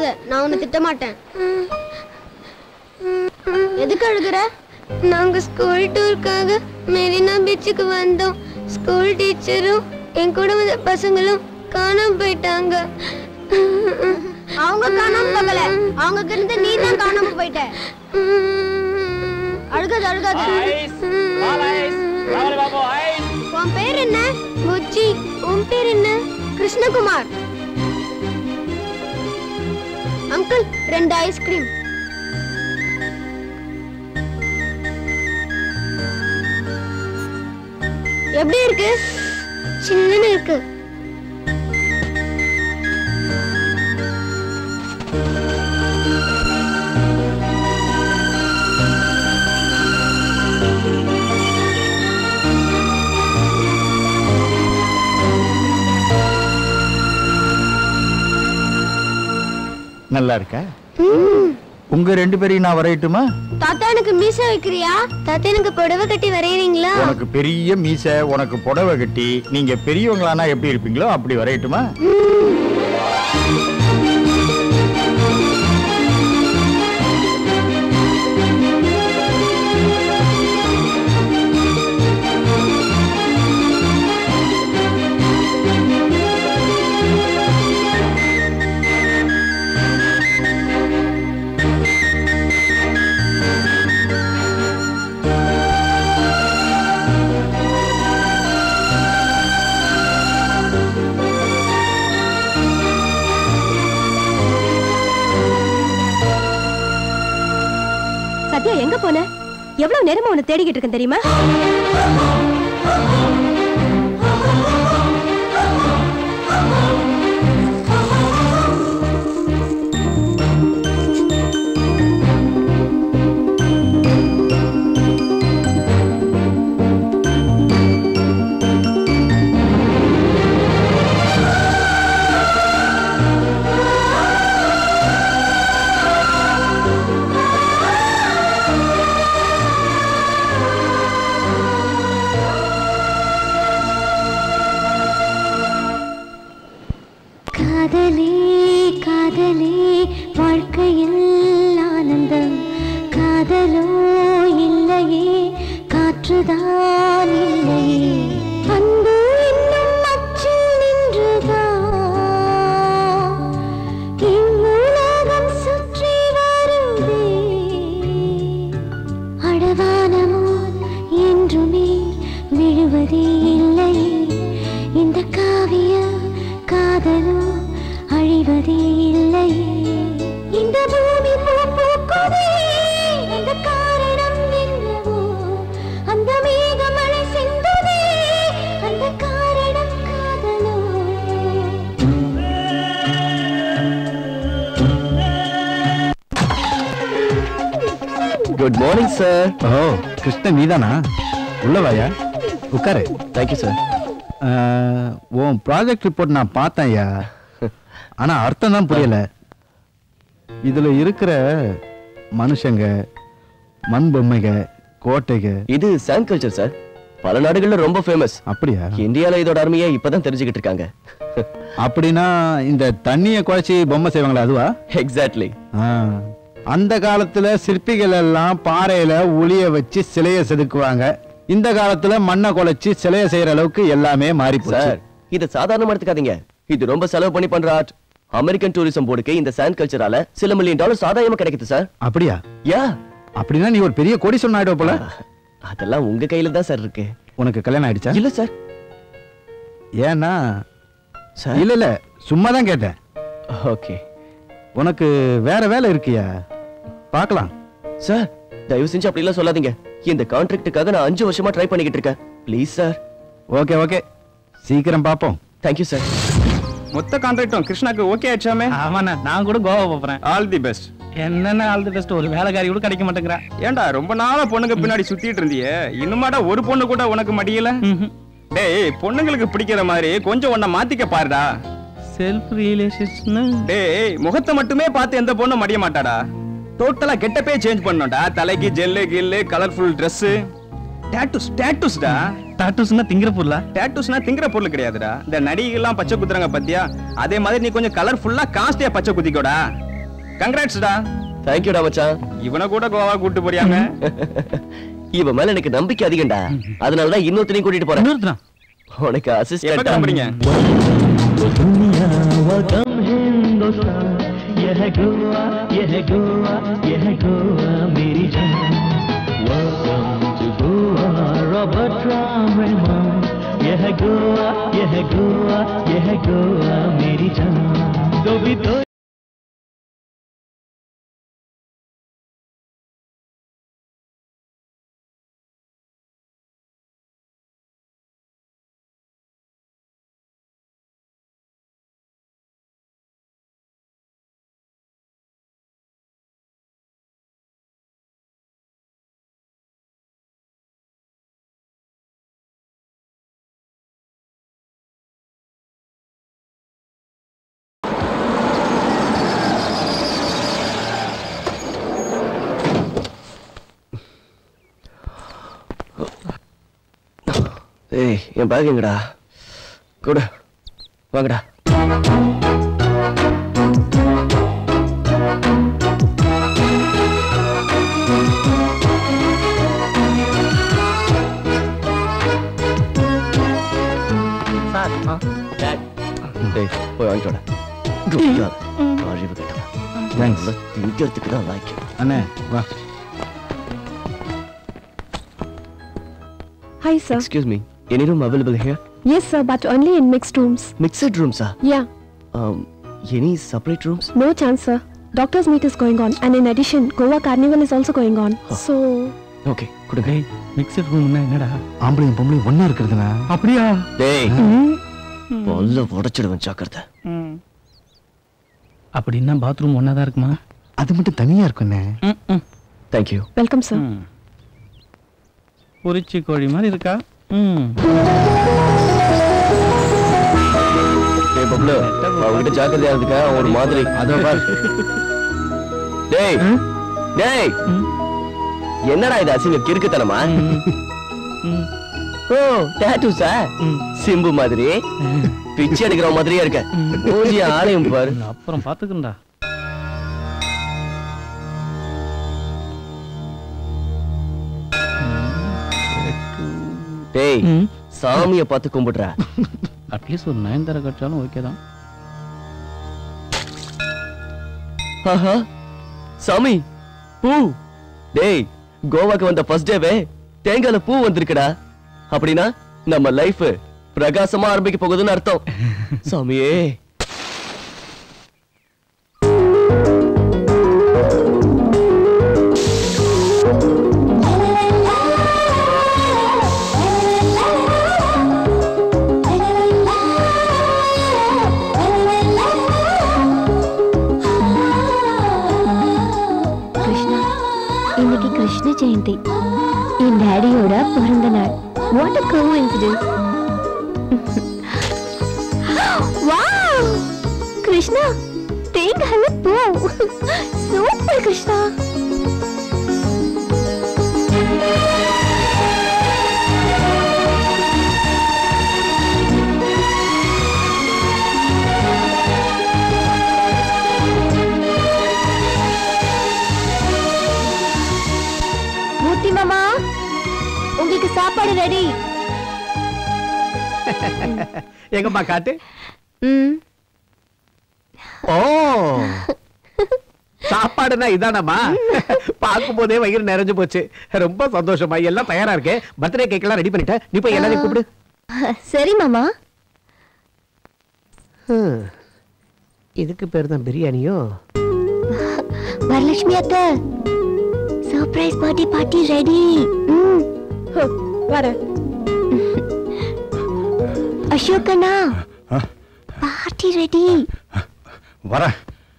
நான் உன்னை திட்ட மாட்டேன் எதுக்கு அழுகுற நாங்க ஸ்கூல் டூருக்காக மெரினா பீச்சுக்கு வந்தோம் ஸ்கூல் டீச்சரும் என் கூட வந்த பசங்களும் காணாம போயிட்டாங்க அவங்க காணாம போகல அவங்க கிட்ட நீ தான் காணாம போயிட்ட அழுகாது அழுகாது உன் பேர் என்ன புச்சி உன் பேர் என்ன கிருஷ்ணகுமார் அங்கிள் ரெண்டு ஐஸ்கிரீம் எப்படி இருக்கு சின்னன்னு இருக்கு நல்லா இருக்கா உங்க ரெண்டு பேரையும் நான் வரையட்டுமா தாத்தா எனக்கு மீச வைக்கிறியா தாத்தா எனக்கு புடவை கட்டி வரையறீங்களா உனக்கு பெரிய மீசை உனக்கு புடவை கட்டி நீங்க பெரியவங்களானா எப்படி இருப்பீங்களோ அப்படி வரையட்டுமா சத்யா எங்க போன எவ்வளவு நேரமா உன்னை தேடிக்கிட்டு இருக்கேன் தெரியுமா காதலே காதலே வாழ்க்கையில் ஆனந்தம் காதலோ இல்லையே காற்றுதான் இல்லையே அன்பு என்னும் அச்சில் நின்றுதான் இவ்வுலகம் சுற்றி வருதே அடவானமோ என்றுமே விழுவதே இல்லை இந்த காவிய காதலோ அழிவதே இல்லை இந்த பூமி பூ பூக்குதே அந்த காரணம் என்னவோ அந்த மேகமழை சிந்துதே அந்த காரணம் காதலோ குட் மார்னிங் சார் ஓ கிருஷ்ணன் நீதானா உள்ள வாயா உட்காரு தேங்க்யூ சார் ஆஹ், உன் ப்ராஜெக்ட் ரிப்போர்ட் நான் பார்த்தேன் ஐயா ஆனா அர்த்தம் தான் புரியல இதுல இருக்கிற மனுஷங்க மண் பொம்மைங்க கோட்டைங்க இது சாண்ட் கல்ச்சர் சார் பல நாடுகள்ல ரொம்ப ஃபேமஸ் அப்படியா இந்தியால இதோட அருமையை இப்பதான் தெரிஞ்சுக்கிட்டு இருக்காங்க அப்படின்னா இந்த தண்ணியை குறைச்சி பொம்மை செய்வாங்களே அதுவா எக்ஸாக்ட்லி ஆ. அந்த காலத்துல சிற்பிகள் எல்லாம் பாறையில உளிய வச்சு சிலைய செதுக்குவாங்க இந்த காலத்துல மண்ணை குலைச்சு சிலைய செய்யற அளவுக்கு எல்லாமே மாறி போச்சு சார் இத சாதாரணமா எடுத்துக்காதீங்க இது ரொம்ப செலவு பண்ணி பண்ற ஆர்ட் அமெரிக்கன் டூரிசம் போர்டுக்கு இந்த சாண்ட் கல்ச்சரால சில மில்லியன் டாலர்ஸ் ஆதாயமா கிடைக்குது சார் அப்படியா யா அப்படின்னா நீ ஒரு பெரிய கோடீஸ்வரன் ஆயிடுவ போல அதெல்லாம் உங்க கையில தான் சார் இருக்கு உனக்கு கல்யாணம் ஆயிடுச்சா இல்ல சார் ஏன்னா சார் இல்ல இல்ல சும்மா தான் கேட்டேன் ஓகே உனக்கு வேற வேலை இருக்கியா பார்க்கலாம் சார் தயவு செஞ்சு அப்படிலாம் சொல்லாதீங்க இந்த கான்ட்ராக்டுக்காக நான் அஞ்சு வருஷமா ட்ரை பண்ணிக்கிட்டு இருக்கேன் ப்ளீஸ் சார் ஓகே ஓகே சீக்கிரம் பார்ப்போம் தேங்க்யூ சார் மொத்த கான்ட்ராக்டும் கிருஷ்ணாக்கு ஓகே ஆச்சாமே ஆமாண்ணா நான் கூட கோவா போறேன் ஆல் தி பெஸ்ட் என்னென்ன ஆல் தி பெஸ்ட் ஒரு வேலைக்காரி கூட கிடைக்க மாட்டேங்கிறா ஏன்டா ரொம்ப நாளா பொண்ணுங்க பின்னாடி சுத்திட்டு இருந்தியே இன்னுமாடா ஒரு பொண்ணு கூட உனக்கு மடியல டேய் பொண்ணுங்களுக்கு பிடிக்கிற மாதிரி கொஞ்சம் உன்னை மாத்திக்க பாருடா செல்ஃப் ரியலைசேஷன் டேய் முகத்தை மட்டுமே பார்த்து எந்த பொண்ணும் மடிய மாட்டாடா டோட்டலா கெட்டப்பே சேஞ்ச் பண்ணணும்டா தலைக்கு ஜெல்லு கில்லு கலர்ஃபுல் Dress டாட்டூஸ் டாட்டூஸ்டா டாட்டூஸ்னா திங்கிற பொருளா டாட்டூஸ்னா திங்கிற பொருள் கிடையாதுடா இந்த நடிகைகள்லாம் பச்சை குத்துறாங்க பத்தியா அதே மாதிரி நீ கொஞ்சம் கலர்ஃபுல்லா காஸ்ட்லியா பச்சை குத்திக்கோடா கங்க்ராட்ஸ்டா தேங்க்யூடா மச்சான் இவனை கூட கோவா கூட்டு போறியாங்க இவன் மேல எனக்கு நம்பிக்கை அதிகம்டா அதனாலதான் இன்னொருத்தனையும் கூட்டிட்டு போறேன் இன்னொருத்தனா உனக்கு எப்ப அசிஸ்டன்ட் கிளம்புறீங்க यह गोवा यह गोवा यह गोवा मेरी जान Welcome to Goa, Robert Ram Rahman. यह गोवा यह गोवा यह गोवा मेरी जान दो भी दो ஏய் என் பேக் எங்கடா கூட வாங்கடா சார் டேய் போய் வாங்கிட்டு வாடா குடிக்காத. அறிவு கெட்டவன். தேங்க்ஸ் நல்லா திங்கிறதுக்கு தான் லாய்க்கு அண்ணே வா Hi, sir. Excuse me any room available here Yes, sir, but only in mixed rooms. Mixed ரூம்ஸா Yeah, any separate rooms no chance, sir. Doctor's meet is going on, and in addition, Goa Carnival is also going on. So, okay கொடுங்க டேய் mixed ரூம்னா என்னடா ஆம்பளையும் பொம்பளையும் ஒண்ணா இருக்கிறதுனா அப்படியா டேய் mm, பொல்ல உடைச்சிடுவேன் ஜாக்கிரதை அப்படின்னா பாத்ரூம் ஒன்னா தான் இருக்குமா அது மட்டும் தனியா இருக்குண்ணே ம், ம், தேங்க்யூ welcome, sir. ம். பொரிச்சி கோழி மாதிரி இருக்கா ம் டேய் பப்ளு அவன்கிட்ட ஜாக்கிரதையா இருந்துக்க அவன் ஒரு மாதிரி அதோ பார் டேய் டேய் ம். என்னடா இது அசிங்க கிறுக்குத்தனமா ம். ஓ டேட்டூஸா ம். சிம்பு மாதிரி பிச்சை எடுக்கிற மாதிரியே இருக்க மூஞ்சி ஆலயம் பாரு அப்புறம் பாத்துக்கண்டா டேய் சாமிய பார்த்து கும்பிடுற அட்லீஸ்ட் ஒரு நயன்தார கட்சாலும் ஓகே தான் ஆஹா சாமி பூ டேய் கோவாக்கு வந்த ஃபர்ஸ்ட் டேவே தேங்காய்ல பூ வந்திருக்குடா அப்படின்னா நம்ம லைஃப் பிரகாசமா ஆரம்பிக்க போகுதுன்னு அர்த்தம் சாமியே கிருஷ்ணா இன்னைக்கு கிருஷ்ண ஜெயந்தி என் டேடியோட பிறந்த நாள் what a coincidence wow Krishna தேங்காய்ல பூ சூப்பர் கிருஷ்ணா மூர்த்தி மாமா உங்களுக்கு சாப்பாடு ரெடி எங்கம்மா காட்டு ம் ஓ சாப்பாடுனா இதானம்மா பார்க்கும் போதே வயிறு நிறைஞ்சு போச்சு ரொம்ப சந்தோஷமா எல்லாம் தயாரா இருக்கு பர்த்டே கேக் எல்லாம் ரெடி பண்ணிட்டேன் நீ போய் எல்லாரையும் கூப்பிடு சரி மாமா ஹம். இதுக்கு பேர் தான் பிரியாணியோ வரலட்சுமி அத்தை சர்ப்ரைஸ் பார்ட்டி பார்ட்டி ரெடி வர அசோக் அண்ணா பார்ட்டி ரெடி வரேன்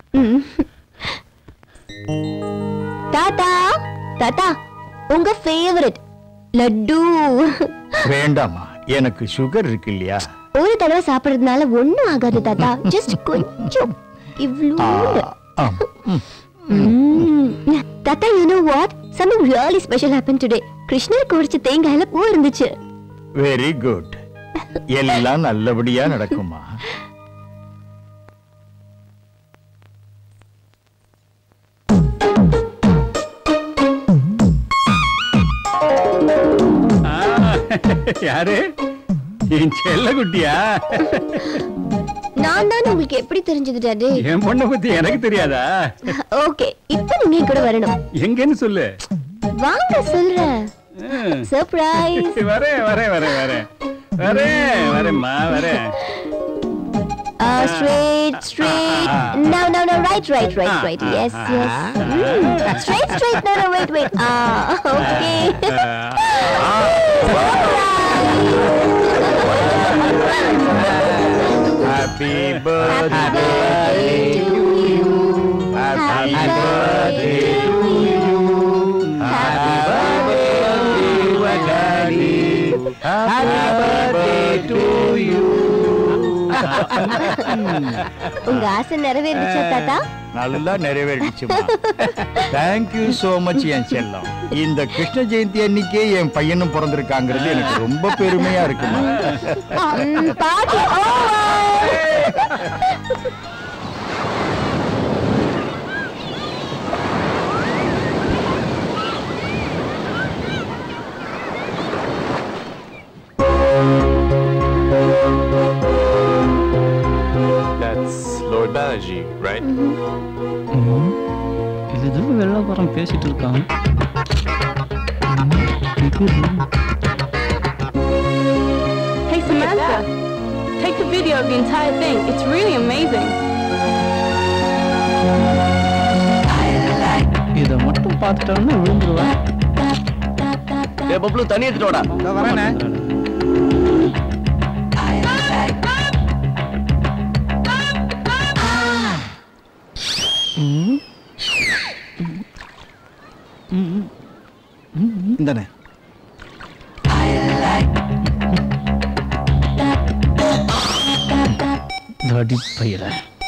தாத்தா தாத்தா உங்க ஃபேவரட் லட்டு வேண்டாமா எனக்கு சுகர் இருக்கு இல்லையா ஒரு தடவை சாப்பிடுறதுனால ஒண்ணும் ஆகாது தாத்தா ஜஸ்ட் கொஞ்சம் இவ்வளோ ஆமா. தாத்தா you know what something really special happen today கிருஷ்ணருக்கு உடைச்ச தேங்காயில பூ இருந்துச்சு வெரி குட் எல்லாம் நல்லபடியா நடக்குமா யாரு என் செல்ல குட்டியா நான் தான் உங்களுக்கு எப்படி தெரிஞ்சது டாடி என் பொண்ணை பத்தி எனக்கு தெரியாதா ஓகே இப்போ நீங்க என் கூட வரணும் எங்கன்னு சொல்லு வாங்க சொல்றேன் ம். சர்ப்ரைஸ் வரேன் வரேன் வரேன் வரேன் வரேன் வரேம்மா வரேன் Uh, straight, straight. No, no, no, right, right, right, right. Yes, yes. Mm. Straight, straight. No, no, wait, wait. Ah, okay. Happy birthday to you. Happy birthday to you. Happy Happy birthday to you. உங்க ஆசை நிறைவேறிடுச்சா தாத்தா நல்லா நிறைவேறிடுச்சுமா thank you so much என் செல்லம் இந்த கிருஷ்ண ஜெயந்தி அன்னைக்கே என் பையனும் பிறந்திருக்காங்கிறது எனக்கு ரொம்ப பெருமையா இருக்குமா ம், party over. That's Lord Balaji, right? இது ஏதோ வெள்ளக்காரன் பேசிட்டு இருக்கான் Hey Samantha, take the video of the entire thing. It's really amazing. இதை மட்டும் பார்த்துட்டோம்னா விழுந்துருவேன் டேய் பப்ளு தண்ணி எடுத்துட்டு வாடா வரேனே இந்தானே தடி பயிர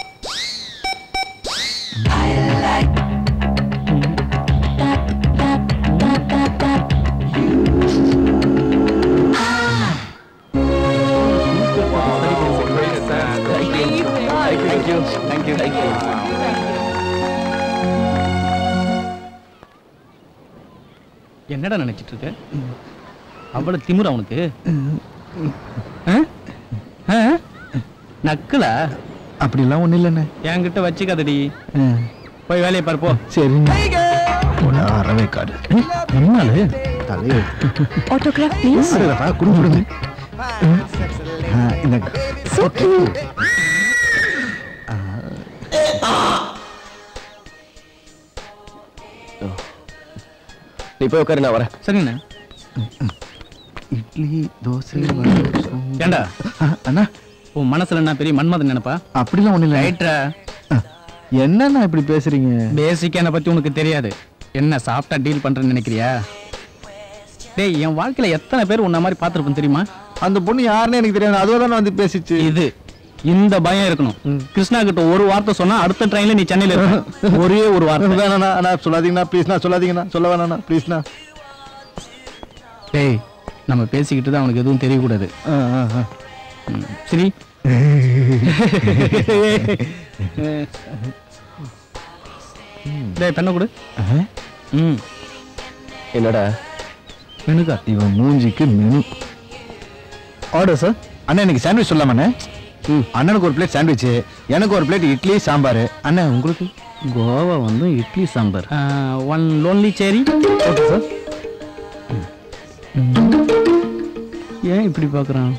தேங்க்யூ தேங்க்யூ தேங்க்யூ என்னடா நினைச்சிட்டு இருக்க அவ்வளவு திமிரு அவனுக்கு ஆ? ஆ? நக்கலா அப்படிலாம் ஒண்ணு இல்லைண்ணே என்கிட்ட வச்சுக்காதடி போய் வேலையை பாரு போ சரிங்க அறவே காடு என்னாலு தலையை Autograph, please. குடுங்க கொடுங்க இந்த So cute. நீ போய் உட்காரு நான் வரேன் சரிண்ணே இட்லி தோசை ஏண்டா அண்ணா உன் மனசுல என்ன பெரிய மன்மதன் நினைப்பா அப்படிலாம் ஒண்ணு இல்லை ரைட்ரா என்னண்ணா இப்படி பேசுறீங்க பேசிக்கா என்னை பத்தி உனக்கு தெரியாது என்ன சாஃப்டா டீல் பண்றேன்னு நினைக்கிறியா டேய் என் வாழ்க்கையில எத்தனை பேர் உன்ன மாதிரி பார்த்திருப்பேன் தெரியுமா அந்த பொண்ணு யாருன்னு எனக்கு தெரியாது அதுவா தான் வந்து பேசிச்சு இது இந்த பயம் இருக்கணும் கிருஷ்ணா கிட்ட ஒரு வார்த்தை சொன்னா அடுத்த ட்ரெயின்ல நீ சென்னையில இருப்ப ஒரே ஒரு வார்த்தை வேணாண்ணா அண்ணா சொல்லாதீங்கண்ணா ப்ளீஸ்ண்ணா சொல்லாதீங்கண்ணா சொல்ல வேணாண்ணா ப்ளீஸ்ண்ணா டேய் நம்ம பேசிக்கிட்டு தான் அவனுக்கு எதுவும் தெரியக்கூடாது ஆ ஆ ஆ ம், சரி டேய் பெண்ணை கொடு ம் என்னடா மெனுக்கா இவன் மூஞ்சிக்கு மெனு ஆர்டர் சார் அண்ணா எனக்கு சாண்ட்விச் சொல்லாமண்ணே ம் அண்ணனுக்கு ஒரு பிளேட் சாண்ட்விச் எனக்கு ஒரு பிளேட் இட்லி சாம்பார் அண்ணா உங்களுக்கு கோவா வந்து idli sambar one lonely cherry okay sir ஏன் இப்படி பார்க்குறான்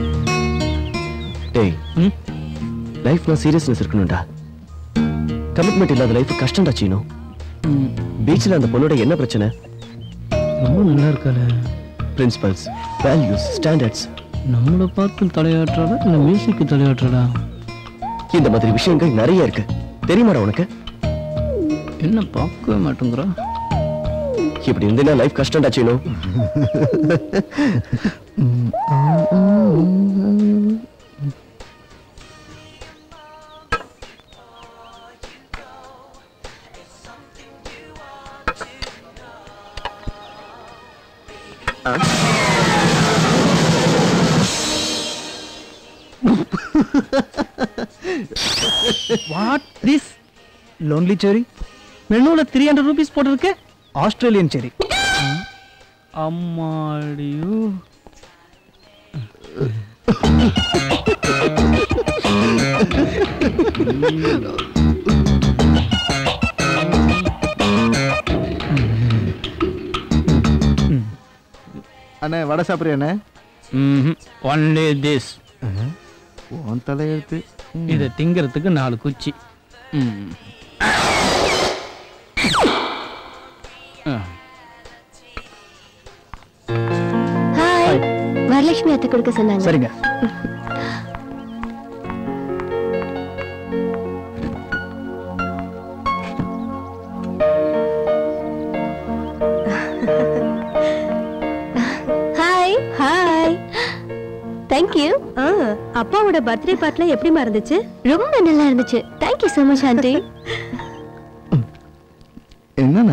டேய் ம் லைஃப்ல சீரியஸ்னஸ் இருக்கணும்டா கமிட்மெண்ட் இல்லாத லைஃப் கஷ்டம்டா சீனோ ம், பீச்ல அந்த பொண்ணோட என்ன பிரச்சனை ரொம்ப நல்லா இருக்காளே பிரின்சிபல்ஸ் வேல்யூஸ் ஸ்டாண்டர்ட்ஸ் நம்மளை பார்த்து தலையாட்டுறாடா இல்லை மியூசிக்கு தலையாட்டுறாடா இந்த மாதிரி விஷயங்கள் நிறைய இருக்கு தெரியுமாடா உனக்கு என்ன பார்க்கவே மாட்டேங்கிறா இப்படி இருந்தீங்கன்னா லைஃப் கஷ்டம்டா சீனோ வாட் திஸ் லோன்லி செரி மெனுவில் த்ரீ ஹண்ட்ரட் ருபீஸ் போட்டிருக்கு ஆஸ்திரேலியன் செரி அம்மாடியோ அண்ணே வடை சாப்பிட்றியாண்ணே ஒன்லி திஸ் உன் தலையெழுத்து இதை திங்கிறதுக்கு நாலு குச்சி ம். ஆ. ஹாய் வரலட்சுமி அத்தை கொடுக்க சொன்னாங்க சரிங்க ஹாய் ஹாய் தேங்க் யூ ஆ அப்பாவோட பர்த்டே பார்ட்டில எப்படிமா இருந்துச்சு ரொம்ப நல்லா இருந்துச்சு thank you so much aunty என்னண்ணா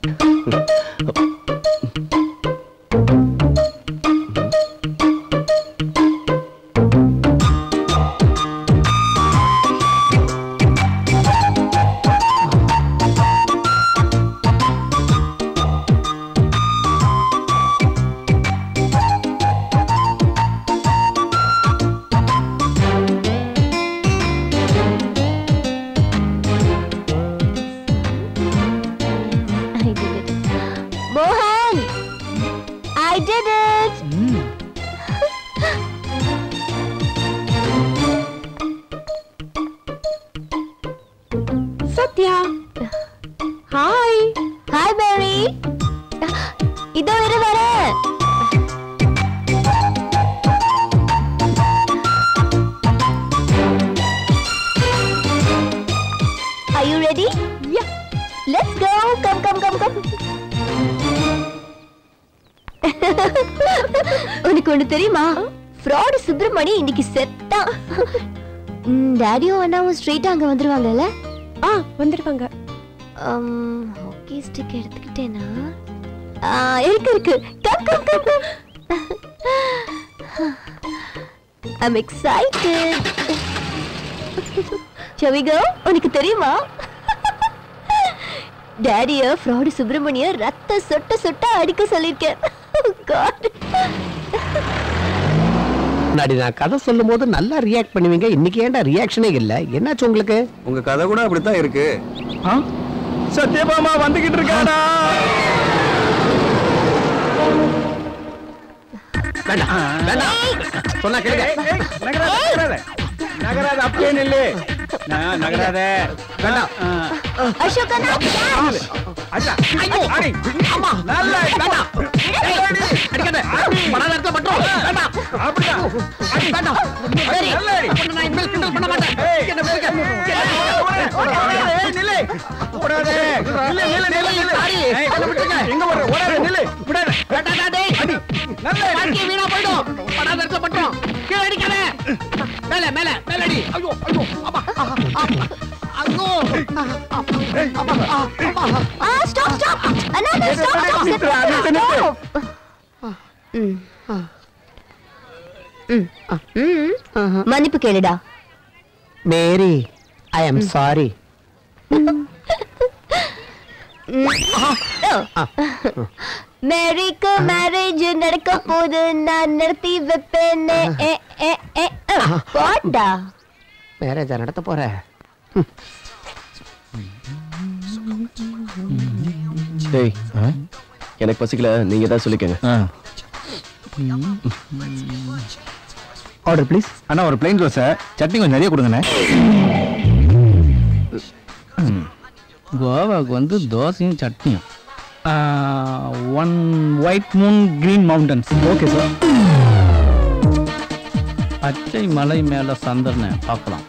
I did it. Mohan! I did it! Satya hi hi Mary இதோ இரு வரேன் Are you ready? Yeah. Let's go. Come, come, come, come. உனக்கு ஒண்ணு தெரியுமா ஃப்ராட் சுப்பிரமணி இன்னைக்கு செத்தான் டாடியும் அண்ணாவும் ஸ்ட்ரெயிட்டா அங்க வந்துருவாங்கல்ல ஆ வந்துருவாங்க ஹாக்கி ஸ்டிக் எடுத்துக்கிட்டேனா ஆ, இருக்கு இருக்கு come come come come I'm excited Shall we go? உனக்கு தெரியுமா டாடிய ஃப்ராடு சுப்பிரமணிய ரத்த சொட்ட சொட்ட அடிக்க சொல்லிருக்கேன் God. முன்னாடி நான் கதை சொல்லும் போது நல்லா ரியாக்ட் பண்ணுவீங்க இன்னைக்கு ஏன்டா ரியாக்ஷனே இல்ல என்னாச்சு உங்களுக்கு உங்க கதை கூட அப்படித்தான் இருக்கு சத்யபாமா வந்துகிட்டு இருக்காடா வேண்டாம் வேண்டாம் சொன்னா கேளுங்க நகராத நகராத நகராத அப்படியே நில்லு நான் நகராத வேண்டாம் அசோக் அண்ணா அச்சா அடி அம்மா நல்லா வேண்டாம் அடிக்காத பணம் இடத்துல பண்றோம் வேண்டாம் அப்படிதான் அடி வேண்டாம் சரி நல்லா அடி அப்ப நான் இனிமேல் கிண்டல் பண்ண மாட்டேன் ஏய். என்ன விடுங்க. ஏய், நில்லு ஓடாதே நில்லு நில்லு நில்லு நில்லு சாரி. ஏய், என்ன விட்டுருங்க எங்க போற ஓடாதே நில்லு விடாத வேண்டாம்டா டேய். நல்லா அடி வாழ்க்கை வீணா போயிடும் பணம் இடத்துல பண்றோம் கீழே அடிக்காத மேல மேல மேல அடி ஐயோ ஐயோ அம்மா ஐயோ ஆ ஸ்டாப் ஸ்டாப் அண்ணா ஸ்டாப் ஸ்டாப் நிறுத்து, நிறுத்து, நிறுத்து. மன்னிப்பு கேளுடா மேரி ஐ அம் சாரி மேரிக்கு மேரேஜ் நடக்க போது நான் நடத்தி வைப்பேனே ஏ ஏ ஏ போடா மேரேஜா நடத்த போற டேய் எனக்கு பசிக்கல நீங்க தான் சொல்லிக்கங்க ஆர்டர் ப்ளீஸ் அண்ணா ஒரு பிளைன் தோசை சட்னி கொஞ்சம் நிறைய கொடுங்கண்ணே கோவாவுக்கு வந்து தோசையும் சட்னியும் one white moon green mountains okay sir பச்சை மலை மேல சந்திரனை பார்க்கலாம்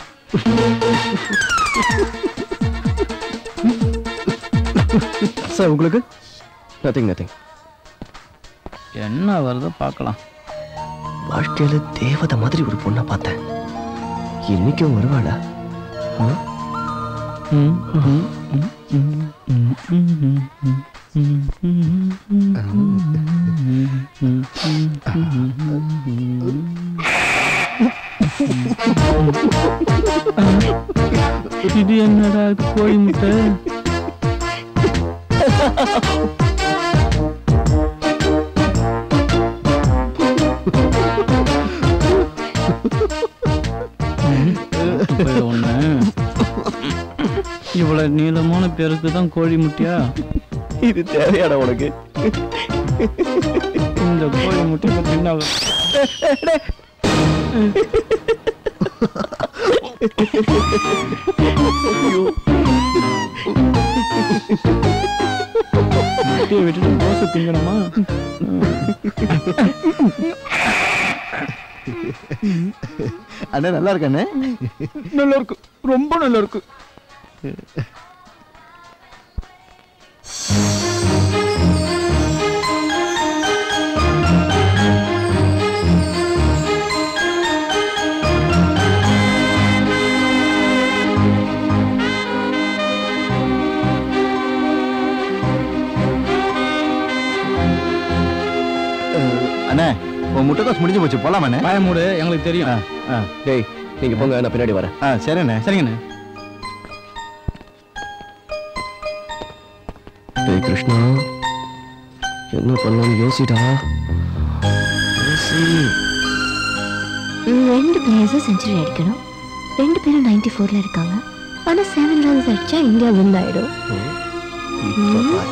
சார் உங்களுக்கு நத்திங் நத்திங் என்ன வருதோ பார்க்கலாம் வாழ்க்கையில தேவதை மாதிரி ஒரு பொண்ணை பார்த்தேன் இன்னைக்கும் வருவாளா ஆ? இது என்னடா கோழி முட்டை இவ்வளவு நீளமான பேருக்கு தான் கோழி முட்டையா இது தேவையான உனக்கு இந்த கோழி முட்டையை தின்னாக முட்டையை விட்டுட்டு தோசை திங்கணுமா அண்ணே நல்லா இருக்கானே நல்லா இருக்கு ரொம்ப நல்லா இருக்கு அண்ணே உன் முட்டைக்கோஸ் முடிஞ்சு போச்சு போலாமாண்ணே பாய மூடு எங்களுக்கு தெரியும் ஆ டேய் நீங்க போங்க நான் பின்னாடி வரேன் ஆ சரிண்ணே சரிங்கண்ணே டேய் கிருஷ்ணா என்ன பண்ணலாம்னு யோசிடா யோசி ரெண்டு பிளேயர்ஸும் செஞ்சுரி அடிக்கணும் ரெண்டு பேரும் நைன்டி ஃபோர்ல இருக்காங்க ஆனா செவன் ரன்ஸ் அடிச்சா இந்தியா வின் ஆயிடும் இப்ப பாரு.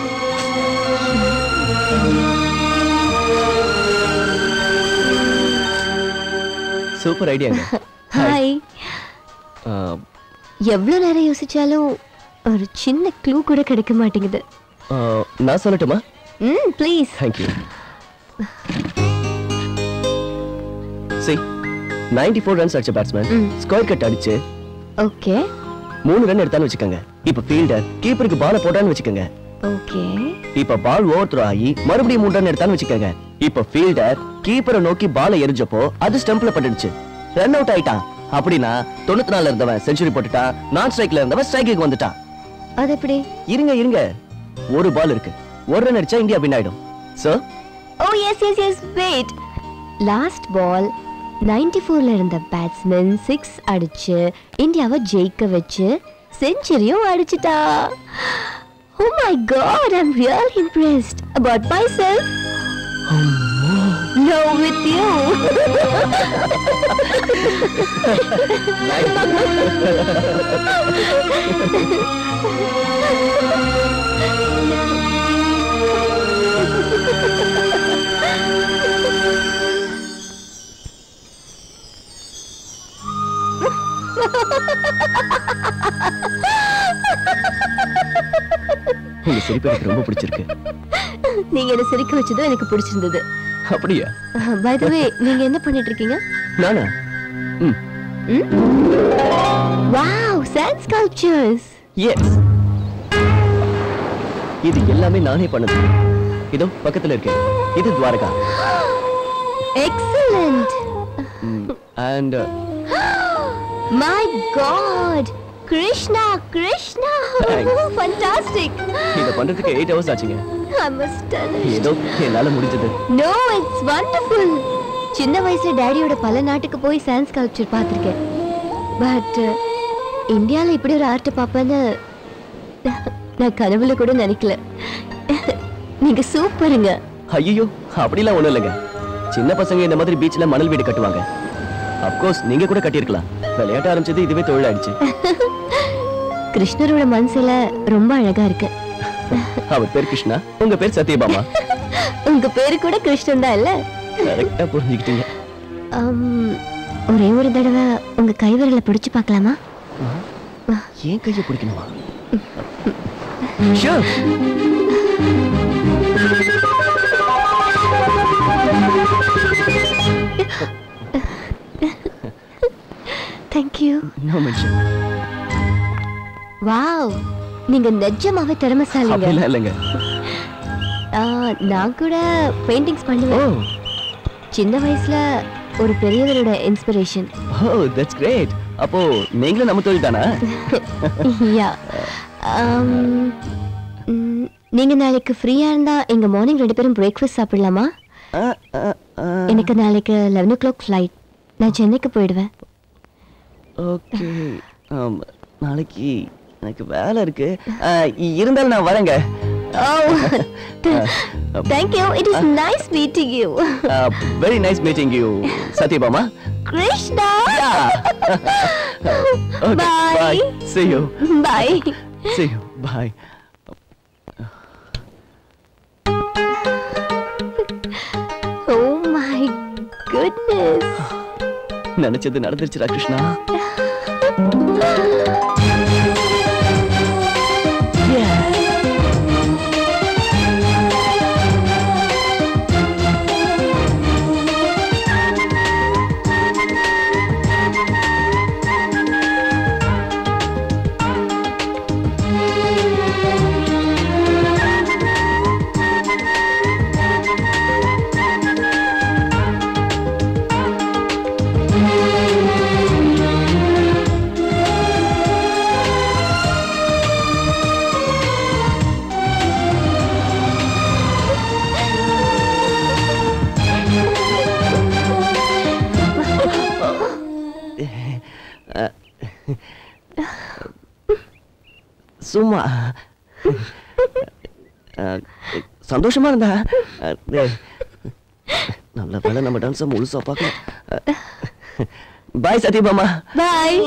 சூப்பர் ஐடியாங்க ஹாய் ஆ, எவ்வளவு நேரம் யோசிச்சாலும் ஒரு சின்ன க்ளூ கூட கிடைக்க மாட்டேங்குது ஆ, நான் சொல்லட்டுமா ம் ப்ளீஸ் தேங்க்யூ சரி நைன்டி ஃபோர் ரன்ஸ் அடிச்ச பேட்ஸ்மேன் ஸ்கொயர் கட் அடிச்சு ஓகே மூணு ரன் எடுத்தான்னு வச்சுக்கோங்க இப்ப ஃபீல்டர் கீப்பருக்கு பால போட்டான்னு வச்சுக்கோங்க ஓகே இப்ப பால் ஓவர் த்ரோ ஆகி மறுபடியும் மூணு ரன் எடுத்தான்னு வச்சுக்கோங்க இப்ப ஃபீல்டர் கீப்பரை நோக்கி பால எரிஞ்சப்போ அது ஸ்டம்ப்ல பட்டுடுச்சு ரன் அவுட் ஆயிட்டான் அப்படின்னா தொண்ணூத்தி நாலுல இருந்தவன் செஞ்சுரி போட்டுட்டான் நான் ஸ்ட்ரைக்ல இருந்தவன் ஸ்ட்ரைக்கு வந்துட்டான் அது எப்படி இருங்க இருங்க ஒரு பால் இருக்கு ஒரு ரன் அடிச்சா இந்தியா வின் ஆயிடும் so oh yes yes yes wait last ball ninety ஃபோர்ல இருந்த பேட்ஸ்மேன் சிக்ஸ் அடிச்சு இந்தியாவை ஜெயிக்க வச்சு செஞ்சுரியும் அடிச்சிட்டா oh my god I am real impressed about myself No with you. உங்க சிரிப்பு எனக்கு ரொம்ப பிடிச்சிருக்கு நீங்க என்ன சிரிக்க வச்சதும் எனக்கு பிடிச்சிருந்தது அப்படியா பை த வே நீங்க என்ன பண்ணிட்டு இருக்கீங்க நானா ம் வாவ் சாண்ட் ஸ்கல்ப்சர்ஸ் எஸ் இது எல்லாமே நானே பண்ணது இதோ பக்கத்துல இருக்கு இது Dwarka excellent and my god Krishna Krishna Thanks. Fantastic இத பண்றதுக்கு எயிட் ஹவர்ஸ் ஆச்சுங்க ஐ அம் அஸ்டனிஷ்ட் ஏதோ என்னால முடிஞ்சது நோ இட்ஸ் வண்டர்ஃபுல் சின்ன வயசுல டேடியோட பல நாட்டுக்கு போய் சாண்ட் ஸ்கல்ப்சர் பார்த்திருக்கேன் பட் இந்தியால இப்படி ஒரு ஆர்ட் பார்ப்பேன்னு நான் கனவுல கூட நினைக்கல நீங்க சூப்பருங்க ஐயோ அப்படிலாம் ஒண்ணும் இல்லைங்க சின்ன பசங்க இந்த மாதிரி பீச்ல மணல் வீடு கட்டுவாங்க அப்கோர்ஸ் நீங்க கூட கட்டியிருக்கலாம் விளையாட்ட ஆரம்பிச்சது இதுவே தொழிலாயிடுச்சு கிருஷ்ணரோட மனசுல ரொம்ப அழகா இருக்கு அவர் பேர் கிருஷ்ணா உங்க பேர் சத்யபாமா உங்க பேரு கூட கிருஷ்ணன் தான் இல்ல கரெக்டா புரிஞ்சுக்கிட்டீங்க ஆம், ஒரே ஒரு தடவை உங்க கைவிரலை பிடிச்சு பார்க்கலாமா ஏன் கையை பிடிக்கணுமா Sure. Thank you No mention. Wow நீங்க நிஜமாவே திறமைசாலிங்க அப்படிலாம் இல்லைங்க ஆ, நான் கூட பெயிண்டிங்ஸ் பண்ணுவேன் சின்ன வயசுல ஒரு பெரியவரோட இன்ஸ்பிரேஷன் ஓ தட்ஸ் கிரேட் அப்போ நீங்களும் நம்ம தொழில் தானா யா நீங்க நாளைக்கு ஃப்ரீயா இருந்தா எங்க மார்னிங் ரெண்டு பேரும் பிரேக்ஃபாஸ்ட் சாப்பிடலாமா எனக்கு நாளைக்கு லெவன் ஓ கிளாக் ஃப்ளைட் நான் சென்னைக்கு போயிடுவேன் ஓகே நாளைக்கு எனக்கு வேலை இருக்கு ஆ, இருந்தாலும் நான் வரேங்க thank you it is nice meeting you very nice meeting you Satyabhama Krishna Okay, Bye. bye. See you. Bye. See you. Bye. Oh my goodness நினைச்சது நடந்துருச்சுடா கிருஷ்ணா சும்மா அஹ், சந்தோஷமா இருந்தா அஹ், டேய், நல்ல வேலை நம்ம டான்ஸை முழுசா பார்க்கலாம் பாய் சத்யபாமா பாய்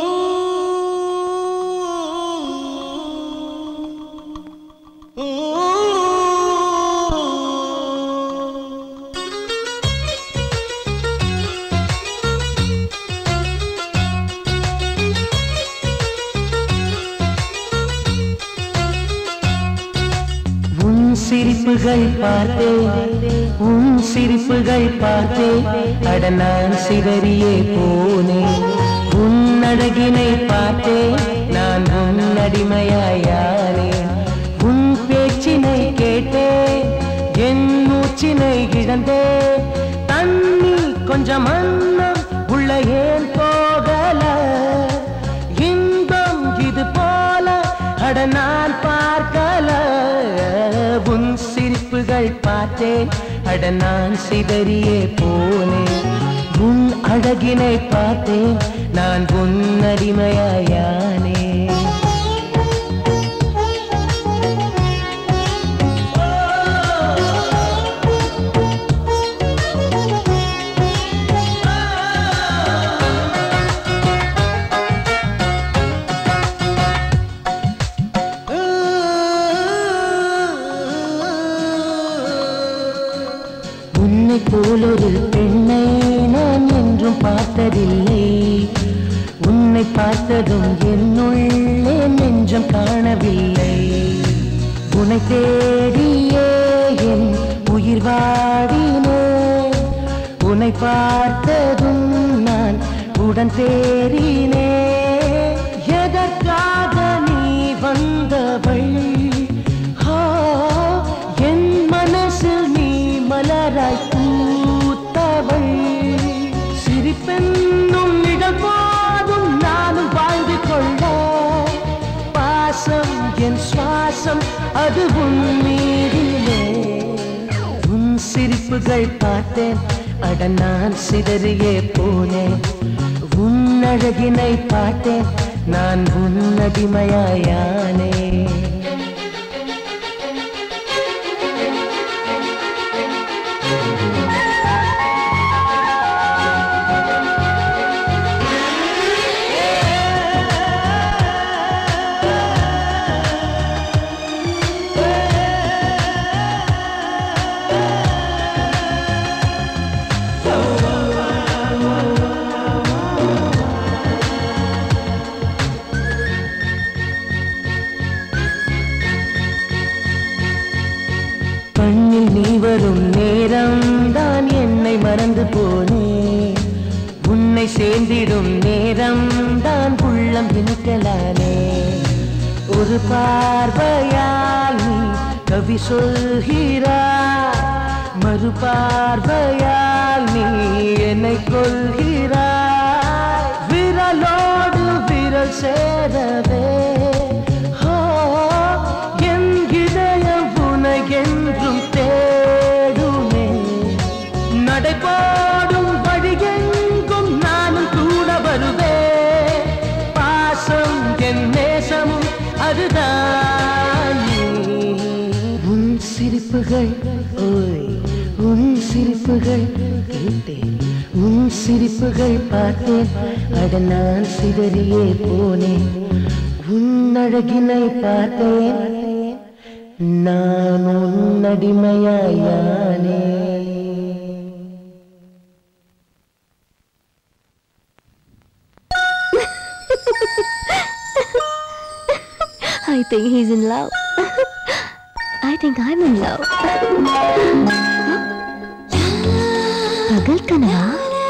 உன் சிரிப்புகள் பார்த்தேன் உன் சிரிப்புகள் பார்த்தேன் அட நான் சிதறியே போனேன் உன் அழகினை பார்த்தேன் நான் உன் அடிமையாயானேன் உன் பேச்சினை கேட்டேன் என் மூச்சினை இழந்தேன் தண்ணி கொஞ்சம் அன்னம் உள்ள ஏன் போகல இன்பம் இது போல அட நான் பார்க்கல உன் சிரிப்புகள் பார்த்தேன் அட நான் சிதறியே போனேன் உன் அழகினை பார்த்தேன் நான் உன் அடிமையாயானே உன்னை போலொரு பெண்ணை நான் என்றும் பார்த்ததில்லை உன்னை பார்த்ததும் என்னுள்ளே நெஞ்சம் காணவில்லை உன்னை தேடியே என் உயிர் வாடினே உன்னை பார்த்ததும் நான் உடன் தேறினே எதற்காக நீ வந்தவள் ஆ, என் மனசில் நீ மலராய் பூத்தவள் சிரிப்பென்னும் நிழல் போதும் நானும் வாழ்ந்து கொள்ள பாசம் என் சுவாசம் அது உன் மீதிலே உன் சிரிப்புகள் பார்த்தேன் அட நான் சிதறியே போனேன் உன் அழகினை பார்த்தேன் நான் உன் அடிமையாயானே கண்ணில் நீ வரும் நேரம் தான் என்னை மறந்து போனேன் உன்னை சேர்ந்திடும் நேரம் தான் உள்ளம் இனிக்கலானே ஒரு பார்வையால் நீ கவி சொல்கிறாய் மறு பார்வையால் நீ என்னை கொள்கிறாய் விரலோடு விரல் சேரவே ஆ, என் இதயம் உனை என்றும் தேடுமே நடைபோடும் வழியெங்கும் நானும் கூட வருவேன் பாசம் என் நேசமும் அதுதான் நீ. உன் சிரிப்புகள் ஓய் உன் சிரிப்புகள் கேட்டேன் உன் சிரிப்புகள் பார்த்தேன் அட நான் சிதறியே போனேன் உன்னழகினை பார்த்தேன் நான் உன்னடிமையாயானே I think he's in love. I think I'm in love. பகல் கனவா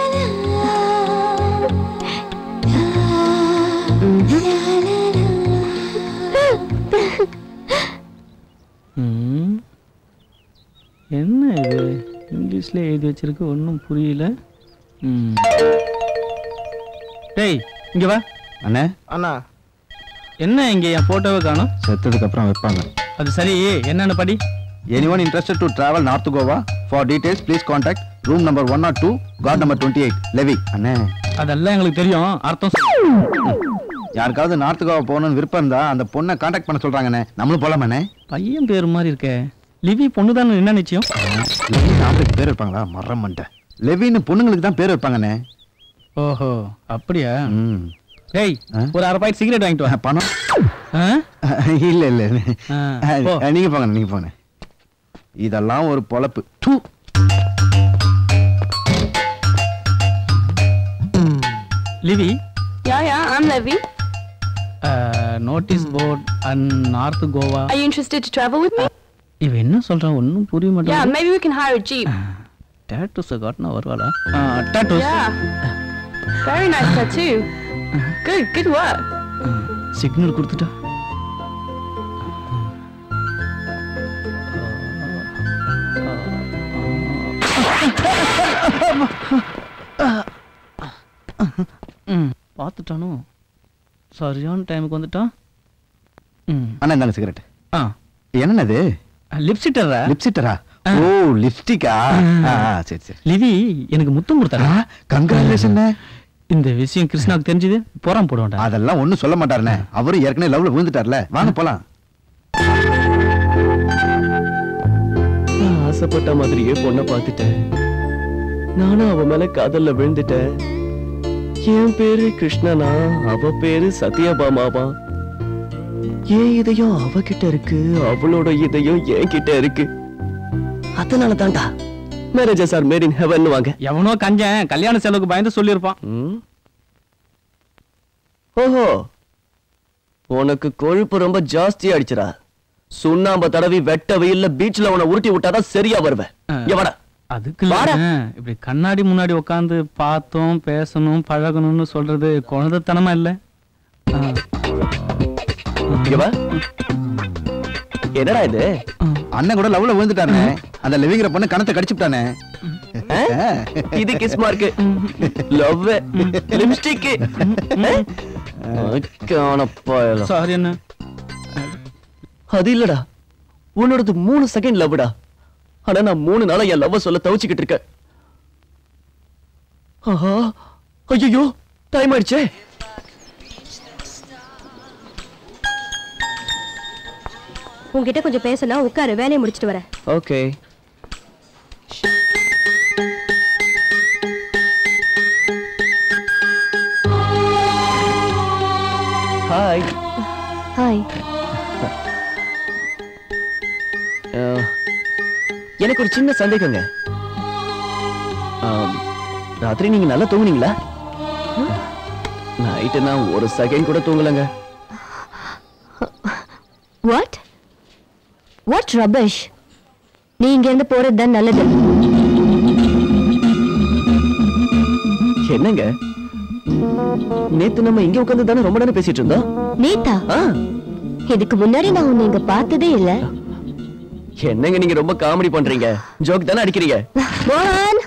ம். என்ன இது இங்கிலீஷ்ல எழுதி வச்சிருக்கு ஒன்றும் புரியல ம். டேய் இங்க வா அண்ணே அண்ணா என்ன இங்க என் போட்டோவை காணும் செத்ததுக்கு அப்புறம் வைப்பாங்க அது சரி என்னன்னு படி anyone interested to travel north Goa for details please contact room number one nought two guard number twenty eight Levi அண்ணே அதெல்லாம் எங்களுக்கு தெரியும் அர்த்தம் சொல்லு. யாருக்காவது நார்த் கோவா போகணும்னு விருப்பம் இருந்தா அந்த பொண்ணை காண்டாக்ட் பண்ண சொல்றாங்கண்ணே நம்மளும் போலாமாண்ணே பையன் பேர் மாதிரி இருக்கே லிவி பொண்ணு தானே என்ன நிச்சயம் லெவின்னு ஆம்பளைக்கு பேர் வைப்பாங்களா மரம் பண்ணிட்டேன் லெவின்னு பொண்ணுங்களுக்கு தான் பேர் வைப்பாங்கண்ணே ஓஹோ அப்படியா ம் டேய் ஒரு அரை பாக்கெட் சிகரெட் வாங்கிட்டு வா பணம் ஆ? இல்ல இல்ல ஆ, அஹ், போ. நீங்க போங்க நீங்க போங்க இதெல்லாம் ஒரு பொழப்பு தூ Levi Yeah, yeah, I'm Levi. Notice board and north Goa Are you interested to travel with me? இவ என்ன சொல்றான் ஒன்றும் புரிய Yeah, மாட்டேங்குது maybe we can hire a jeep. Tattoos காட்டினா வருவாளா tattoos Yeah. Very nice tattoo. Good, good work. Signal கொடுத்துட்டா ம் பார்த்துட்டானோ சரியான டைமுக்கு வந்துட்டான் ம் அண்ணா இந்தாங்க சிகரெட் ஆ என்னது லிப்ஸ்டிட்டரா லிப்ஸ்டிட்டரா ஓ லிப்ஸ்டிக்கா சரி சரி லிவி எனக்கு முத்தம் கொடுத்தாரா கங்க்ராச்சுலேஷன் இந்த விஷயம் கிருஷ்ணாவுக்கு தெரிஞ்சது புறம் போடுவான்டா அதெல்லாம் ஒண்ணும் சொல்ல மாட்டாருண்ணே அவரு ஏற்கனவே லவ்ல விழுந்துட்டார்ல வாங்க போலாம் நான் ஆசைப்பட்ட மாதிரியே பொண்ணை பார்த்துட்டேன் நானும் அவ மேல காதல்ல விழுந்துட்டேன் என் பேரு கிருஷ்ணனா அவ பேரு சத்யபாமாவா என் இதயம் அவகிட்ட இருக்கு அவளோட இதயம் என் கிட்ட இருக்கு அதனால தான்டா marriages are made in heaven வாங்க எவனோ கஞ்சன் கல்யாண செலவுக்கு பயந்து சொல்லியிருப்பான் ம்? ஓஹோ உனக்கு கொழுப்பு ரொம்ப ஜாஸ்தி ஆயிடுச்சுடா சுண்ணாம்ப தடவி வெட்ட வெயில்ல பீச்ல உன்னை உருட்டி விட்டாதான் சரியா வருவேன் எவடா அதுக்கு இல்ல, இப்படி கண்ணாடி முன்னாடி உட்காந்து பார்த்தோம் பேசணும் பழகணும்னு சொல்றது குழந்தைத்தனமா இல்ல ஆ. இவ என்னடா இது அண்ணன் கூட லவ்ல விழுந்துட்டானே அந்த லிவிங்கிற பொண்ணு கணத்தை கடிச்சுட்டானே இது kiss mark love lipstick sorry என்ன அது இல்லடா உன்னோடது மூணு செகண்ட் லவ்டா ஆனா நான் மூணு நாளா என் லவ் சொல்ல தவிச்சுக்கிட்டு இருக்கேன் ஆஹா ஐயோ டைம் ஆயிடுச்சே உன்கிட்ட கொஞ்சம் பேசணும் உட்காரு வேலையை முடிச்சிட்டு வரேன் ஓகே ஹாய் ஹாய் எனக்கு ஒரு சின்ன சந்தேகங்க ஆம், ராத்திரி நீங்க நல்லா தூங்குனீங்களா நைட்டு நான் ஒரு செகண்ட் கூட தூங்கலங்க வாட் வாட் ரபிஷ் நீ இங்க இருந்து போறது தான் நல்லது என்னங்க நேத்து நம்ம இங்க உட்கார்ந்து தானே ரொம்ப நேரம் பேசிட்டு இருந்தோம் நேத்தா இதுக்கு முன்னாடி நான் உன்னை இங்க பார்த்ததே இல்ல என்னங்க நீங்க ரொம்ப காமெடி பண்றீங்க ஜோக் தானே அடிக்கிறீங்க மோகன்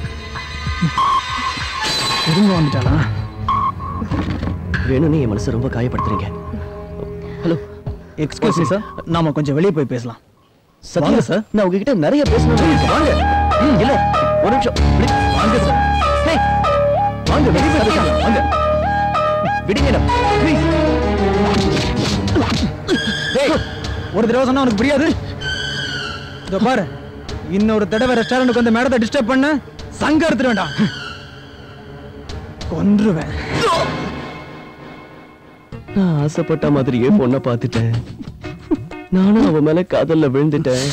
திரும்ப வந்துட்டாளா வேணும்னு என் மனசை ரொம்ப காயப்படுத்துறீங்க ஹலோ எக்ஸ்கியூஸ் மீ சார் நாம கொஞ்சம் வெளியே போய் பேசலாம் சத்யா சார் நான் உங்ககிட்ட நிறைய பேசணும் வாங்க ம், இல்ல ஒரு நிமிஷம் please, வாங்க சார் Hey, வாங்க வெளியே போய் பேசலாம் வாங்க விடுங்க என்ன, please. டேய் ஒரு தடவை சொன்னா உனக்கு புரியாது இதோ பாரு இன்னொரு தடவை ரெஸ்டாரண்ட்டுக்கு வந்து மேடத்தை டிஸ்டர்ப் பண்ண சங்க எடுத்துட வேண்டாம் கொன்றுவேன் நான் ஆசைப்பட்ட மாதிரியே பொண்ணை பார்த்துட்டேன் நானும் அவ மேல காதல்ல விழுந்துட்டேன்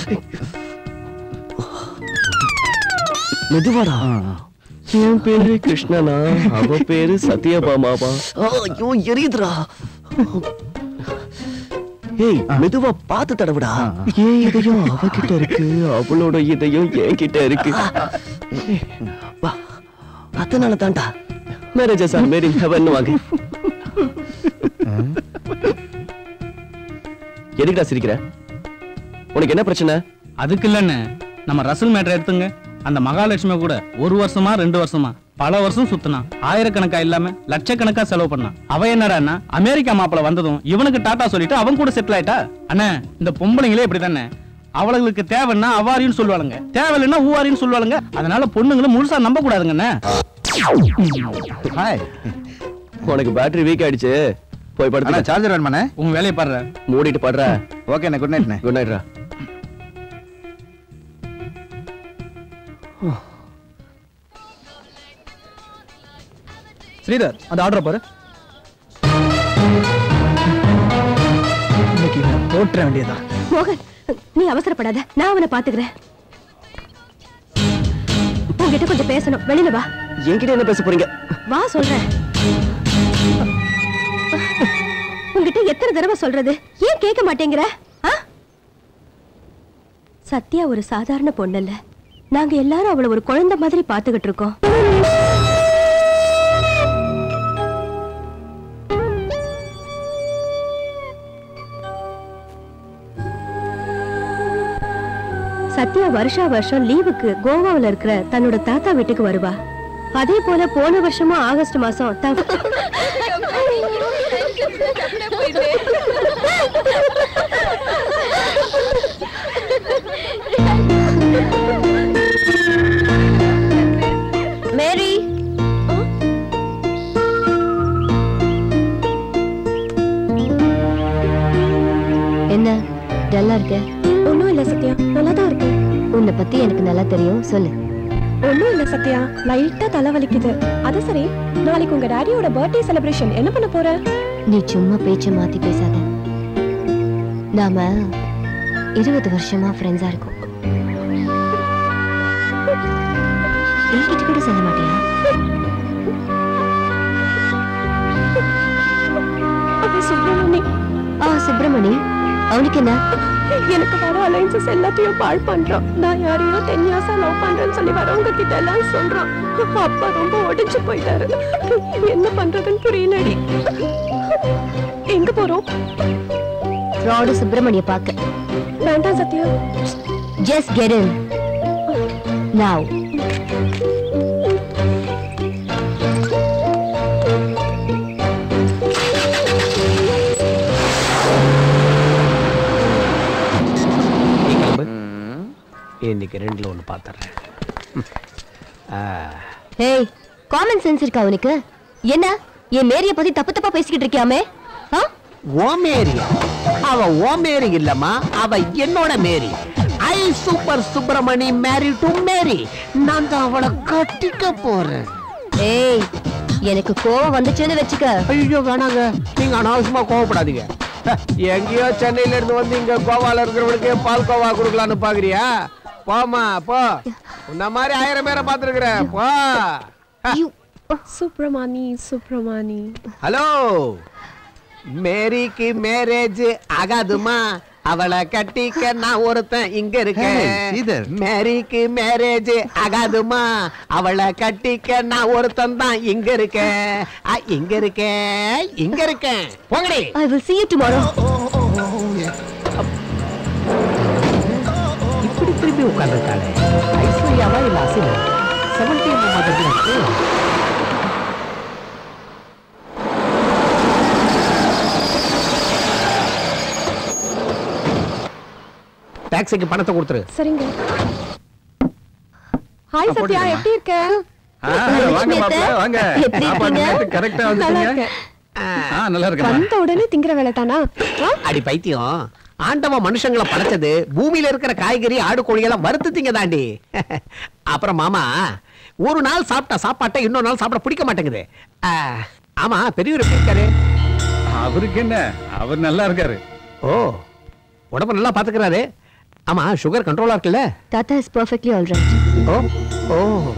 மெதுவாடா என் பேரு கிருஷ்ணனா அவ பேரு சத்யபாமாவா ஐயோ எரியுதுடா ஏய் மெதுவா பார்த்து தடவுடா ஏன் இதயம் அவகிட்ட இருக்கு அவளோட இதயம் என்கிட்ட இருக்கு ஏய், வா அதனால தான்டா marriages are made in heaven வாங்க எதுக்குடா சிரிக்கிற உனக்கு என்ன பிரச்சனை அதுக்கு இல்லன்னு நம்ம ரசல் மேட்டர் எடுத்துங்க அந்த மகாலட்சுமி கூட ஒரு வருஷமா ரெண்டு வருஷமா பல வருஷம் சுத்தினான் ஆயிரக்கணக்கா இல்லாம லட்சக்கணக்கா செலவு பண்ணான் அவ என்னடான்னா அமெரிக்கா மாப்பிள வந்ததும் இவனுக்கு டாட்டா சொல்லிட்டு அவன் கூட செட்டில் ஆயிட்டா அண்ணே இந்த பொம்பளைங்களே இப்படி தானே அவளுங்களுக்கு தேவைன்னா அவாரின்னு சொல்லுவாளுங்க தேவையில்லைன்னா ஊவாரின்னு சொல்லுவாளுங்க அதனால பொண்ணுங்களை முழுசா நம்ப கூடாதுங்கண்ணே ஹாய் உனக்கு பேட்டரி வீக் ஆயிடுச்சு போய் படுத்து சார்ஜர் வேணுமாண்ணே உன் வேலையை பாடுற மூடிட்டு பாடுற ஓகேண்ணே குட் நைட்ண்ணே குட் நைட்ரா ஸ்ரீதர் அந்த ஆர்டர் பாரு இன்னைக்கு இவனை போட்டுற வேண்டியதுதான் மோகன் நீ அவசரப்படாத நான் அவனை பாத்துக்கிறேன் உன்கிட்ட கொஞ்சம் பேசணும் வெளியில வா என்கிட்ட என்ன பேச போறீங்க வா சொல்றேன் உன்கிட்ட எத்தனை தடவை சொல்றது ஏன் கேட்க மாட்டேங்கிற ஆ? சத்யா ஒரு சாதாரண பொண்ணல்ல நாங்க எல்லாரும் அவளை ஒரு குழந்தை மாதிரி பாத்துக்கிட்டு இருக்கோம் சத்யா வருஷா வருஷம் லீவுக்கு கோவாவுல இருக்கிற தன்னோட தாத்தா வீட்டுக்கு வருவா அதே போல போன வருஷமும் ஆகஸ்ட் மாசம் தன் மேரி என்ன டல்லா இருக்க ஒண்ணும் இல்ல சத்யா நல்லா தான் இருக்கு உன்னை பத்தி எனக்கு நல்லா தெரியும் சொல்லு ஒண்ணும் இல்ல சத்யா லைட்டா தலை வலிக்குது அது சரி நாளைக்கு உங்க டாடியோட பர்த்டே செலிப்ரேஷன் என்ன பண்ண போற நீ சும்மா பேச்ச மாத்தி பேசாத நாம இருபது வருஷமா ஃப்ரெண்ட்ஸா இருக்கோம் என்கிட்ட கூட சொல்ல மாட்டியா அவன் சுப்பிரமணி ஆ சுப்பிரமணி அவனுக்கு என்ன எனக்கு வர அலைன்சஸ் எல்லாத்தையும் பாழ் பண்றான் நான் யாரையோ தென்யாசா லவ் பண்றேன்னு சொல்லி வரவங்க கிட்ட எல்லாம் சொல்றான் அப்பா ரொம்ப உடைஞ்சு போயிட்டாரு என்ன பண்றதுன்னு புரியலடி எங்க போறோம் ஃப்ராடு சுப்பிரமணிய பார்க்க வேண்டாம் Satya just get in now நீ கிளம்பு இன்னைக்கு ரெண்டுல ஒண்ணு பாத்துறேன் ஏய் காமன் சென்ஸ் இருக்கா உனக்கு என்ன என் மேரிய பத்தி தப்பு தப்பா பேசிக்கிட்டு இருக்கியாமே ஆ ஓ மேரியா அவ ஓ மேரி இல்லம்மா அவ என்னோட மேரி ஐ super Subramani Mary to Mary நான் தான் அவளை கட்டிக்க போறேன் ஏய் எனக்கு கோவம் வந்துச்சுன்னு வச்சுக்க ஐயோ வேணாங்க நீங்க அனாவசியமா கோவப்படாதீங்க ஹ, எங்கேயோ சென்னையில இருந்து வந்து இங்க கோவால இருக்கிறவனுக்கு பால் கோவா கொடுக்கலான்னு பாக்குறியா போமா போ உன்ன மாதிரி ஆயிரம் பேரை பார்த்துருக்குறேன் போ சுப்பிரமணி சுப்பிரமணி ஹலோ மேரிக்கு மேரேஜ் ஆகாதுமா அவளை கட்டிக்க நான் ஒருத்தன் இங்க Hey, இருக்கேன் ஸ்ரீதர். மேரிக்கு மேரேஜ் ஆகாதுமா அவளை கட்டிக்க நான் ஒருத்தன் தான் இங்க இருக்கேன் ஆ, இங்க இருக்கேன் இங்க இருக்கேன் போங்கடி I will see you tomorrow இப்படி திரும்பி உட்கார்ந்துருக்காளே ஐஸ்வர்யாவா இல்ல அசிலா செவன்டீன் மாதிரி இருக்கு டாக்ஸிக்கு பணத்தை கொடுத்துரு சரிங்க ஹாய் சத்யா எப்படி இருக்க வாங்க மாப்பிள்ள வாங்க எப்படி சாப்பாடு இருக்கீங்க? நேரத்துக்கு கரெக்டா நல்லா வந்துட்டீங்க இருக்கேன். ஆ நல்லா இருக்கேன் வந்த உடனே திங்கிற வேலை தானா அடி பைத்தியம் ஆண்டவன் மனுஷங்களை படைச்சது பூமியில இருக்கிற காய்கறி ஆடு கோழி எல்லாம் வறுத்து திங்க தாண்டி அப்புறம் மாமா ஒரு நாள் சாப்பிட்ட சாப்பாட்டை இன்னொரு நாள் சாப்பிட பிடிக்க மாட்டேங்குது ஆ, ஆமா பெரியவர் எப்படி இருக்காரு அவருக்கு என்ன அவர் நல்லா இருக்காரு ஓ உடம்ப நல்லா பாத்துக்கிறாரு ஆமா சுகர் கண்ட்ரோலா இருக்குல்ல தாத்தா இஸ் பர்ஃபெக்ட்லி ஆல் ரைட் ஓ ஓ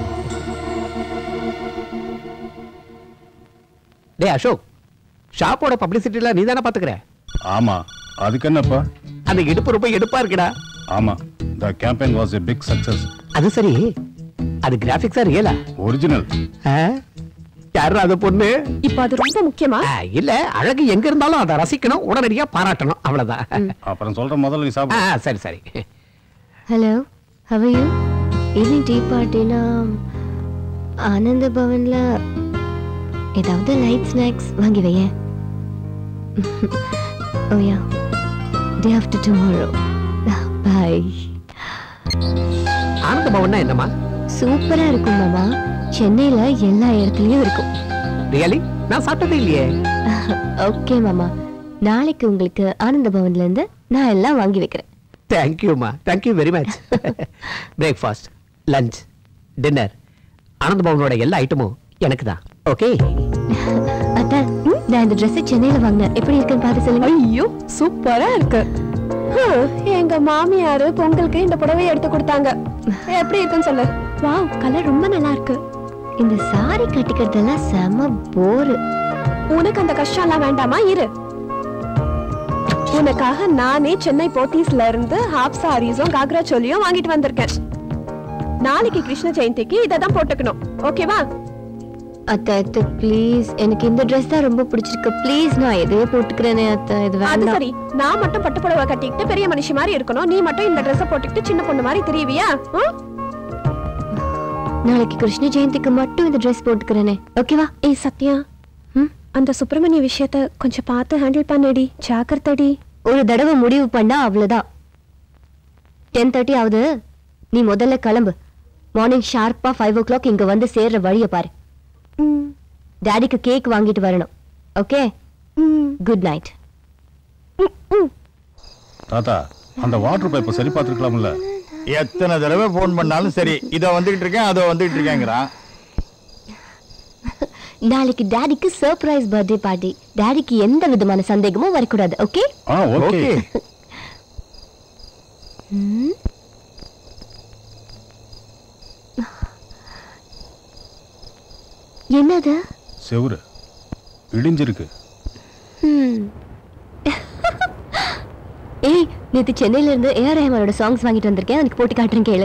டேய் அசோக் ஷாப்போட பப்ளிசிட்டில நீ தானே பாத்துக்கிற ஆமா அதுக்கு என்னப்பா அந்த இடுப்பு ரொம்ப எடுப்பா இருக்குடா ஆமா the campaign was a big success அது சரி அது கிராபிக்ஸா ரியலா ஒரிஜினல் யாரு அது பொண்ணு இப்ப அது ரொம்ப முக்கியமா ஆ, இல்ல அழகு எங்க இருந்தாலும் அதை ரசிக்கணும் உடனடியா பாராட்டணும் அவ்வளவுதான் அப்புறம் சொல்ற முதல்ல நீ ஆ, சாப்பிடு சரி சரி hello how you evening tea பார்ட்டினா ஆனந்த பவன்ல ஏதாவது லைட் ஸ்நாக்ஸ் வாங்கி வையேன் ஓயா டே ஆஃப்டர் டுமாரோ பாய் ஆனந்த பவன்னா என்னமா சூப்பரா இருக்கும் மாமா சென்னையில எல்லா இடத்துலயும் இருக்கும் ரியலி நான் சாப்பிட்டதே இல்லையே ஓகே மாமா நாளைக்கு உங்களுக்கு ஆனந்த பவன்ல இருந்து நான் எல்லாம் வாங்கி வைக்கிறேன் தேங்க்யூமா thank you very much breakfast lunch dinner Ananda பவனோட எல்லா ஐட்டமும் எனக்கு தான் ஓகே அத்தா நான் இந்த Dress சென்னையில வாங்கினேன் எப்படி இருக்குன்னு பார்த்து சொல்லுங்க ஐயோ சூப்பரா இருக்கு ஹம், எங்க மாமியாரு பொங்கலுக்கு இந்த புடவை எடுத்து கொடுத்தாங்க எப்படி இருக்குன்னு சொல்லு வாவ் கலர் ரொம்ப நல்லா இருக்கு இந்த சாரி கட்டிக்கிறதெல்லாம் செம போரு உனக்கு அந்த கஷ்டம் எல்லாம் வேண்டாமா இரு உனக்காக நானே சென்னை போத்தீஸ்ல இருந்து ஹாஃப் சாரீஸும் காக்ரா சோலியும் வாங்கிட்டு வந்திருக்கேன் நாளைக்கு கிருஷ்ண ஜெயந்திக்கு இதை தான் போட்டுக்கணும் ஓகேவா அத்தா அத்தை ப்ளீஸ் எனக்கு இந்த Dress தான் ரொம்ப பிடிச்சிருக்கு ப்ளீஸ் நான் எதையோ போட்டுக்கிறேனே அத்தா இது அது வேண்டாம் சரி நான் மட்டும் பட்டு புடவை கட்டிக்கிட்டு பெரிய மனுஷி மாதிரி இருக்கணும் நீ மட்டும் இந்த ட்ரெஸ் போட்டுக்கிட்டு சின்ன பொண்ணு மாதிரி தெரியவியா நாளைக்கு கிருஷ்ண ஜெயந்திக்கு மட்டும் இந்த Dress போட்டுக்கிறேனே ஓகேவா ஏய் சத்யா அந்த சுப்பிரமணிய விஷயத்த கொஞ்சம் பார்த்து ஹேண்டில் பண்ணடி ஜாக்கிரதடி ஒரு தடவை முடிவு பண்ணா அவ்வளவுதான் டென் தேர்ட்டி ஆகுது நீ முதல்ல கிளம்பு மார்னிங் ஷார்ப்பா ஃபைவ் ஓ கிளாக் இங்க வந்து சேர்ற வழியை பாரு டாடிக்கு கேக் வாங்கிட்டு வரணும் ஓகே குட் நைட் தாத்தா அந்த வாட்டர் பைப்பை சரி பார்த்துருக்கலாம்ல எத்தனை தடவை ஃபோன் பண்ணாலும் சரி இதோ வந்துகிட்டு இருக்கேன் அதோ வந்துகிட்டு இருக்கேங்கிறான் நாளைக்கு டாடிக்கு சர்ப்ரைஸ் பர்த்டே பார்ட்டி டாடிக்கு எந்த விதமான சந்தேகமும் வரக்கூடாது ஓகே ஆ ஓகே என்னது செவுரு இடிஞ்சிருக்கு Hmm. ஏய் நேத்து சென்னையில இருந்து ஏஆர் ரஹ்மானோட சாங்ஸ் வாங்கிட்டு வந்திருக்கேன் அதுக்கு போட்டு காட்டுறேன் கேளு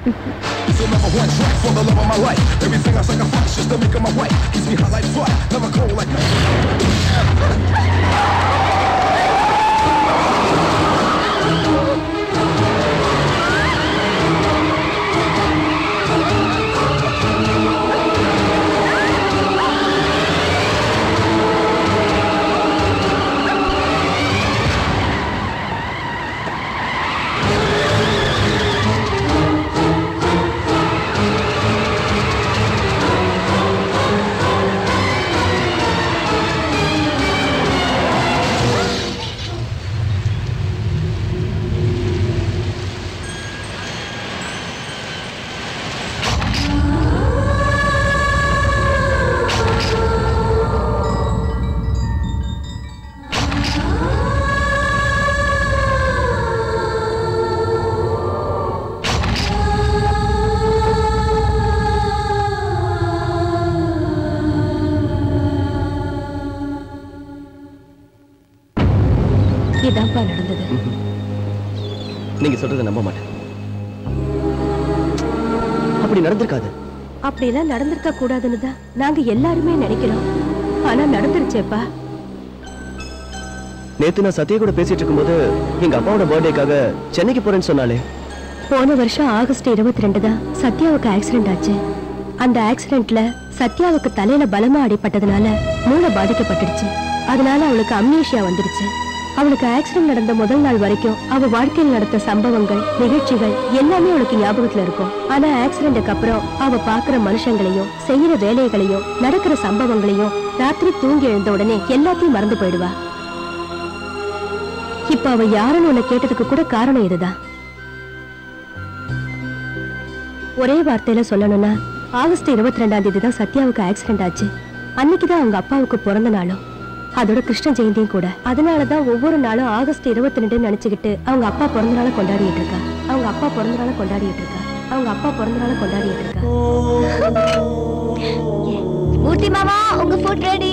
இதான்ப்பா நடந்தது நீங்க சொல்றதை நம்ப மாட்டேன் அப்படி நடந்திருக்காது அப்படிலாம் நடந்திருக்க கூடாதுன்னு தான் நாங்க எல்லாருமே நினைக்கிறோம் ஆனா நடந்துருச்சேப்பா நேத்து நான் சத்யா கூட பேசிட்டு இருக்கும்போது எங்க அப்பாவோட பர்த்டேக்காக சென்னைக்கு போறேன்னு சொன்னாலே போன வருஷம் ஆகஸ்ட் இருபத்தி ரெண்டு தான் சத்யாவுக்கு ஆக்சிடென்ட் ஆச்சு அந்த ஆக்சிடென்ட்ல சத்யாவுக்கு தலையில பலமா அடிபட்டதுனால மூளை பாதிக்கப்பட்டுடுச்சு அதனால அவளுக்கு அம்னீஷியா வந்துடுச்சு அவளுக்கு ஆக்சிடென்ட் நடந்த முதல் நாள் வரைக்கும் அவ வாழ்க்கையில் நடந்த சம்பவங்கள் நிகழ்ச்சிகள் எல்லாமே அவளுக்கு ஞாபகத்துல இருக்கும் ஆனா ஆக்சிடென்ட்க்கு அப்புறம் அவ பாக்குற மனுஷங்களையும் செய்யற வேலைகளையும் நடக்கிற சம்பவங்களையும் ராத்திரி தூங்கி எழுந்த உடனே எல்லாத்தையும் மறந்து போயிடுவா இப்ப அவ யாருன்னு உன்னை கேட்டதுக்கு கூட காரணம் இதுதான் ஒரே வார்த்தையில சொல்லணும்னா ஆகஸ்ட் இருபத்தி ரெண்டாம் தேதி தான் சத்யாவுக்கு ஆக்சிடென்ட் ஆச்சு அன்னைக்கு தான் அவங்க அப்பாவுக்கு பிறந்த நாளும் அதோட கிருஷ்ண ஜெயந்தியும் கூட அதனாலதான் ஒவ்வொரு நாளும் ஆகஸ்ட் இருபத்தி ரெண்டு நினைச்சுக்கிட்டு அவங்க அப்பா பிறந்த நாளை கொண்டாடிட்டு இருக்கா அவங்க அப்பா பிறந்த நாளை கொண்டாடிட்டு இருக்கா அவங்க அப்பா பிறந்த நாளை கொண்டாடிட்டு இருக்கா மூர்த்தி மாமா உங்க ஃபுட் ரெடி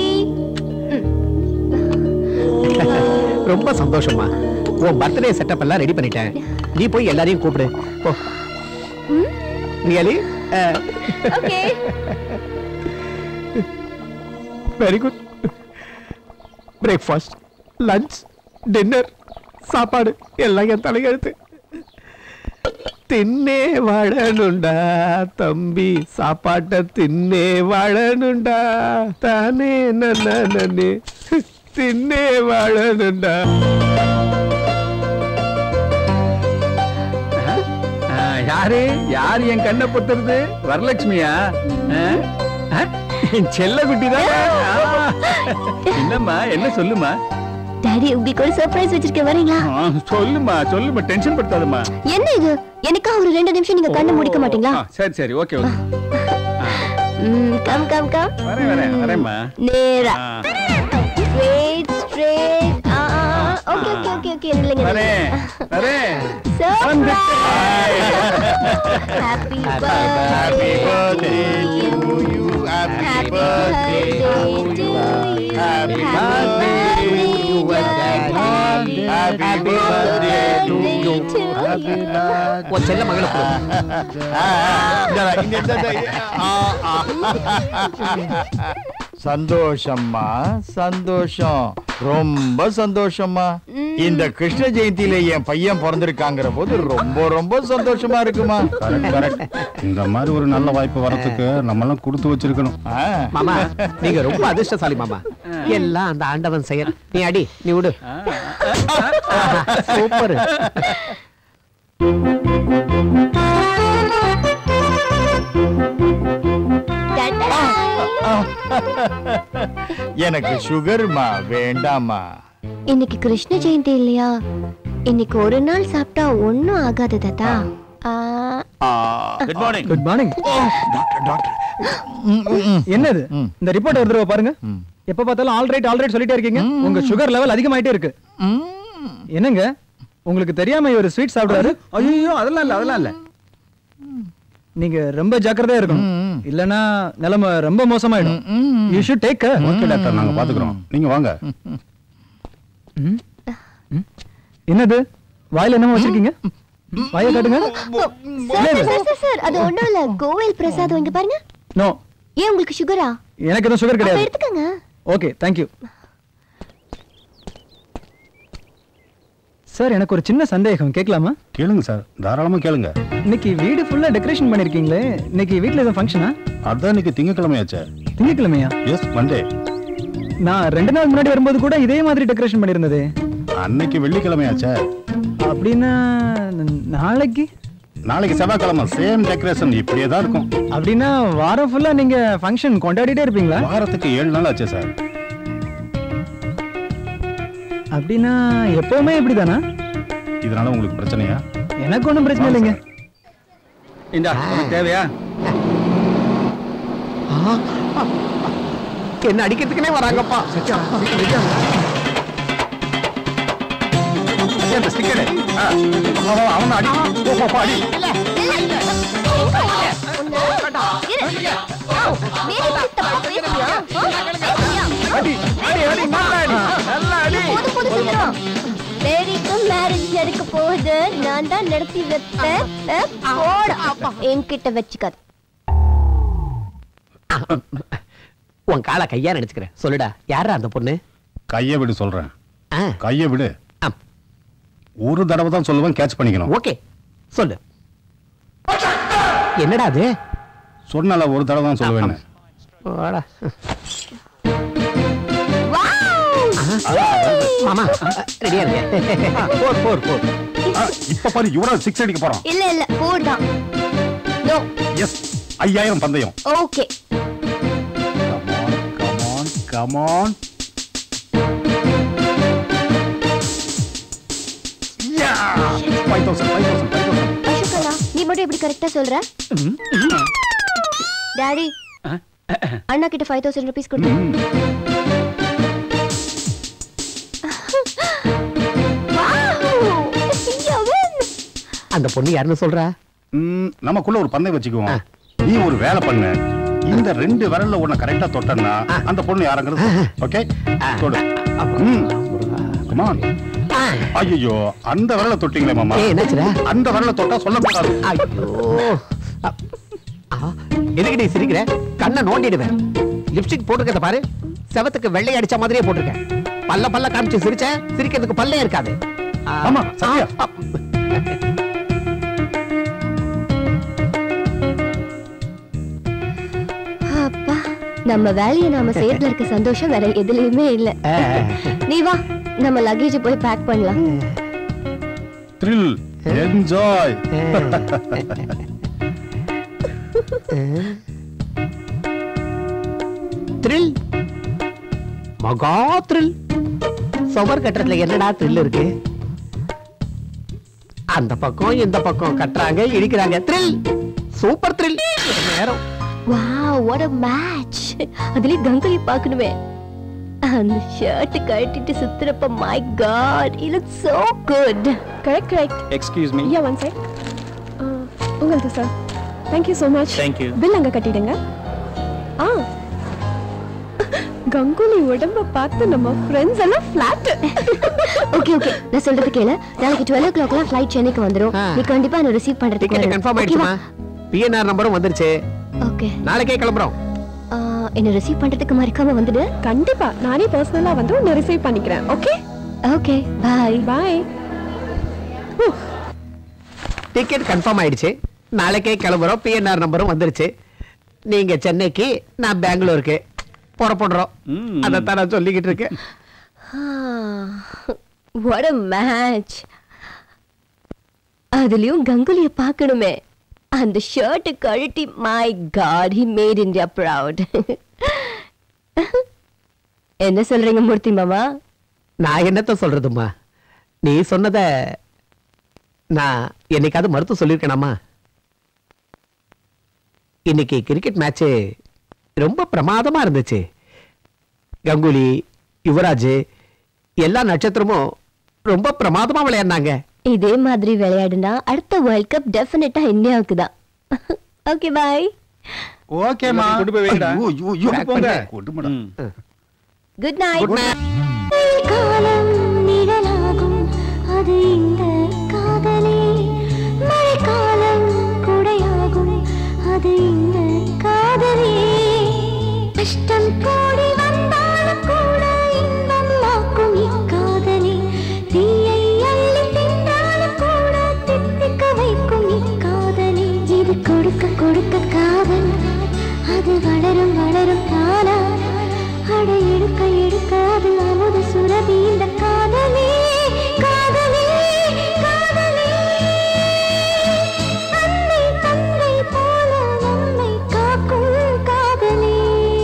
ரொம்ப சந்தோஷமா உன் பர்த்டே செட்டப் எல்லாம் ரெடி பண்ணிட்டேன் நீ போய் எல்லாரையும் கூப்பிடு போ really okay very good breakfast lunch dinner சாப்பாடு எல்லாம் என் தலையெழுத்து தின்னே வாழணுண்டா தம்பி சாப்பாட்டை தின்னே வாழணுண்டா தானே நன்னே தின்னே வாழணுண்டா ஆ, யாரு யாரு என் கண்ணை பொத்துறது வரலட்சுமியா ஆ? ஆ? என் செல்ல குட்டி என்னம்மா என்ன சொல்லுமா டாடி உங்களுக்கு ஒரு சர்ப்ரைஸ் வச்சிருக்கேன் வரீங்களா ஆ, சொல்லுமா சொல்லுமா டென்ஷன் படுத்தாதம்மா என்ன இது எனக்கா ஒரு ரெண்டு நிமிஷம் நீங்க கண்ணை முடிக்க மாட்டீங்களா ஆ, சரி சரி ஓகே ஓகே ம், கம் கம் கம் வரேன் வரேன் வரேம்மா நேரா ஆ. Straight straight okay okay okay okay இல்லைங்க வரேன் வரேன் happy Happy birthday to you. Happy birthday to you. Happy birthday to you. Happy birthday to you. Happy birthday. உன் செல்ல மகளை கொடு. ஆ, இந்தா, இந்த, இந்த, இந்த, ஆ, ஆ. சந்தோஷம்மா சந்தோஷம் ரொம்ப சந்தோஷம்மா இந்த கிருஷ்ண ஜெயந்தியில என் பையன் பிறந்திருக்காங்கிற போது ரொம்ப ரொம்ப சந்தோஷமா இருக்குமா கரெக்ட் கரெக்ட் இந்த மாதிரி ஒரு நல்ல வாய்ப்பு வரத்துக்கு நம்மலாம் கொடுத்து வச்சிருக்கணும் மாமா நீங்க ரொம்ப அதிர்ஷ்டசாலி மாமா எல்லாம் அந்த ஆண்டவன் செயல் நீ அடி நீ விடு சூப்பர் எனக்கு சுகர்மா வேண்டாமா இன்னைக்கு கிருஷ்ண ஜெயந்தி இல்லையா இன்னைக்கு ஒரு நாள் சாப்பிட்டா ஒண்ணும் ஆகாது தாத்தா ஆ, குட் மார்னிங் குட் மார்னிங் என்னது இந்த ரிப்போர்ட் ஒரு தடவை பாருங்க எப்ப பார்த்தாலும் ஆல் ரைட் ஆல் ரைட் சொல்லிட்டே இருக்கீங்க உங்க சுகர் லெவல் அதிகமாயிட்டே இருக்கு என்னங்க உங்களுக்கு தெரியாம இவர் ஸ்வீட் சாப்பிடுறாரு ஐயோ அதெல்லாம் இல்ல அதெல்லாம் இல்ல நீங்க ரொம்ப ஜாக்கிரதையா இருக்கணும் இல்லனா நிலைமை ரொம்ப மோசமாயிடும் you should take okay doctor நாங்க பாத்துக்கிறோம் நீங்க வாங்க என்னது வாயில என்னமோ வச்சிருக்கீங்க வாயை காட்டுங்க சார் சார் சார் சார் அது ஒண்ணும் இல்ல கோவில் பிரசாதம் இங்க பாருங்க நோ ஏன் உங்களுக்கு சுகரா எனக்கு எதுவும் சுகர் அப்ப கிடையாது எடுத்துக்கங்க ஓகே தேங்க்யூ சார் எனக்கு ஒரு சின்ன சந்தேகம் கேட்கலாமா கேளுங்க சார் தாராளமா கேளுங்க இன்னைக்கு வீடு ஃபுல்லா டெக்கரேஷன் பண்ணிருக்கீங்களே இன்னைக்கு வீட்ல எதுவும் ஃபங்க்ஷனா அதான் இன்னைக்கு திங்கக்கிழமையாச்சே திங்கக்கிழமையா எஸ் மண்டே நான் ரெண்டு நாள் முன்னாடி வரும்போது கூட இதே மாதிரி டெக்கரேஷன் பண்ணிருந்ததே அன்னைக்கு வெள்ளிக்கிழமையாச்சே அப்படின்னா நாளைக்கு நாளைக்கு செவ்வாய்க்கிழமை சேம் டெக்கரேஷன் இப்படியே தான் இருக்கும் அப்படின்னா வாரம் ஃபுல்லா நீங்க ஃபங்க்ஷன் கொண்டாடிட்டே இருப்பீங்களா வாரத்துக்கு ஏழு நாள் ஆச்சு சார் அப்படின்னா எப்பவுமே இப்படிதானா இதனால உங்களுக்கு பிரச்சனையா எனக்கு ஒன்றும் பிரச்சனை இல்லைங்க இந்தா உனக்கு தேவையா என்ன அடிக்கிறதுக்குனே வராங்கப்பா அந்த ஸ்டிக்கர் அவன் அடி போ, போ, போ, அடி மேரிக்கும் மேரேஜ் நடக்க போகுது நான் தான் நடத்தி வைப்பேன் அஹ், போடா. என்கிட்ட வச்சுக்காது உன் காலை கையா நினைச்சுக்கிறேன் சொல்லுடா யாரா அந்த பொண்ணு கையை விடு சொல்றேன் கையை விடு ஒரு தடவை தான் சொல்லுவேன் கேட்ச் பண்ணிக்கணும் ஓகே சொல்லு என்னடா அது சொன்னால ஒரு தடவை தான் சொல்லுவேன் வாடா. மாமா ரெடியா இருக்க போர் போர் போர் இப்ப பாரு யுவராஜ் சிக்ஸ் அடிக்க போறான் இல்ல இல்ல போர் தான் நோ எஸ் ஐயாயிரம் பந்தயம் okay come on come on five thousand five thousand five thousand அசோகலா நீ மட்டும் எப்படி கரெக்டா சொல்ற டாடி அண்ணா கிட்ட ஃபைவ் தௌசண்ட் ருபீஸ் கொடுத்து அந்த பொண்ணு யாருன்னு சொல்றா ம், நமக்குள்ள ஒரு பந்தயம் வச்சுக்குவோம் நீ ஒரு வேலை பண்ணு இந்த ரெண்டு விரல்ல உன்னை கரெக்டா தொட்டன்னா அந்த பொண்ணு யாருங்கிறது ஓகே தொடு ம் கமான் ஐயோ அந்த விரல தொட்டீங்களே மாமா ஏய், என்னாச்சுடா? அந்த விரல தொட்டா சொல்லக்கூடாது ஐயோ எதுக்கு நீ சிரிக்கிற கண்ணை நோண்டிடுவேன் லிப்ஸ்டிக் போட்டிருக்கத பாரு செவத்துக்கு வெள்ளை அடிச்ச மாதிரியே போட்டிருக்கேன் பல்ல பல்ல காமிச்சு சிரிச்ச சிரிக்கிறதுக்கு பல்லே இருக்காது ஆமா சத்யா அப்பா நம்ம வேலையை நாம செய்யறதுல இருக்க சந்தோஷம் வேற எதுலயுமே இல்ல நீ வா நம்ம லக்கேஜ் போய் பேக் பண்ணலாம் த்ரில் என்ஜாய் த்ரில் மகா த்ரில் சுவர் கட்டுறதுல என்னடா த்ரில் இருக்கு அந்த பக்கம் இந்த பக்கம் கட்டுறாங்க இடிக்கிறாங்க த்ரில் சூப்பர் த்ரில் நேரம் வாவ் வாட் a மேட்ச் அதுலயே கங்குலி பார்க்கணுமே அந்த ஷர்ட் கழட்டிட்டு சுத்துறப்ப my god it look so good correct correct excuse me yeah one check உங்களது sir thank you so much Thank you. Bill அங்க கட்டிடுங்க ஆ கங்குலி உடம்ப பார்த்து நம்ம ஃப்ரெண்ட்ஸ் எல்லாம் ஃபிளாட் ஓகே ஓகே நான் சொல்றது கேளு நாளைக்கு டுவெல் ஓ கிளாக்லாம் ஃபிளைட் சென்னைக்கு வந்துரும் நீ கண்டிப்பா என்ன ரிசீவ் பண்றதுக்கு டிக்கெட் கன்ஃபார்ம் ஆயிடுச்சுமா பிஎன்ஆர் நம்பரும் வந்துருச்சு ஓகே நாளைக்கே கிளம்புறோம் என்ன ரிசீவ் பண்றதுக்கு மறக்காம வந்துடு கண்டிப்பா நானே பர்சனலா வந்து உன்னை ரிசீவ் பண்ணிக்கிறேன் okay okay bye bye ticket confirm ஆயிடுச்சு நாளைக்கே கிளம்புறோம் பிஎன்ஆர் நம்பரும் வந்துருச்சு நீங்க சென்னைக்கு நான் பெங்களூருக்கு புறப்படுறோம் அதைத்தான் நான் சொல்லிக்கிட்டு இருக்கேன் வாட் a மேட்ச் அதுலயும் கங்குலிய பார்க்கணுமே அந்த ஷர்ட் கழட்டி my god he made India proud என்ன சொல்றீங்க மூர்த்தி மாமா நான் என்னத்த சொல்றதும்மா நீ சொன்னத நான் என்னைக்காவது மறுத்து சொல்லியிருக்கேனாமா இன்னைக்கு கிரிக்கெட் மேட்ச் ரொம்ப பிரமாதமா இருந்துச்சு கங்குலி யுவராஜ் எல்லா நட்சத்திரமும் ரொம்ப பிரமாதமா விளையாடினாங்க இதே மாதிரி விளையாடுனா அடுத்த வேர்ல்ட் கப் டெஃபினட்டா இந்தியாவுக்கு தான் ஓகே பாய் ஓகேமா கொண்டு போய் வைங்கடா. ஐயோ, ஐயோ, ஐயோ. Pack போங்க. கொண்டுமடா. குட் நைட் காலம் நிழலாகும் அது இந்த காதலே மழைக்காலம் குடையாகும் அது இந்த காதலே கஷ்டம் கூடி வந்தாலும் கூட இன்பம் ஆக்கும் இக்காதலே தீயை அள்ளி தின்றாலும் கூட தித்திக்க வைக்கும் இக்காதலே இது கொடுக்க கொடுக்க காதல் அது வளரும் வளரும் தானா அட எடுக்க எடுக்க அது அமுத சுரபி இந்த காதலே காதலே காதலே அன்னை தந்தை போல நம்மை காக்கும் காதலே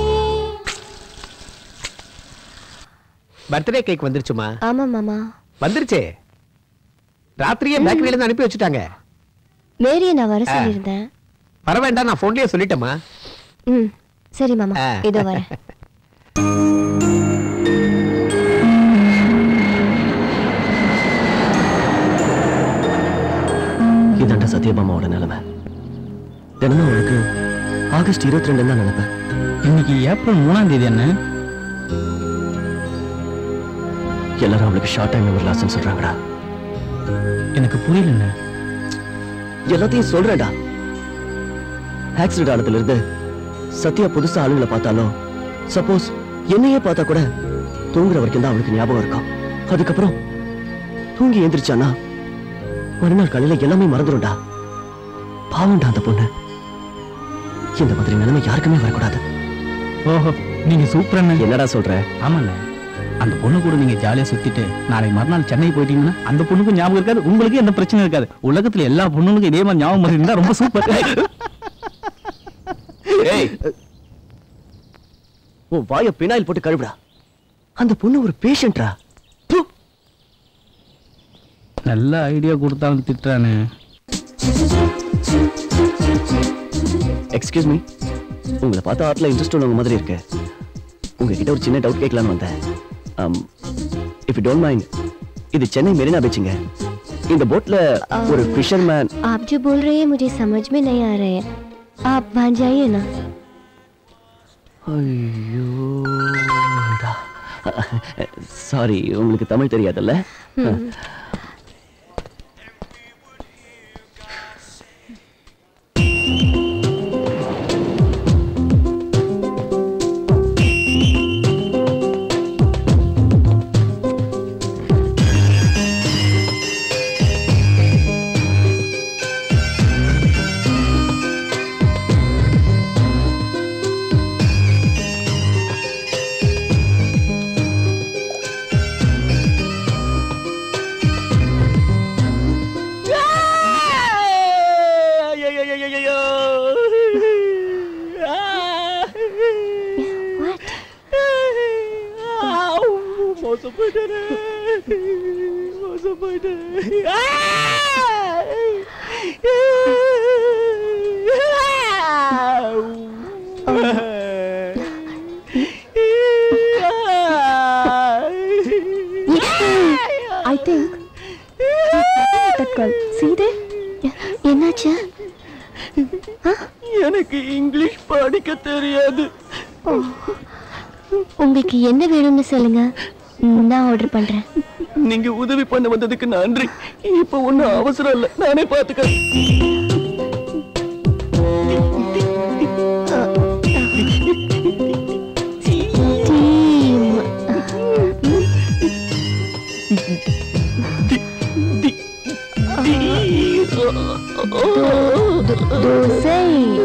பர்த்டே கேக் வந்துருச்சுமா ஆமா மாமா வந்துருச்சே ராத்திரியே பேக்கரியில இருந்து அனுப்பி வச்சுட்டாங்க மேரிய நான் வர ஆ. சொல்லியிருந்தேன் வர வேண்டாம் நான் போன்லயே சொல்லிட்டேமா ம் சரி மாமா ஆ. இதோ வரேன் இதாண்டா சத்யபாமாவோட நிலைமை தினமும் அவளுக்கு ஆகஸ்ட் இருபத்தி ரெண்டு தான் நினைப்பேன் இன்னைக்கு ஏப்ரல் மூணாம் தேதி என்ன எல்லாரும் அவளுக்கு ஷார்ட் டைம் மெமரி லாஸ்ன்னு சொல்றாங்கடா எனக்கு புரியலண்ணே எல்லாத்தையும் சொல்றேன்டா ஆக்சிடென்ட் ஆனதுல இருந்து சத்யா புதுசா ஆளுங்களை பார்த்தாலும் சப்போஸ் என்னையே பார்த்தா கூட தூங்குற வரைக்கும் தான் அவளுக்கு ஞாபகம் இருக்கும் அதுக்கப்புறம் தூங்கி எந்திரிச்சானா மறுநாள் காலையில எல்லாமே மறந்துடும்டா பாவம்டா அந்த பொண்ணு இந்த மாதிரி நிலைமை யாருக்குமே வரக்கூடாது ஓஹோ நீங்க சூப்பர் அண்ணே என்னடா சொல்ற ஆமாண்ணே அந்த பொண்ணு கூட நீங்க ஜாலியா சுத்திட்டு நாளை மறுநாள் சென்னை போயிட்டீங்கன்னா அந்த பொண்ணுக்கும் ஞாபகம் இருக்காது உங்களுக்கு எந்த பிரச்சனை இருக்காது உலகத்துல எல்லா பொண்ணுங்களுக்கும் இதே மாதிரி ஞாபகம் இருந்தா ரொம்ப சூப்பர் ஏய் உன் வாய பினாயில் போட்டு கழுவுடா அந்த பொண்ணு ஒரு பேஷண்ட்ரா நல்ல ஐடியா கொடுத்தாலும் திட்டுறானே எக்ஸ்கியூஸ் மீ உங்களை பார்த்தா ஆர்ட்ல இன்ட்ரெஸ்ட் உள்ளவங்க மாதிரி இருக்கு உங்ககிட்ட ஒரு சின்ன டவுட் கேட்கலான்னு வந்தேன் இஃப் யூ டோன்ட் மைண்ட் இது சென்னை மெரினா பீச்சுங்க இந்த போட்ல ஒரு ஃபிஷர்மேன் आप जो बोल रहे हैं मुझे समझ में नहीं आ रहे हैं आप वहाँ जाइए ना சாரி உங்களுக்கு தமிழ் தெரியாதுல்ல ம். மோசம் போயிட்டேனே மோசம் போயிட்டேன் I think that girl. See there? என்னாச்சு எனக்கு இங்கிலீஷ் படிக்க தெரியாது உங்களுக்கு என்ன வேணும்னு சொல்லுங்க ம், நான் ஆர்டர் பண்றேன் நீங்க உதவி பண்ண வந்ததுக்கு நன்றி இப்ப ஒண்ணும் அவசரம் இல்ல நானே பாத்துக்கிறேன் தோசை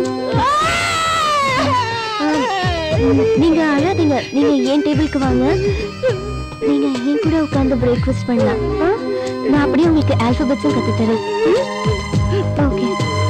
நீங்க அழாதீங்க நீங்க ஏன் டேபிளுக்கு வாங்க நீங்க என் கூட உட்கார்ந்து பிரேக்ஃபாஸ்ட் பண்ணலாம் ஆ? நான் அப்படியே உங்களுக்கு ஆல்பபெட்ஸும் கத்து தரேன் ஓகே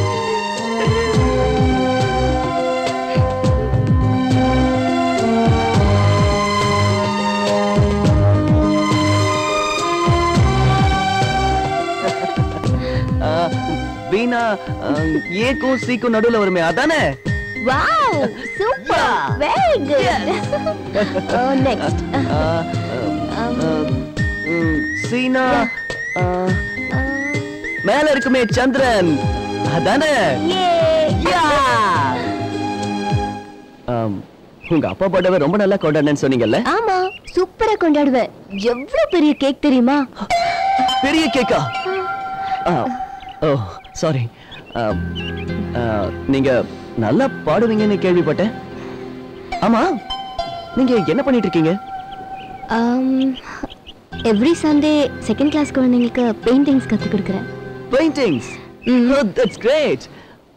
வீணா அஹ், ஏக்கும் சீக்கும் நடுவுல வருமே அதானே wow super very good oh next அஹ், அஹ், ம், சீனா அஹ், மேல இருக்குமே சந்திரன் அதானே ஆம், உங்க அப்பா பர்த்டே ரொம்ப நல்லா கொண்டாடுனேன்னு சொன்னீங்கல்ல ஆமா சூப்பரா கொண்டாடுவேன் எவ்வளவு பெரிய கேக் தெரியுமா பெரிய கேக்கா ஓ சாரி நீங்க நல்லா பாடுவீங்கன்னு கேள்விப்பட்டேன் ஆமா நீங்க என்ன பண்ணிட்டு இருக்கீங்க எவ்ரி சண்டே செகண்ட் கிளாஸ் குழந்தைங்களுக்கு பெயிண்டிங்ஸ் கத்து கொடுக்குறேன் பெயிண்டிங்ஸ் தட்ஸ் கிரேட்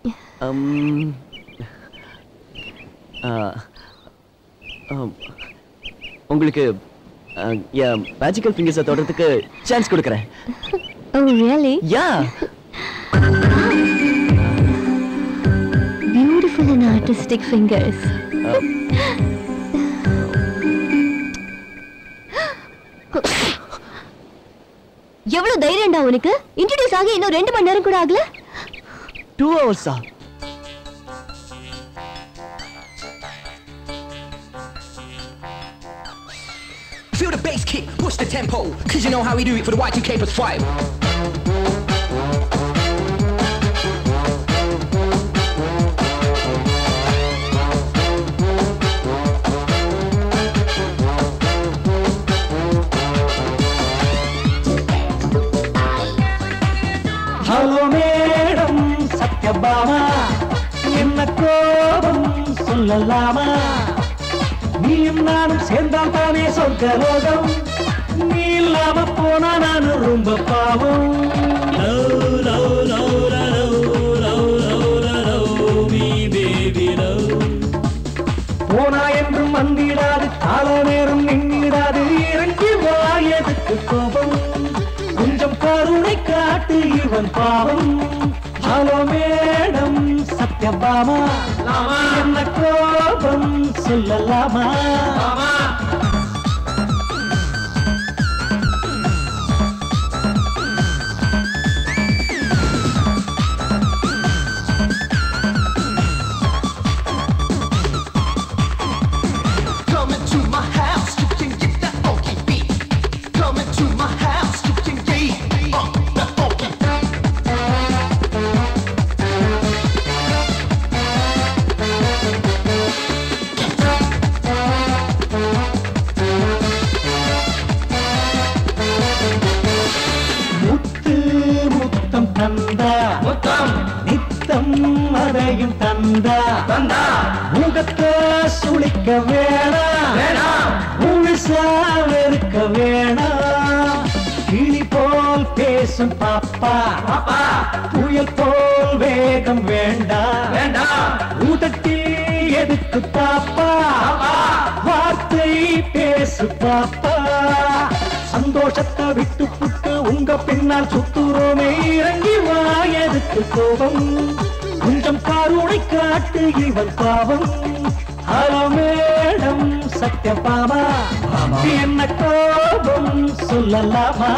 உங்களுக்கு அஹ், என் மேஜிக்கல் ஃபிங்கர்ஸை தொடறதுக்கு சான்ஸ் கொடுக்குறேன் oh really yeah beautiful and artistic fingers எவ்வளவு தைரியம்டா உனக்கு இன்ட்ரடியூஸ் ஆகி இன்னும் ரெண்டு மணி நேரம் கூட ஆகல டூ ஹவர்ஸா Feel the bass kick, push the tempo, cause you know how we do it for the Y2K plus 5. Hello madam Satyabhama என்ன கோபம் சொல்லலாமா நீயும் நானும் சேர்ந்தால் தானே சொர்க்கலோகம் நீ இல்லாம போனா நான் ரொம்ப பாவம் Love, love, love, love, love, love, love, me, baby, love. போனா என்றும் வந்திடாது கால நேரம் நின்னிடாது இறங்கி வா எதுக்கு கோபம் கொஞ்சம் கருணை காட்டு இவன் பாவம் ஹலோ மேடம் சத்யபாமா என்ன கோபம் சொல்லலாமா Come into my house, you can get that funky beat. Come into my house, you can get uh, that funky முழுசா வெறுக்க வேணாம் கிளி போல் பேசும் பாப்பா பாப்பா புயல் போல் வேகம் வேண்டாம் வேண்டாம் ஊதத்தில் எதுக்கு பாப்பா வார்த்தை பேசு பாப்பா சந்தோஷத்தை விட்டு புட்டு உங்க பின்னால் சுத்துறோமே இறங்கி வா எதுக்கு கோபம் கொஞ்சம் கருணை காட்டு இவன் பாவம் ஹலோ மேடம் சத்யபாமா என்ன கோபம் சொல்லலாமா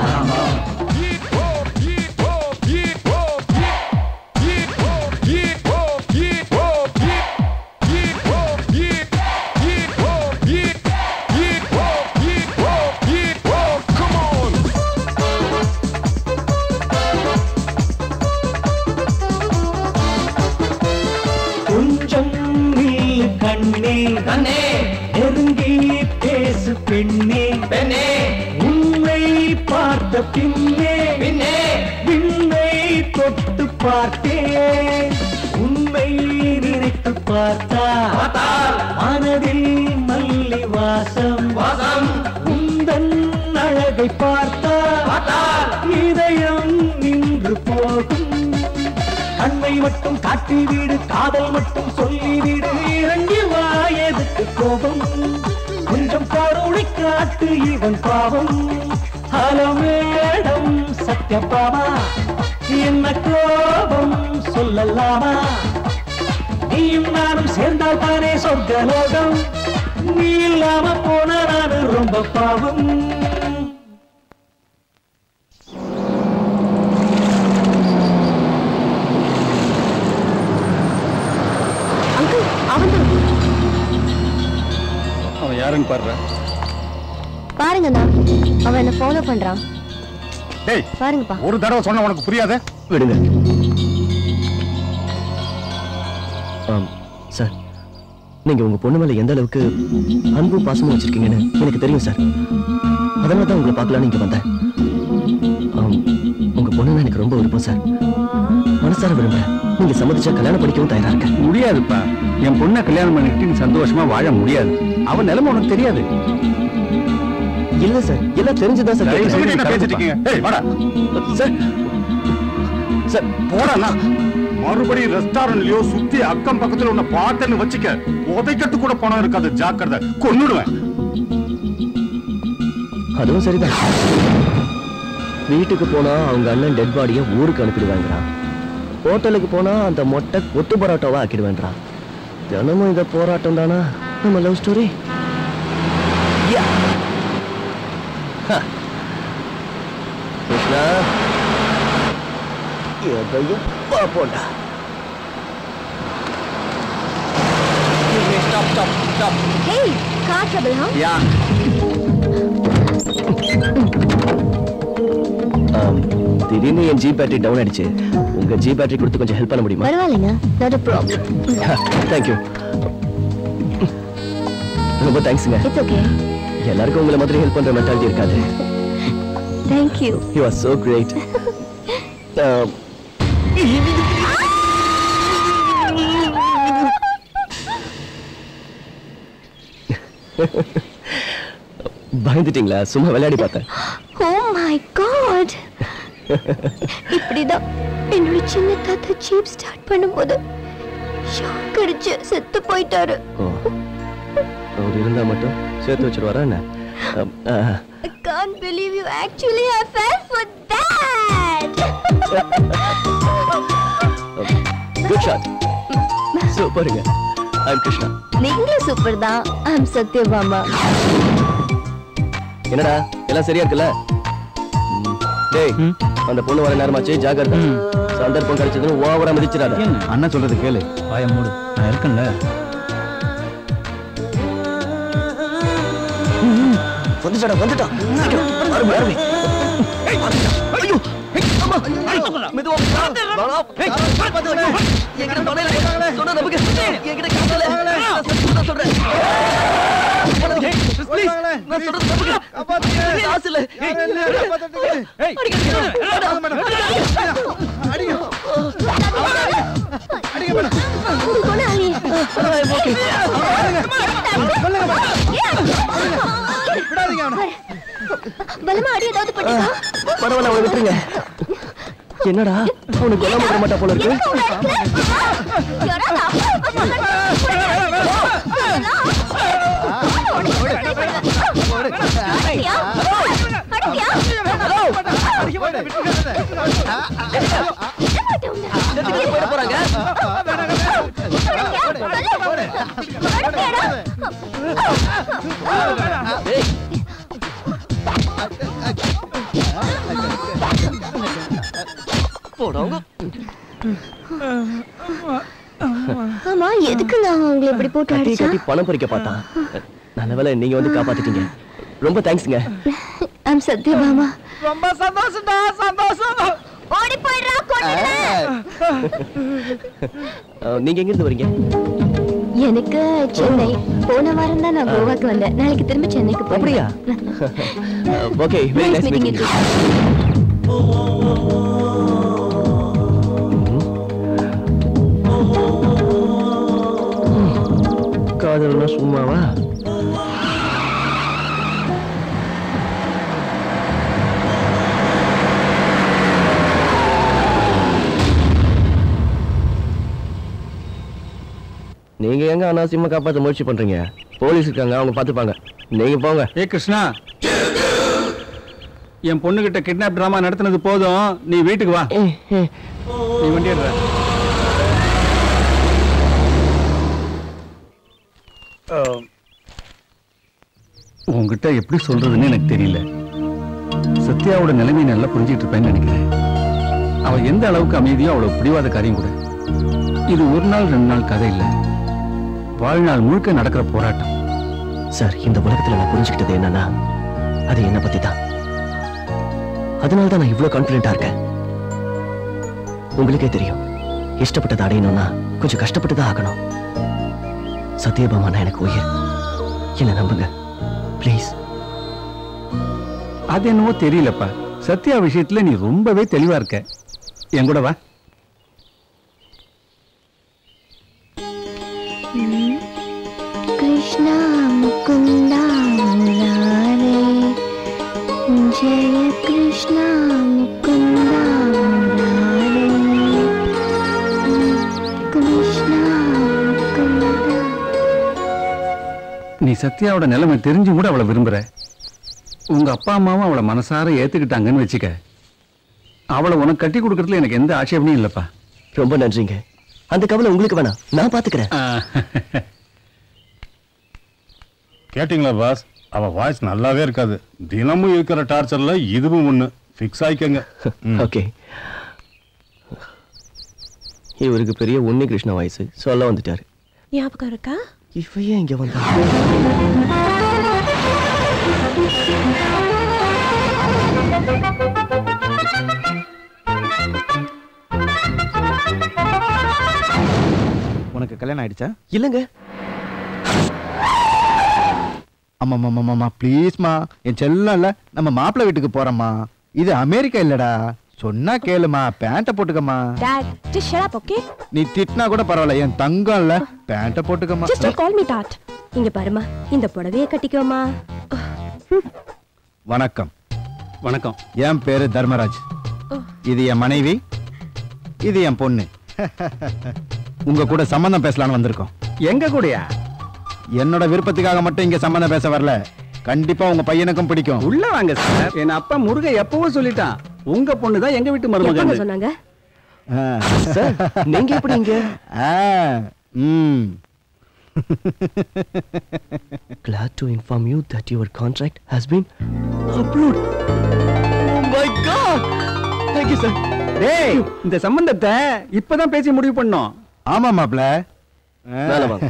கொஞ்சம் நில்லு கண்ணே கண்ணே நெருங்கி பேசு பெண்ணே பெண்ணே உன்னை பார்த்த பின்னே பின்னே விண்ணை தொட்டு பார்த்தேன் உண்மை நினைத்து பார்த்தால் மனதில் மல்லி வாசம் வாசம் உந்தன் அழகை பார்த்தால் இதயம் நின்று போகும் கண்ணை மட்டும் காட்டி வீடு காதல் மட்டும் சொல்லி வீடு இறங்கி வா எதுக்கு கோபம் கொஞ்சம் கருணை காட்டு இவன் பாவம் ஹலோ மேடம் சத்யபாமா என்ன கோபம் சொல்லலாமா நீயும் நானும் சேர்ந்தால் தானே சொர்க்கலோகம் நீ இல்லாம போன நானு ரொம்ப பாவம் அங்கிள் அவன் தான் அவன் யாருன்னு பாடுற பாருங்கண்ணா அவன் என்ன ஃபாலோ பண்றான் டேய் பாருங்கப்பா ஒரு தடவை சொன்ன உனக்கு புரியாத விடுங்க ஆம், சார் நீங்க உங்க பொண்ணு மேல எந்த அளவுக்கு அன்பும் பாசமும் வச்சிருக்கீங்கன்னு எனக்கு தெரியும் சார் அதனால தான் உங்களை பார்க்கலான்னு இங்க வந்தேன் ஆம், உங்க பொண்ணுன்னா எனக்கு ரொம்ப விருப்பம் சார் மனசார விரும்புறேன் நீங்க சம்மதிச்சா கல்யாணம் படிக்கவும் தயாரா இருக்கேன் முடியாதுப்பா என் பொண்ணை கல்யாணம் பண்ணிக்கிட்டு நீ சந்தோஷமா வாழ முடியாது அவன் நிலைமை உனக்கு தெரியாது இல்ல சார் எல்லாம் தெரிஞ்சுதான் சார் தயவு செஞ்சு கேட்கிறேன். என்ன பேசிட்டு இருக்கீங்க? ஏய், வாடா. சார் சார் போடா மறுபடியும் ரெஸ்டாரண்ட்லயோ சுத்தி அக்கம் பக்கத்துல உன்னை பார்த்தேன்னு வச்சுக்க உதைக்கட்டு கூட பணம் இருக்காது ஜாக்கிரதை கொன்னுடுவேன் அதுவும் சரிதான் வீட்டுக்கு போனா அவங்க அண்ணன் டெட் பாடியை ஊருக்கு அனுப்பிடுவாங்கிறான் ஹோட்டலுக்கு போனா அந்த மொட்டை கொத்து பரோட்டாவா ஆக்கிடுவேன்றான் தினமும் இந்த போராட்டம் தானா நம்ம லவ் ஸ்டோரி கிருஷ்ணா எதையும் பாப்போண்டா stop stop stop Hey, car trouble, huh? Yeah ஆம், திடீர்னு என் ஜி பேட்டரி டவுன் ஆயிடுச்சு உங்க ஜி பேட்டரி கொடுத்து கொஞ்சம் ஹெல்ப் பண்ண முடியுமா பரவாயில்லைங்க not a problem தேங்க்யூ ரொம்ப தேங்க்ஸுங்க it's okay எல்லாருக்கும் உங்களை மாதிரி ஹெல்ப் பண்ற மென்டாலிட்டி இருக்காது thank you you are so great பயந்துட்டீங்களா சும்மா விளையாடி பார்த்தேன் oh my god இப்படிதான் என்னோட சின்ன தாத்தா ஜீப் ஸ்டார்ட் பண்ணும்போது ஷாக் அடிச்சு செத்து போயிட்டாரு ஓ அவர் இருந்தா மட்டும் சேர்த்து வச்சிருவாரா என்ன அம், ஆ, I can't believe you actually have fell for that good shot சூப்பருங்க ஐம் கிருஷ்ணா நீங்களும் சூப்பர் தான் ஐம் சத்யபாமா என்னடா எல்லாம் சரியா இருக்குல்ல ம். டேய் அந்த பொண்ணு வர நேரமாச்சு ஜாகிரதை சந்தர்ப்பம் கிடைச்சதுன்னு ஓவரா மிதிச்சிடாத அண்ணன் சொல்றது கேளு வாய மூடு நான் இருக்கேன்ல வந்துட்டாடா வந்துட்டான் சீக்கிரம், அருமை அருமை ஐயோ அம்மா மெதுவா வாடா. ஏய், என்கிட்ட தொலைல. சொன்னா நம்புங்க. என்கிட்ட காசு இல்ல. நான் சத்தியமா சொல்றேன். Please, நான் சொல்றது நம்புங்க. காசு இல்ல. ஏய், கொண்டு போனா I'm okay. விடாதீங்க அவனை பலமா அடி ஏதாவது பண்ணிக்கா பரவாயில்ல அவளை விட்டுருங்க என்னடா உனக்கு கொல்லாம விட மாட்டா போல இருக்கு ஆமா எதுக்குங்க அவன் உங்களை இப்படி போட்டு கட்டி அடிச்சா கட்டி பணம் பறிக்க பார்த்தான் நல்ல வேளை நீங்க வந்து காப்பாத்திட்டீங்க ரொம்ப தேங்க்ஸ்ங்க ஐம் சத்யபாமா ரொம்ப சந்தோஷம்டா சந்தோஷம் ஓடி போயிடுறா அஹ், நீங்க எங்க இருந்து வரீங்க எனக்கு சென்னை போன வாரம் தான் நான் கோவாக்கு வந்தேன் நாளைக்கு திரும்ப சென்னைக்கு போறேன் அப்படியா okay very Nice nice meeting meeting you காதல்னா சும்மாவா நீங்க எங்க அனாவசியமா காப்பாத்த முயற்சி பண்றீங்க போலீஸ் இருக்காங்க அவங்க பாத்துப்பாங்க நீங்க போங்க ஏ கிருஷ்ணா என் பொண்ணுகிட்ட கிட்னாப் டிராமா நடத்தினது போதும் நீ வீட்டுக்கு வா நீ வண்டி எடுற உங்ககிட்ட எப்படி சொல்றதுன்னு எனக்கு தெரியல சத்யாவோட நிலைமை நல்லா புரிஞ்சுட்டு இருப்பேன்னு நினைக்கிறேன் அவ எந்த அளவுக்கு அமைதியோ அவ்வளவு பிடிவாத காரியம் கூட இது ஒரு நாள் ரெண்டு நாள் கதை இல்ல வாழ்நாள் முழுக்க நடக்கிற போராட்டம் சார் இந்த உலகத்துல நான் புரிஞ்சுக்கிட்டது என்னன்னா அது என்ன பத்தி தான் அதனால தான் நான் இவ்வளவு கான்பிடண்டா இருக்கேன் உங்களுக்கே தெரியும் இஷ்டப்பட்டதை அடையணும்னா கொஞ்சம் கஷ்டப்பட்டு தான் ஆகணும் சத்யபாமானா எனக்கு உயிர் என்ன நம்புங்க ப்ளீஸ் அது என்னவோ தெரியலப்பா சத்யா விஷயத்துல நீ ரொம்பவே தெளிவா இருக்க என் கூட வா कृष्णा मुकुन्दा मुरारे जय कृष्णा मुकुन्दा मुरारे कृष्णा मुकुन्दा நீ சத்யாவோட நிலைமை தெரிஞ்சும் கூட அவளை விரும்புற உங்க அப்பா அம்மாவும் அவளை மனசார ஏத்துக்கிட்டாங்கன்னு வச்சுக்க அவளை உனக்கு கட்டி கொடுக்கறதுல எனக்கு எந்த ஆட்சேபனையும் இல்லப்பா ரொம்ப நன்றிங்க அந்த கவலை உங்களுக்கு வேணாம் நான் பாத்துக்கிறேன் கேட்டிங்களா பாஸ் அவ வாய்ஸ் நல்லாவே இருக்காது தினமும் இருக்கிற டார்ச்சர்ல இதுவும் ஒண்ணு ஃபிக்ஸ் ஆயிக்கங்க ஓகே இவருக்கு பெரிய உன்னி கிருஷ்ண வயசு சொல்ல வந்துட்டாரு ஞாபகம் இருக்கா இப்ப ஏன் இங்க வந்தா உனக்கு கல்யாணம் ஆயிடுச்சா இல்லங்க ஆமாம்மாம்மாம்மா ப்ளீஸ்மா என் செல்லம் இல்ல நம்ம மாப்பிள்ளை வீட்டுக்கு போறோம்மா இது அமெரிக்கா இல்லடா சொன்னா கேளுமா பேண்ட்டை போட்டுக்கம்மா Dad, just shut up, okay? நீ திட்டினா கூட பரவாயில்ல என் தங்கம் இல்ல பேண்ட்டை போட்டுக்கம்மா Just don't call me that. இங்க பாருமா இந்த புடவைய கட்டிக்கோமா வணக்கம் வணக்கம் என் பேரு தர்மராஜ் இது என் மனைவி இது என் பொண்ணு உங்க கூட சம்பந்தம் பேசலாம்னு வந்திருக்கோம் எங்க கூடயா என்னோட விருப்பத்துக்காக மட்டும் இங்க சம்பந்தம் பேச வரல கண்டிப்பா உங்க பையனுக்கும் பிடிக்கும் உள்ள வாங்க சார் என் அப்பா முருக எப்பவும் சொல்லிட்டான் உங்க பொண்ணு தான் எங்க வீட்டு எப்பமா மருமகன் சொன்னாங்க சார் நீங்க எப்படி இங்க ம் glad to inform you that your contract has been approved oh my god thank you sir டேய் இந்த சம்பந்தத்தை இப்பதான் பேசி முடிவு பண்ணோம் ஆமா மாப்ள மேல வாங்க.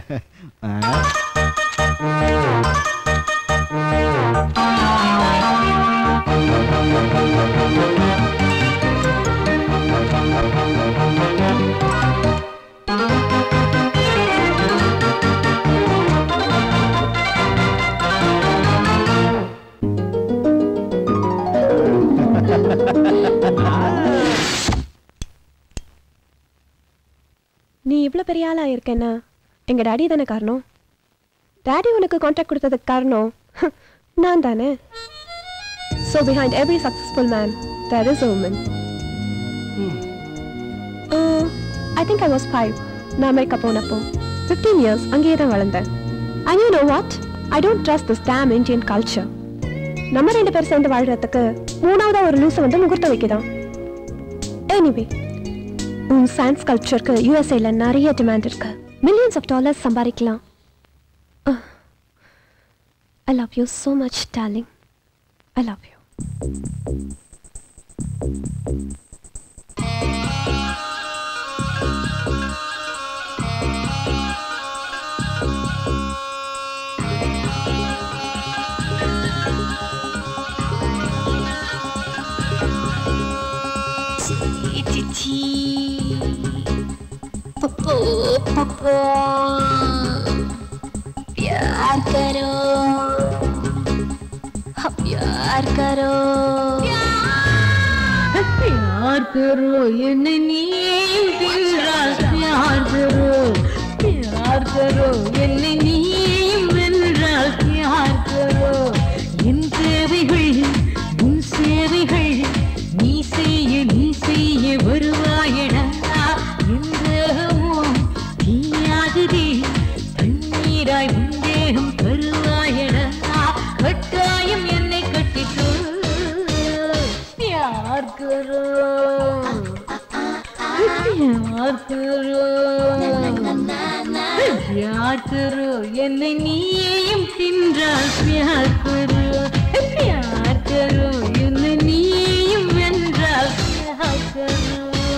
நீ இவ்ளோ பெரிய ஆளா இருக்கேன்னா எங்க டாடி தானே காரணம் டாடி உனக்கு கான்ட்ராக்ட் கொடுத்ததுக்கு காரணம் நான் தானே so behind every successful man there is woman I think I was five நான் அமெரிக்கா போனப்போ ஃபிஃப்டீன் இயர்ஸ் அங்கேயே தான் வளர்ந்தேன் and you know what I don't trust this damn Indian culture நம்ம ரெண்டு பேர் சேர்ந்து வாழ்றதுக்கு மூணாவதா ஒரு லூஸை வந்து முகூர்த்தம் வைக்குதான் எனிவே உன் சயின்ஸ் கல்ச்சருக்கு யூஎஸ்ஏல நிறைய டிமாண்ட் இருக்கு மில்லியன்ஸ் ஆஃப் டாலர்ஸ் சம்பாதிக்கலாம் I love you so much darling I love you Pappu Pappu प्यार करो हाँ, प्यार करो प्यार करो ये नहीं दिल रात प्यार करो प्यार करो ये नहीं दिल रात प्यार करो என் தேவைகள் உன் சேவைகள் நீ செய்ய நீ செய்ய வருவாயடா என் தேகமோ தீயாகுதே தண்ணீராய் உன் தேகம் தருவாயடா கட்டாயம் என்னை கட்டிக்கோ प्यार करो प्यार करो प्यार करो என்னை நீயும் தின்றால் प्यार करो प्यार करो என்னை நீயும் வென்றால் प्यार करो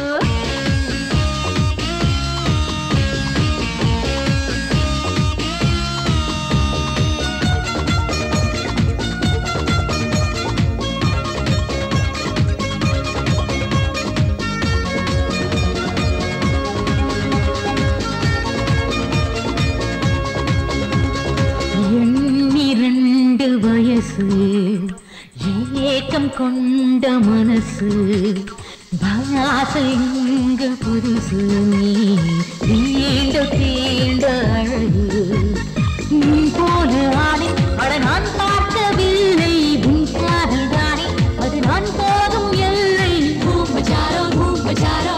எண்ணிரண்டு வயசு ஏக்கம் கொண்ட மனசு பாசை இங்கு புதுசு நீ தீண்ட தீண்ட அழகு உன் போல ஆளை அட நான் பார்க்கவில்லை உன் காதல் தானே அது நான் போகும் எல்லை பூம்பச்சாரோ பூம்பச்சாரோ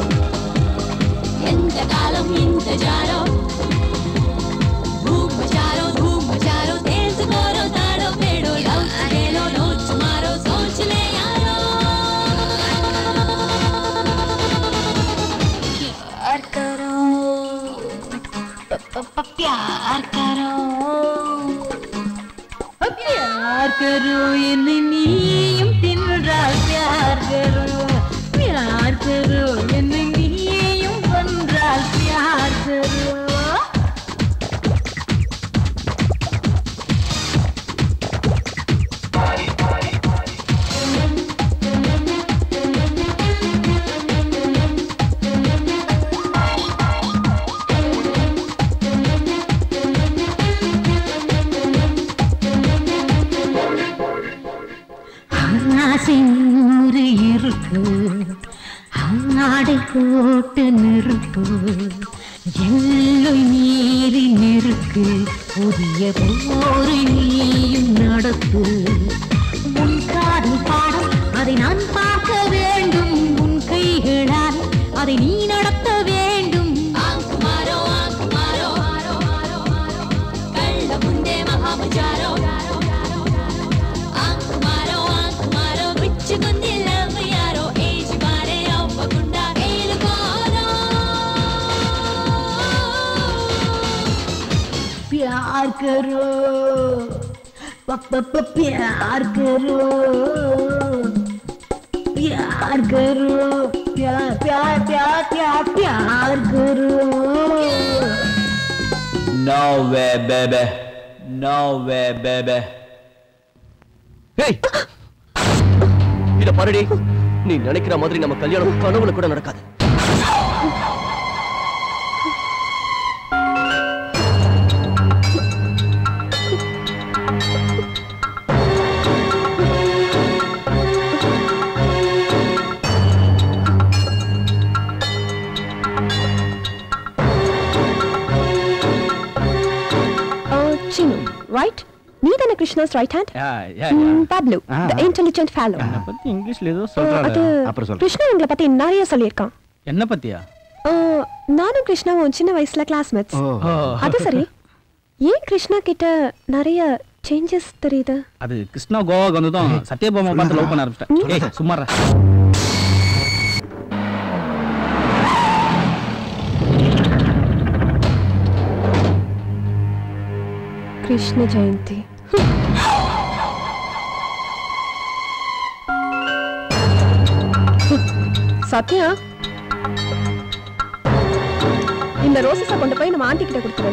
எந்த காலம் இந்த ஜாரோ பூம்பச்சாரோ பூம்பச்சாரோ तेज करो ताड़ो पेड़ो लव खेलो नोच मारो सोच ले यारो प्यार करो प्यार करो प्यार करो என்னை நீயும் தின்றால் प्यार करो प्यार करो என்னை நீயும் கொன்றால் प्यार करो ஆசை நூறு இருக்கு ஆடை போட்டு நெருப்பு எல்லை மீறி நெருக்கு புதிய போரை நீயும் நடத்து உன் காதல் பாடம் அதை நான் பார்க்க வேண்டும் உன் கைகளால் அதை நீ நடத்த வேண்டும் आंख मारो आंख मारो कళ్ళ ముందే మహాబజారో ఆంక్ మారో ఆంక్ మారో విచ్చుకుంది లవ్ యారో ఏజ్ బారే అవ్వకుండా ఏలుకోరో प्यार करो प- प- प- प्यार करो प्यार करो प्यार प्यार प्यार प्यार प्यार करो No way, baby. No way, baby. Hey இத பாருடி நீ நினைக்கிற மாதிரி நம்ம கல்யாணம் கனவுல கூட நடக்காது சின்னு ரைட் நீ தானே Krishna's right hand Bablu the intelligent fellow என்ன பத்தி இங்கிலீஷ்ல ஏதோ அது சொல்றாரு கிருஷ்ணா உங்களை பத்தி நிறைய சொல்லியிருக்கான் என்ன பத்தியா ஆ, நானும் கிருஷ்ணாவும் சின்ன வயசுல கிளாஸ்மேட்ஸ் அது சரி ஏன் கிருஷ்ணா கிட்ட நிறைய சேஞ்சஸ் தெரியுது அது கிருஷ்ணா கோவாக்கு வந்ததும் சத்யபாமா பார்த்து லவ் பண்ண ஆரம்பிச்சிட்டேன் ஏய் சும்மா இரு. கிருஷ்ண ஜெயந்தி சத்யா இந்த ரோசஸ கொண்டு போய் நம்ம ஆண்டி கிட்ட கொடுத்துரு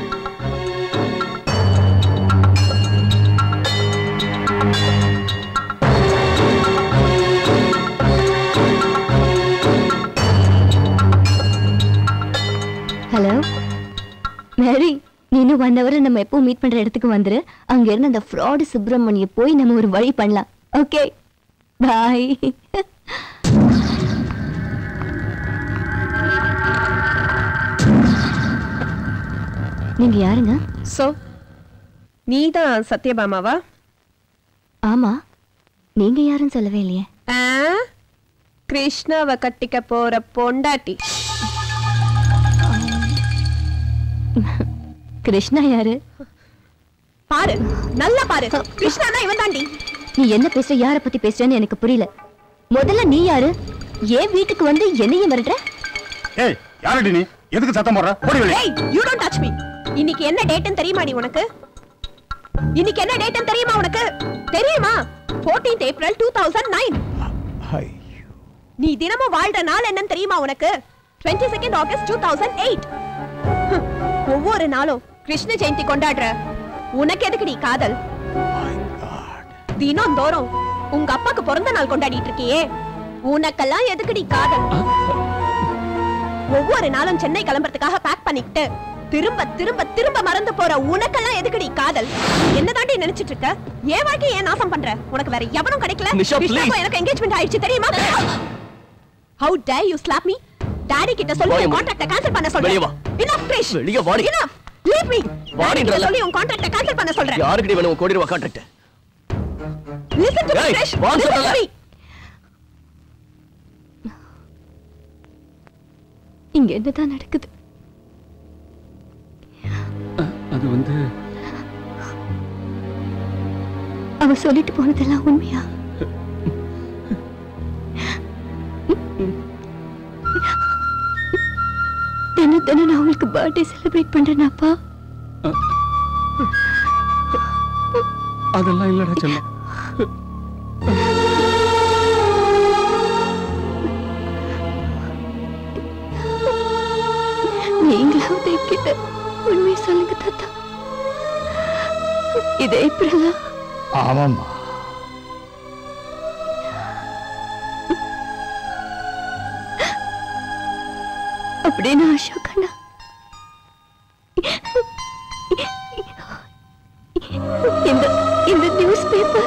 ஹலோ மேரி நீனும் ஒன் ஹவர் நம்ம எப்போ மீட் பண்ற இடத்துக்கு வந்துரு அங்க இருந்து அந்த ஃப்ராடு சுப்பிரமணிய போய் நம்ம ஒரு வழி பண்ணலாம் ஓகே பாய் நீங்க யாருங்க சோ நீ தான் சத்யபாமாவா ஆமா நீங்க யாருன்னு சொல்லவே இல்லையே ஆ? கிருஷ்ணாவை கட்டிக்க போற பொண்டாட்டி கிருஷ்ணா யாரு பாரு நல்லா பாரு கிருஷ்ணா இவன் தாண்டி நீ என்ன பேசுற யார பத்தி பேசுறன்னு எனக்கு புரியல முதல்ல நீ யாரு ஏன் வீட்டுக்கு வந்து என்னையும் மிரட்டுற ஏய் யாரடி நீ எதுக்கு சத்தம் போடுற ஓடி வெளியே ஏய் யூ டோன்ட் டச் மீ இன்னைக்கு என்ன டேட்னு தெரியுமாடி உனக்கு இன்னைக்கு என்ன டேட்னு தெரியுமா உனக்கு தெரியுமா 14th ஏப்ரல் 2009 நீ தினமும் வாழ்ற நாள் என்னன்னு தெரியுமா உனக்கு 22nd ஆகஸ்ட் 2008 ஒவ்வொரு நாளும் கிருஷ்ண ஜெயந்தி கொண்டாடுற உனக்கு எதுக்குடி காதல் தினம் தோறும் உங்க அப்பாக்கு பிறந்த நாள் கொண்டாடிட்டு இருக்கியே உனக்கெல்லாம் எதுக்குடி காதல் ஒவ்வொரு நாளும் சென்னை கிளம்புறதுக்காக பேக் பண்ணிக்கிட்டு திரும்ப திரும்ப திரும்ப மறந்து போற உனக்கெல்லாம் எதுக்குடி காதல் என்னதாண்டி நினைச்சிட்டு இருக்க என் வாழ்க்கையை ஏன் நாசம் பண்ற உனக்கு வேற எவனும் கிடைக்கல நிஷா, கிருஷ்ணாக்கும் please. எனக்கு என்கேஜ்மெண்ட் ஆயிடுச்சு தெரியுமா how dare you slap me daddy கிட்ட சொல்லி வாயை உன் மூடு. கான்ட்ராக்ட கேன்சல் பண்ண வெளிய சொல்றேன் வா. இனஃப் கிரிஷ் வெளிய வாடி. இனஃப் லீவ் மீ டாடி வாடின்றல. கிட்ட சொல்லி உன் கான்ட்ராக்ட கேன்சல் பண்ண சொல்றேன் யாருக்கிட்ட வேணும் உன் கோடி ரூபா கான்ட்ராக்ட் லிசன் டு மீ ஏய், கிரிஷ் வான்னு லிசன் டு சொல்லல. மீ இங்க என்னதான் நடக்குது அது வந்து அவ சொல்லிட்டு போனதெல்லாம் உண்மையா தினம் தினம் நான் அவங்களுக்கு பர்த்டே செலிப்ரேட் பண்றேன் அப்பா அதெல்லாம் இல்லடா செல்லம் நீங்களாவது என்கிட்ட உண்மையை சொல்லுங்க தாத்தா இது ஏப்ரலா ஆமாம்மா அப்படின்னு அசோக் அண்ணா இந்த இந்த நியூஸ் பேப்பர்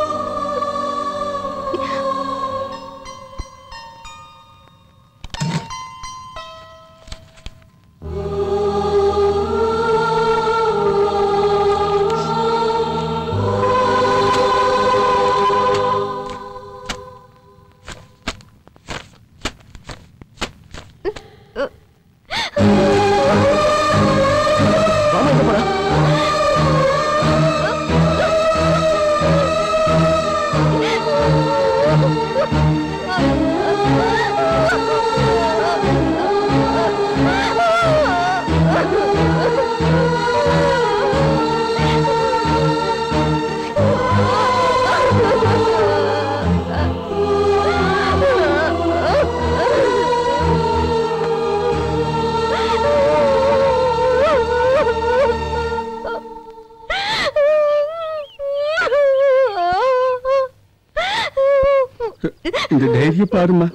இந்த டைரிய பாருமா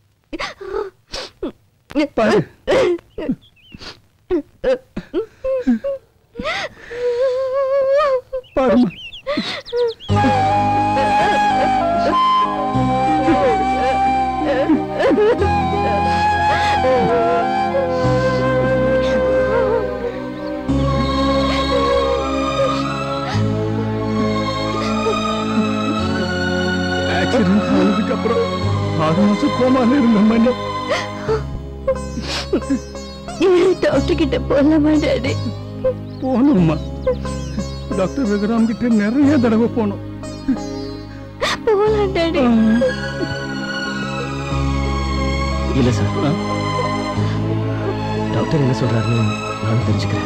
பாரு பாருமா ஆக்சிடென்ட் ஆனதுக்கு அப்புறம் ஆறு மாசம் கோமால இருந்த மணி டாக்டர் கிட்ட போலாமா டாடி போனோம்மா டாக்டர் ரகுராம் கிட்ட நிறைய தடவை போனோம் போலாம் டாடி இல்ல சார் டாக்டர் என்ன சொல்றாருன்னு நான் தெரிஞ்சுக்கிறேன்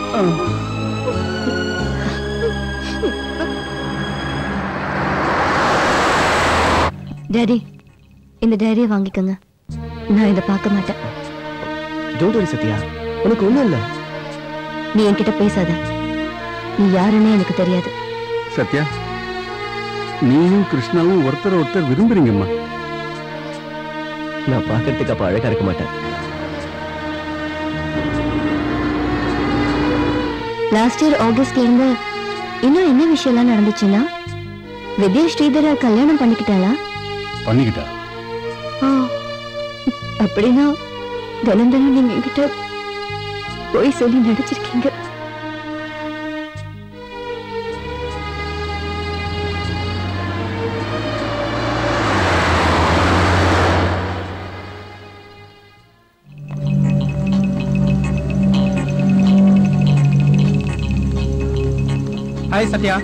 டாடி இந்த டைரியை வாங்கிக்கோங்க நான் இதை பார்க்க மாட்டேன் டோன்ட் வரி சத்யா உனக்கு ஒண்ணும் இல்ல நீ என்கிட்ட பேசாத நீ யாருன்னே எனக்கு தெரியாது சத்யா நீயும் கிருஷ்ணாவும் ஒருத்தர் ஒருத்தர் விரும்புறீங்கம்மா நான் பார்க்கறதுக்கு அப்ப அழகா இருக்க மாட்டேன் லாஸ்ட் இயர் ஆகஸ்ட்ல இருந்து இன்னும் என்ன விஷயம்லாம் நடந்துச்சுன்னா வித்யா ஸ்ரீதர கல்யாணம் பண்ணிக்கிட்டாளா பண்ணிக்கிட்டா ஆ, அப்படின்னா தினம் தினம் நீங்க என்கிட்ட போய் சொல்லி நடிச்சிருக்கீங்க ஹாய் சத்யா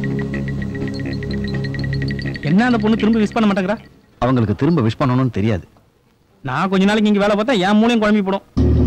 என்ன அந்த பொண்ணு திரும்ப விஷ் பண்ண மாட்டேங்கிறா அவங்களுக்கு திரும்ப விஷ் பண்ணணும்னு தெரியாது நான் கொஞ்ச நாளைக்கு இங்க வேலை பார்த்தா என் மூலையும் குழம்பி போடும்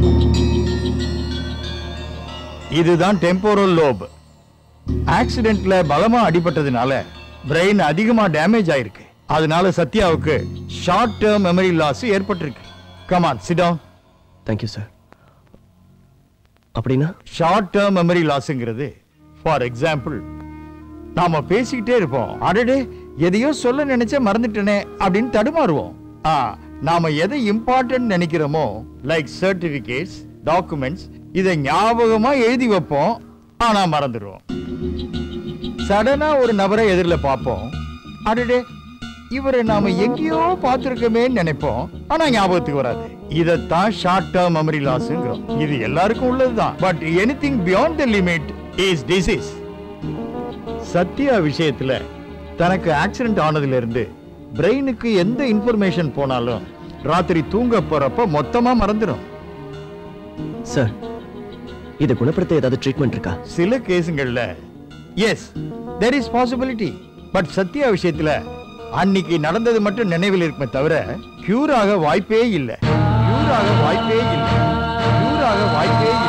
இதுதான் டெம்போரல் லோப் ஆக்சிடென்ட்ல பலமா அடிபட்டதுனால பிரெயின் அதிகமா டேமேஜ் ஆயிருக்கு அதனால சத்யாவுக்கு ஷார்ட் டேர்ம் மெமரி லாஸ் ஏற்பட்டிருக்கு கமான் சிடம் தேங்க்யூ சார் அப்படின்னா ஷார்ட் டேர்ம் மெமரி லாஸ்ங்கிறது ஃபார் எக்ஸாம்பிள் நாம பேசிக்கிட்டே இருப்போம் அடடே எதையோ சொல்ல நினைச்ச மறந்துட்டேனே அப்படின்னு தடுமாறுவோம் ஆ நாம எதை இம்பார்ட்டன்ட் நினைக்கிறோமோ லைக் சர்டிபிகேட்ஸ் டாக்குமெண்ட்ஸ் இதை ஞாபகமா எழுதி வைப்போம் ஆனா மறந்துடுவோம் சடனா ஒரு நபரை எதிரில் பார்ப்போம் அடடே இவரை நாம எங்கேயோ பார்த்திருக்கமே நினைப்போம் ஆனா ஞாபகத்துக்கு வராது இதத்தான் ஷார்ட் டேர்ம் மெமரி லாஸ்ங்கிறோம் இது எல்லாருக்கும் உள்ளதுதான் but anything beyond the limit is disease Satya விஷயத்துல தனக்கு ஆக்சிடென்ட் ஆனதுல இருந்து பிரெயினுக்கு எந்த இன்ஃபர்மேஷன் போனாலும் ராத்திரி தூங்க போறப்ப மொத்தமா மறந்துடும் சார் இதை குணப்படுத்த ஏதாவது ட்ரீட்மெண்ட் இருக்கா சில கேஸுங்கள்ல yes there is possibility but Satya விஷயத்துல அன்னைக்கு நடந்தது மட்டும் நினைவில் இருக்குமே தவிர கியூர் ஆக வாய்ப்பே இல்லை கியூர் ஆக வாய்ப்பே இல்லை கியூர் ஆக வாய்ப்பே இல்லை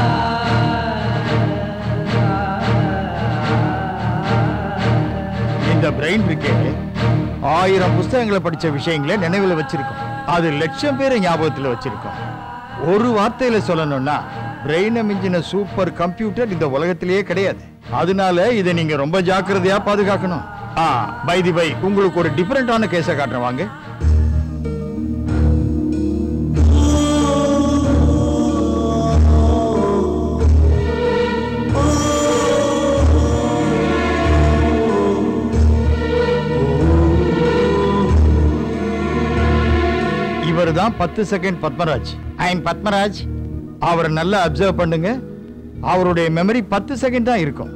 இந்த பிரெயின் இருக்கே ஆயிரம் புஸ்தகங்களை படிச்ச விஷயங்களை நினைவில் வச்சிருக்கோம் அது லட்சம் பேரை ஞாபகத்துல வச்சிருக்கோம் ஒரு வார்த்தையில சொல்லணும்னா பிரெயினை மிஞ்சின சூப்பர் கம்ப்யூட்டர் இந்த உலகத்திலேயே கிடையாது அதனால இதை நீங்க ரொம்ப ஜாக்கிரதையா பாதுகாக்கணும் ஆ பை தி பை உங்களுக்கு ஒரு டிஃபரெண்டான கேஸை காட்டுறேன் வாங்க இவர் தான் பத்து செகண்ட் பத்மராஜ் ஐம் பத்மராஜ் அவரை நல்லா அப்சர்வ் பண்ணுங்க அவருடைய மெமரி பத்து செகண்ட் தான் இருக்கும்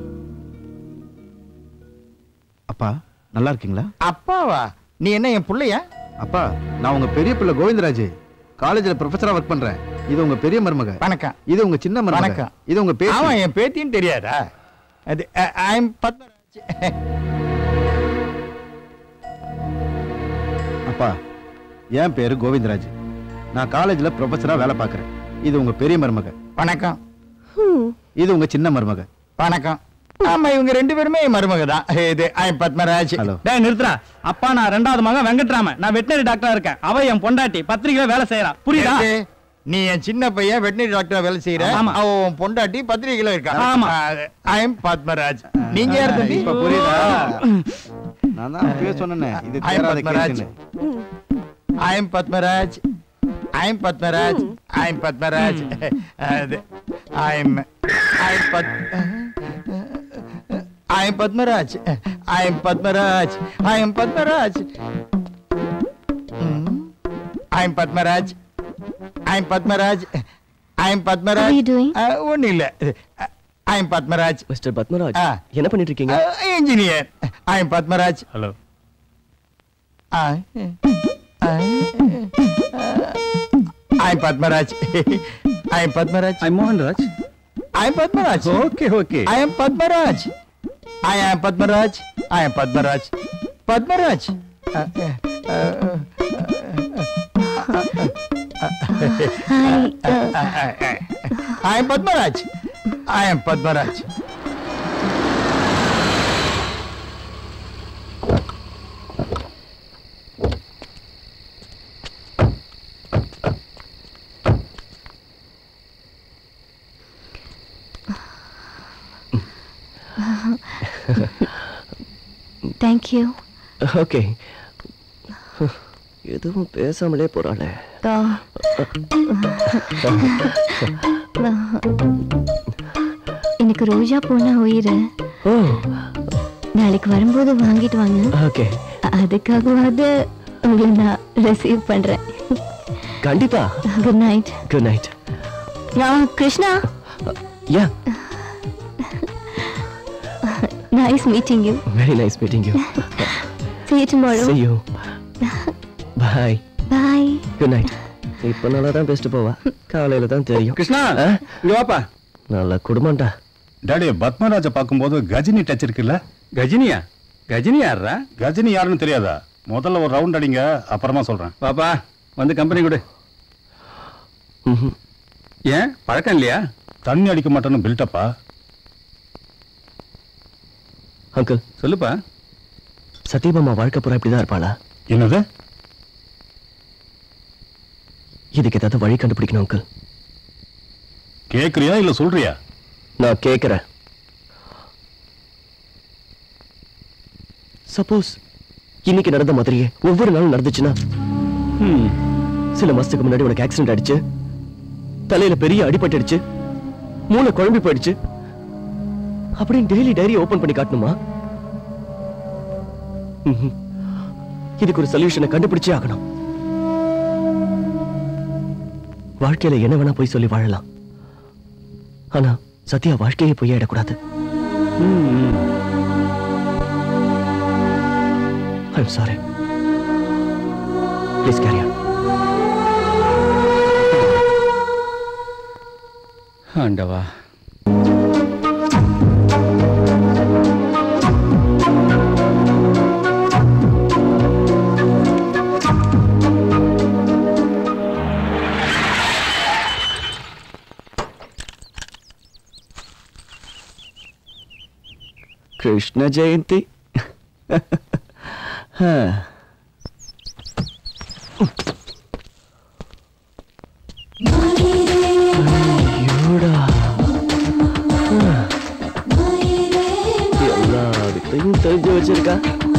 அப்பா நல்லா இருக்கீங்களா அப்பாவா நீ என்ன என் பிள்ளையா அப்பா நான் உங்க பெரிய பிள்ளை கோவிந்தராஜ் காலேஜ்ல ப்ரொஃபஸரா ஒர்க் பண்றேன் இது உங்க பெரிய மருமக வணக்கம் இது உங்க சின்ன மருமக வணக்கம். இது உங்க பேத்தி ஆமா என் பேத்தின்னு தெரியாதா அது ஐம் பத்மராஜ் அப்பா என் பேரு கோவிந்தராஜ் நான் காலேஜ்ல ப்ரொஃபஸரா வேலை பார்க்கறேன் இது உங்க பெரிய மருமக வணக்கம் இது உங்க சின்ன மருமக வணக்கம் ஆமா இவங்க ரெண்டு பேருமே என் மருமக தான் இது ஐம் பத்மராஜ் ஹலோ டேய் நிறுத்துறா அப்பா நான் ரெண்டாவது மகன் வெங்கட்ராமன் நான் வெட்டினரி டாக்டரா இருக்கேன் அவ என் பொண்டாட்டி பத்திரிகையில வேலை செய்யறா புரியுதா நீ என் சின்ன பையன் வெட்டினரி டாக்டர் வேலை செய்யற ஆமா. அவ உன் பொண்டாட்டி பத்திரிகையில இருக்கா ஆமா. ஐம் பத்மராஜ் நீங்க யார் தம்பி இப்ப புரியுதா நான் தான் அப்பவே சொன்னேனே இது ஐம் தேராத பத்மராஜ் கேஸ்னு. I'm Padmaraj I'm Padmaraj I'm Padmaraj அது ஐம் ஐம் பத் I'm Padmaraj I'm Padmaraj I'm Padmaraj I'm Padmaraj I'm Padmaraj I'm Padmaraj ஒன்றும் இல்லை ஐம் பத்மராஜ் மிஸ்டர் பத்மராஜ் ஆ. என்ன பண்ணிட்டு இருக்கீங்க engineer I'm Padmaraj hello I'm Padmaraj. I am Padmaraj. I'm Mohan Raj. I am Padmaraj. Okay, okay. I am Padmaraj. I am Padmaraj. I am Padmaraj. Padmaraj. Uh, uh, uh, I am Padmaraj. I am Padmaraj. Thank you okay எதுவும் பேசாமலே போறாளே எனக்கு ரோஜா பூனா உயிர் ஓ நாளைக்கு வரும்போது வாங்கிட்டு வாங்க okay அதுக்காகவாவது உங்களை நான் ரிசீவ் பண்றேன் கண்டிப்பா good night good night Krishna yeah nice meeting you very nice meeting you see you tomorrow see you bye bye good night இப்போ நல்லா தான் பேசிட்டு போவா காலையில தான் தெரியும் கிருஷ்ணா இங்க வாப்பா நல்ல குடும்பம்டா டாடி பத்மராஜ பார்க்கும்போது கஜினி டச் இருக்குல்ல கஜினியா கஜினி யாரா கஜினி யாருன்னு தெரியாதா முதல்ல ஒரு ரவுண்ட் அடிங்க அப்புறமா சொல்றேன் பாப்பா வந்து கம்பெனி கொடு ஏன் பழக்கம் இல்லையா தண்ணி அடிக்க மாட்டேன்னு பில்டப்பா அங்கிள் சொல்லுப்பா சத்யபாமா வாழ்க்கை பூரா இப்படிதான் இருப்பாளா என்னது இதுக்கு ஏதாவது வழி கண்டுபிடிக்கணும் அங்கிள் கேக்குறியா இல்ல சொல்றியா நான் கேக்குறேன் சப்போஸ் இன்னைக்கு நடந்த மாதிரியே ஒவ்வொரு நாளும் நடந்துச்சுன்னா சில மாசத்துக்கு முன்னாடி உனக்கு ஆக்சிடென்ட் ஆயிடுச்சு தலையில பெரிய அடிபட்டுடுச்சு மூளை குழம்பி போயிடுச்சு அப்படின்னு டெய்லி டைரி ஓபன் பண்ணி காட்டணுமா ம்ஹும். இதுக்கு ஒரு சொல்யூஷனை கண்டுபிடிச்சே ஆகணும் வாழ்க்கையில என்ன வேணா போய் சொல்லி வாழலாம் ஆனா சத்யா வாழ்க்கையே பொய்யாயிடக்கூடாது ஐம் சாரி ப்ளீஸ் கேரி ஆண்டவா கிருஷ்ண ஜெயந்தி ஆ. ஐயோடா. ஆ. எல்லாத்தையும் தெரிஞ்சு வச்சிருக்கா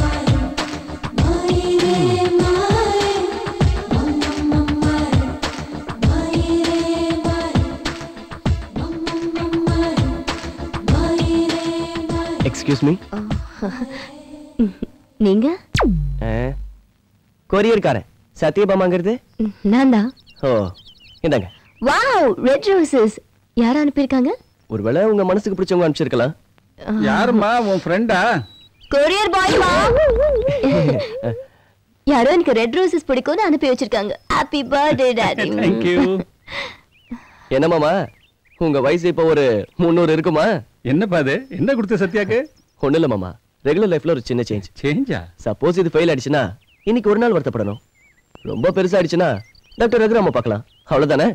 எக்ஸ்கியூஸ் மீ நீங்க கொரியர்காரன் சத்யபாமாங்கிறது நான் தான் ஓ இந்தாங்க வாவ் ரெட் ரோசஸ் யார் அனுப்பியிருக்காங்க ஒருவேளை உங்க மனசுக்கு பிடிச்சவங்க அனுப்பிச்சிருக்கலாம் யாரும்மா உன் ஃப்ரெண்டா கொரியர் பாய் மா யாரோ எனக்கு ரெட் ரோசஸ் பிடிக்கும்னு அனுப்பி வச்சிருக்காங்க ஹாப்பி பர்த்டே டாடி தேங்க்யூ என்னமாமா உங்க வயசு இப்ப ஒரு முந்நூறு இருக்குமா என்னப்பா அது என்ன கொடுத்த சத்யாக்கு ஒண்ணு இல்ல மாமா ரெகுலர் லைஃப்ல ஒரு சின்ன சேஞ்ச் சேஞ்சா சப்போஸ் இது ஃபெயில் ஆயிடுச்சுன்னா இன்னைக்கு ஒரு நாள் வருத்தப்படணும் ரொம்ப பெருசா ஆயிடுச்சுன்னா டாக்டர் ரகுராம பார்க்கலாம் அவ்வளவுதானே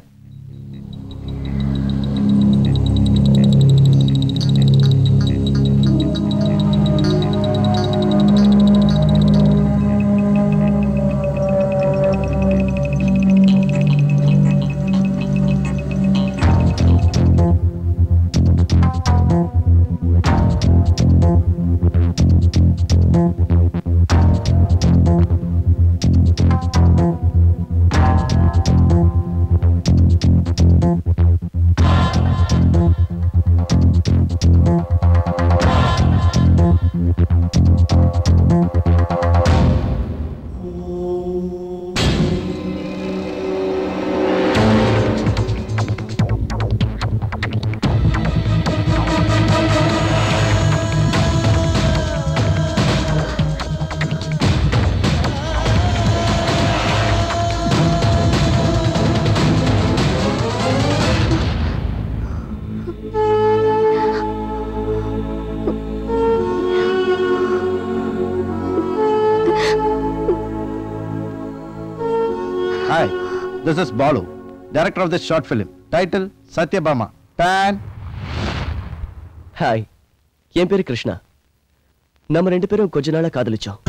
hi this is Balu director of this short film title Satyabhama பேன் ஹாய் என் பேரு கிருஷ்ணா நம்ம ரெண்டு பேரும் கொஞ்ச நாளா காதலிச்சோம்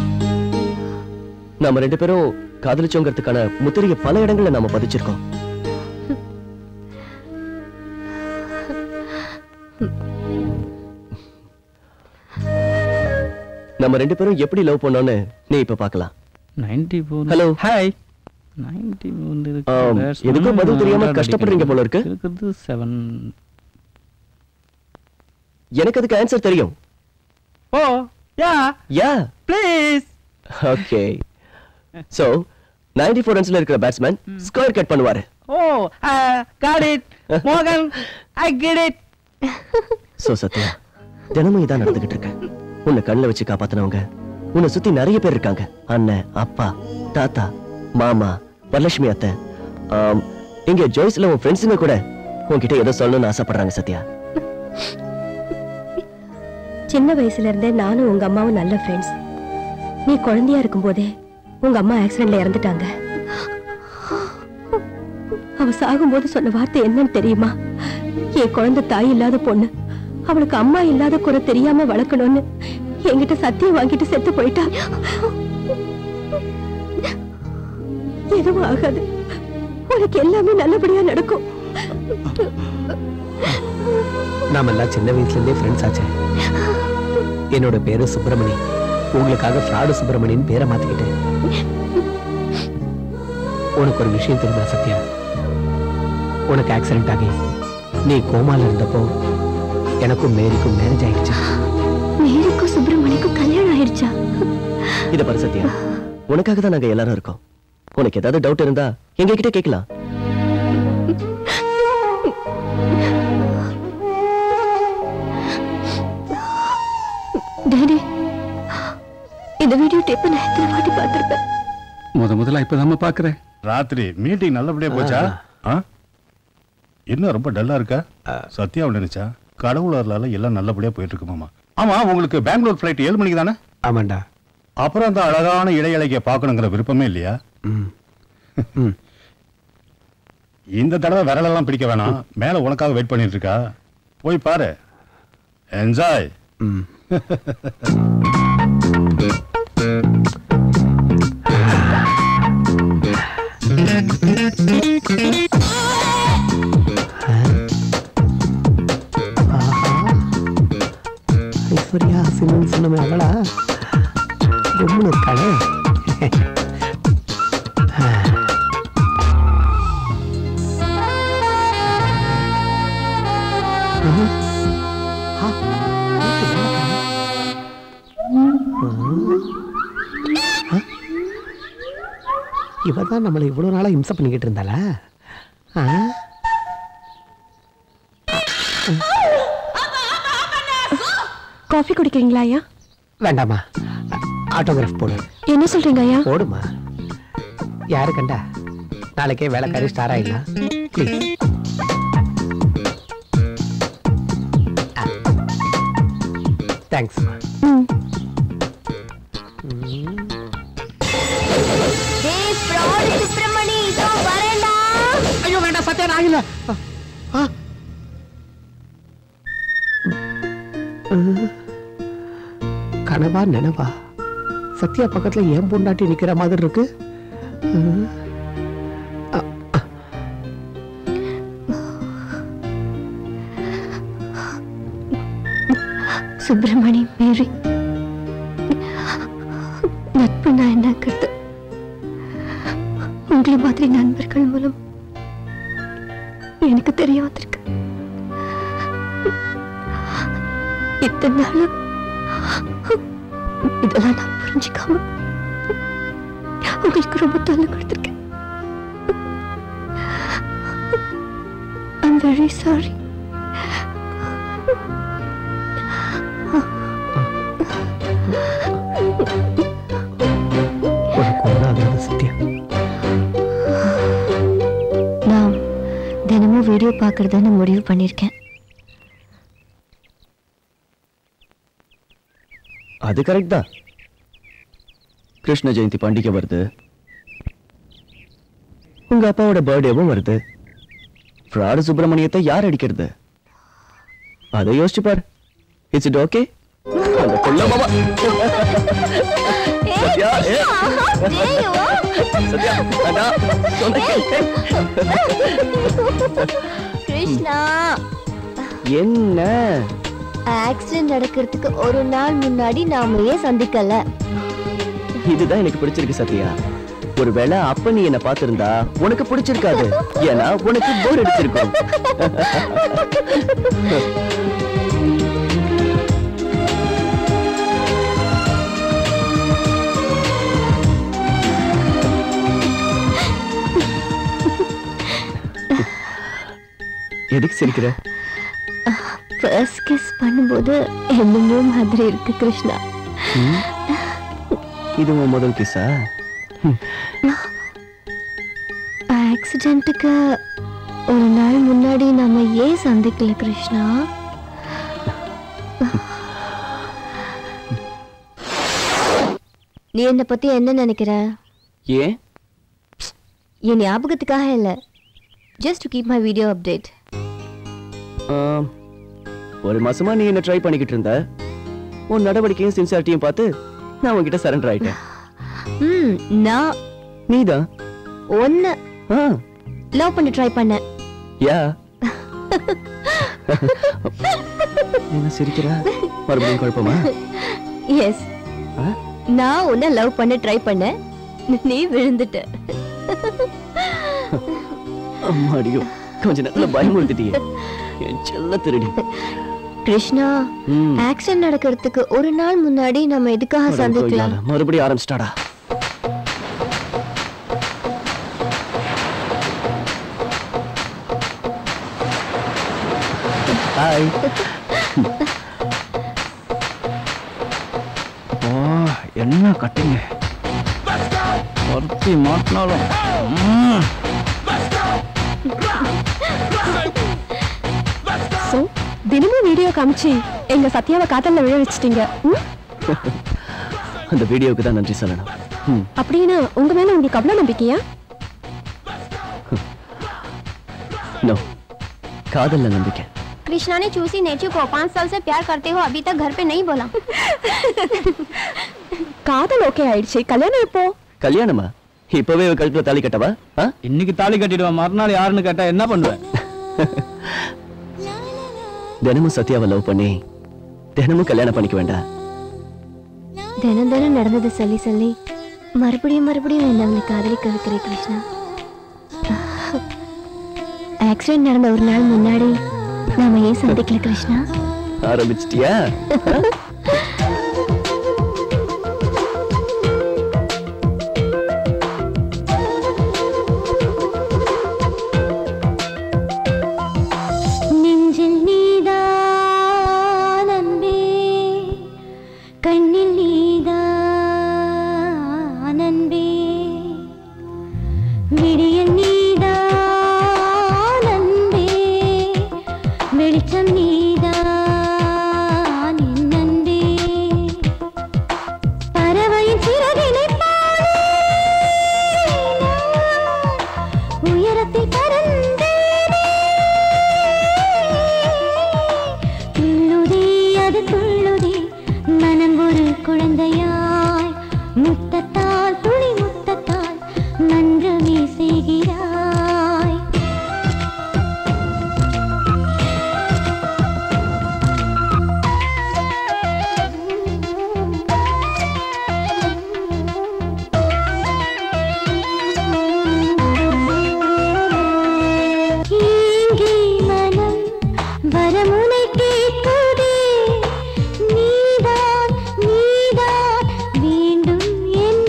நம்ம ரெண்டு பேரும் காதலிச்சோங்கிறதுக்கான முத்திரையை பல இடங்கள்ல நாம பதிச்சிருக்கோம் நம்ம ரெண்டு பேரும் எப்படி லவ் பண்ணோம்னு நீ இப்ப பார்க்கலாம் ninety four hello hi ninety வந்து ஆம், எதுக்கும் பதில் தெரியாம கஷ்டப்படுறீங்க போல இருக்கு. இருக்கிறது செவன் எனக்கு அதுக்கு ஆன்சர் தெரியும் oh yeah yeah please okay so 94 four ரன்ஸ்ல இருக்கிற பேட்ஸ்மேன் ஸ்கொயர் கட் பண்ணுவாரு ஓ காட் இட் மோகன் I get it so Satya தினமும் இதான் நடந்துகிட்டு இருக்கு உன்னை கண்ணுல வச்சு காப்பாத்தினவங்க உன்னை சுத்தி நிறைய பேர் இருக்காங்க அண்ணன் அப்பா தாத்தா மாமா வரலட்சுமி அத்தை ஆம், இங்க ஜோய்ஸ்ல உன் ஃப்ரெண்ட்ஸுங்க கூட உன்கிட்ட ஏதோ சொல்லணும்னு ஆசைப்படுறாங்க சத்யா சின்ன வயசுல இருந்தே நானும் உங்க அம்மாவும் நல்ல ஃப்ரெண்ட்ஸ் நீ குழந்தையா இருக்கும்போதே உங்க அம்மா ஆக்சிடென்ட்ல இறந்துட்டாங்க அவ சாகும்போது சொன்ன வார்த்தை என்னன்னு தெரியுமா என் குழந்தை தாய் இல்லாத பொண்ணு அவளுக்கு அம்மா இல்லாத குறை தெரியாம வளர்க்கணும்னு என்கிட்ட சத்தியம் வாங்கிட்டு செத்து போயிட்டா எதுவும் ஆகாது உனக்கு எல்லாமே நல்லபடியா நடக்கும் நாம எல்லாம் சின்ன வயசுல இருந்தே ஃப்ரெண்ட்ஸ் ஆச்சே என்னோட பேரு சுப்பிரமணி உங்களுக்காக ஃப்ராடு சுப்பிரமணின்னு பேரை மாத்திக்கிட்டேன் உனக்கு ஒரு விஷயம் தெரியுமா சத்யா உனக்கு ஆக்சிடென்ட் ஆகி நீ கோமால இருந்தப்போ எனக்கும் மேரிக்கும் மேரேஜ் ஆயிடுச்சு மேரிக்கும் சுப்பிரமணிக்கும் கல்யாணம் ஆயிடுச்சா இத பாரு சத்யா உனக்காக தான் நாங்க எல்லாரும் இருக்கோம் உனக்கு ஏதாவது டவுட் இருந்தா எங்க கிட்ட கேட்கலாம் டேடி இந்த வீடியோ டேப்பை நான் எத்தனை வாட்டி பார்த்திருப்பேன் முத முதல்ல இப்பதான் பாக்குறேன் ராத்திரி மீட்டிங் நல்லபடியா போச்சா ஆ? என்ன ரொம்ப டல்லா இருக்கா சத்யா நினைச்சா கடவுள் அருளால எல்லாம் நல்லபடியா போயிட்டு இருக்கு மாமா ஆமா உங்களுக்கு பெங்களூர் ஃபிளைட் ஏழு மணிக்கு தானே ஆமாண்டா அப்புறம் அந்த அழகான இடையலைக்க பார்க்கணுங்கிற விருப்பமே இல்லையா இந்த தடவை விரலெல்லாம் பிடிக்க வேணாம் மேல உனக்காக வெயிட் பண்ணிட்டு இருக்கா போய் பாரு என்ஜாய் ஐஸ்வர்யா சிமன் சொன்னமே அவளா ரொம்ப இருக்காளே இவ தான் நம்மளை இவ்வளவு நாளா இம்சை பண்ணிக்கிட்டு இருந்தாளா ஆ? காஃபி குடிக்கிறீங்களா ஐயா வேண்டாமா ஆட்டோகிராஃப் போடு என்ன சொல்றீங்க ஐயா போடுமா யாரு கண்டா நாளைக்கே வேலைக்காரி ஸ்டார் ஆயிடலாம் ப்ளீஸ் தேங்க்ஸ் ஐயோ வேண்டாம் சத்யா நான் இல்ல ஆ. கனவா நினைவா சத்யா பக்கத்துல ஏன் பொண்டாட்டி நிக்கிற மாதிரி இருக்கு ம். சுப்பிரமணி மேரி நட்பு நான் என்னங்கிறது உங்களை மாதிரி நண்பர்கள் மூலம் எனக்கு தெரிய வந்திருக்கு இத்தனை நாள் இதெல்லாம் நான் புரிஞ்சுக்காம உங்களுக்கு ரொம்ப தொல்லை கொடுத்துருக்கேன் ஐம் வெரி சாரி உனக்கு ஒன்றும் ஆகாது சத்யா நான் தினமும் வீடியோ பார்க்கறதுன்னு முடிவு பண்ணியிருக்கேன் அது கரெக்ட் தான் கிருஷ்ண ஜெயந்தி பண்டிகை வருது உங்க அப்பாவோட பர்த்டேவும் வருது ஃப்ராடு சுப்பிரமணியத்தை யார் அடிக்கிறது அதை யோசிச்சு பாரு இட்ஸ் இட் ஓகே அந்த கொல்ல மாமா சத்யா ஏ. சத்யா அண்ணா சொன்ன கேளு. கிருஷ்ணா என்ன ஆக்சிடென்ட் நடக்கிறதுக்கு ஒரு நாள் முன்னாடி நாம ஏன் சந்திக்கல இதுதான் எனக்கு பிடிச்சிருக்கு சத்யா ஒருவேளை அப்ப நீ என்ன பார்த்திருந்தா உனக்கு பிடிச்சிருக்காது ஏன்னா உனக்கு போர் அடிச்சிருக்கும் எதுக்கு சிரிக்கிற ஃபர்ஸ்ட் கிஸ் பண்ணும்போது என்னமோ மாதிரி இருக்கு கிருஷ்ணா ம்? இது உன் முதல் கிஸ்ஸா ஆக்சிடென்ட்டுக்கு ஒரு நாள் முன்னாடி நாம ஏன் சந்திக்கல கிருஷ்ணா நீ என்னை பத்தி என்ன நினைக்கிற ஏன் என் ஞாபகத்துக்காக இல்ல just to keep my video update ஆம், ஒரு மாசமா நீ என்ன ட்ரை பண்ணிக்கிட்டு இருந்த உன் நடவடிக்கையும் சின்சியாரிட்டியும் பார்த்து நான் உன்கிட்ட சரண்டர் ஆயிட்டேன் ம் நான் நீதான் ஒன்னு ஆ லவ் பண்ண ட்ரை பண்ணேன் யா என்ன சிரிக்கிற மறுபடியும் குழப்பமா எஸ் ஆ? நான் உன்னை லவ் பண்ண ட்ரை பண்ணேன் நீ விழுந்துட்ட அம்மாடியோ கொஞ்ச நேரத்துல பயமுறுத்திட்டியே என் செல்ல திருடி கிருஷ்ணா ம். ஆக்சிடென்ட் நடக்கிறதுக்கு ஒரு நாள் முன்னாடி நம்ம எதுக்காக அட சந்திக்கலாம் கொய்யால, மறுபடியும் ஆரம்பிச்சிட்டாடா ஹாய் ஓ என்ன கட்டிங்க ஒருத்தி மாட்டினாலும் ம். சோ தினமும் வீடியோ காமிச்சு எங்க சத்யாவை காதல்ல விழ வச்சிட்டீங்க ம்? அந்த வீடியோவுக்கு தான் நன்றி சொல்லணும் ம், அப்படின்னா உங்க மேல உங்களுக்கு அவ்வளவு நம்பிக்கையா no காதல்ல நம்பிக்கை कृष्णा ने चूसी नेचू को पाँच साल से प्यार करते हो अभी तक घर पे नहीं बोला காதல் ஓகே ஆயிடுச்சு கல்யாணம் எப்போ கல்யாணமா இப்பவே இவ கழுத்துல தாலி கட்டவா ஆ? இன்னைக்கு தாலி கட்டிடுவேன் மறுநாள் யாருன்னு கேட்டா என்ன பண்ணுவேன் தினமும் சத்யாவை லவ் பண்ணி தினமும் கல்யாணம் பண்ணிக்க வேண்டாம் தினம் தினம் நடந்தது சொல்லி சொல்லி மறுபடியும் மறுபடியும் என்ன அவனை காதலிக்க வைக்கிறேன் கிருஷ்ணா ஆக்சிடென்ட் நடந்த ஒரு நாள் முன்னாடி நாம ஏன் சந்திக்கல கிருஷ்ணா ஆரம்பிச்சிட்டியா நெஞ்சில் நீதான் அன்பே கண்ணில் நீதான் அன்பே விடியல் நீதான் அன்பே வெளிச்சம் நீதான் என் அன்பே பறவையின் சிறகினை பாடி நான் உயரத்தில் பறந்தேனே துள்ளுதே அது துள்ளுதே மனம் ஒரு குழந்தையாய் முத்தத்தால் துளி முத்தத்தால் மன்றமே செய்கிறாய் இங்கே மனம் வரமுனை கேட்குதே நீதான் நீதான் வேண்டும் என்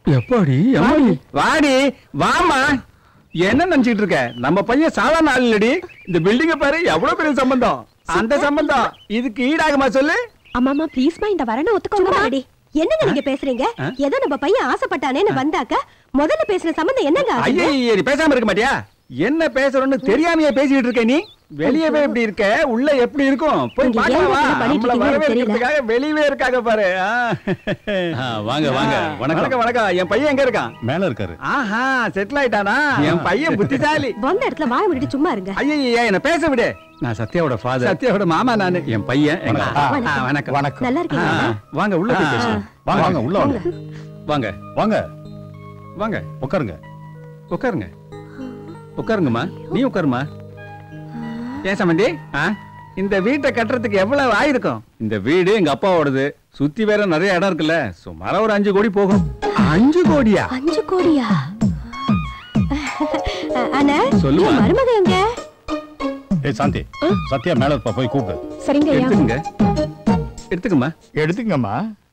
எப்பாடி எம்மாடி வாடி வாமா என்ன நினைச்சிட்டு இருக்க நம்ம பையன் சாதாரண ஆள் இல்லடி இந்த பில்டிங்க பாரு எவ்வளவு பெரிய சம்பந்தம் அந்த சம்பந்தம் இதுக்கு ஈடாகுமா சொல்லு அம்மாமா ப்ளீஸ்மா இந்த வரணும் ஒத்துக்கோங்க என்னங்க நீங்க பேசுறீங்க ஆ? ஏதோ நம்ம பையன் ஆசைப்பட்டானேன்னு வந்தாக்க முதல்ல பேசுன சம்மந்தம் என்னங்க ஆகுது? ஐயே நீ பேசாம இருக்க மாட்டியா என்ன பேசுறோன்னு தெரியாமையே பேசிட்டு இருக்க நீ வெளியவே எப்படி இருக்க உள்ள எப்படி இருக்கும் போய் நீங்க பார்க்கலாம் வா ஏன் இப்படி பண்ணிட்டு நம்மள இருக்கீங்கன்னு வரவேற்கிறதுக்காக வெளியவே இருக்காங்க பாரு ஆ. வாங்க, வாங்க. ஆ, வணக்கம். வணக்கம் வணக்கம் என் பையன் எங்க இருக்கான் மேல இருக்காரு ஆஹா செட்டில் ஆயிட்டானா என் பையன் புத்திசாலி வந்த இடத்துல வாய விட்டுட்டு சும்மா இருங்க ஐயா என்ன பேச விடு நான் சத்யாவோட ஃபாதர் சத்யாவோட மாமா நானு என் பையன் எங்க வணக்கம். ஆ, வணக்கம் வணக்கம். நல்லா இருக்கீங்களா? ஆ, வாங்க உள்ள போய் ஆ, பேசுவோம் வாங்க, வாங்க, உள்ள வாங்க. வாங்க வாங்க வாங்க உட்காருங்க உட்காருங்க உட்காருங்கம்மா நீ உட்காருமா ஏன் சம்பந்தி ஆ? இந்த வீட்டை கட்டுறதுக்கு எவ்வளவு ஆயிருக்கும் இந்த வீடு எங்க அப்பாவோடது சுத்தி வேற நிறைய இடம் இருக்குல்ல சுமாரா ஒரு அஞ்சு கோடி போகும் அஞ்சு கோடியா அஞ்சு கோடியா அண்ணா சொல்லுமா. என் மருமக எங்க ஏய் சாந்தி சத்யா மேல இருப்பா போய் கூப்பிடு சரிங்க ஐயா எடுத்துக்கங்க எடுத்துக்கம்மா எடுத்துங்கம்மா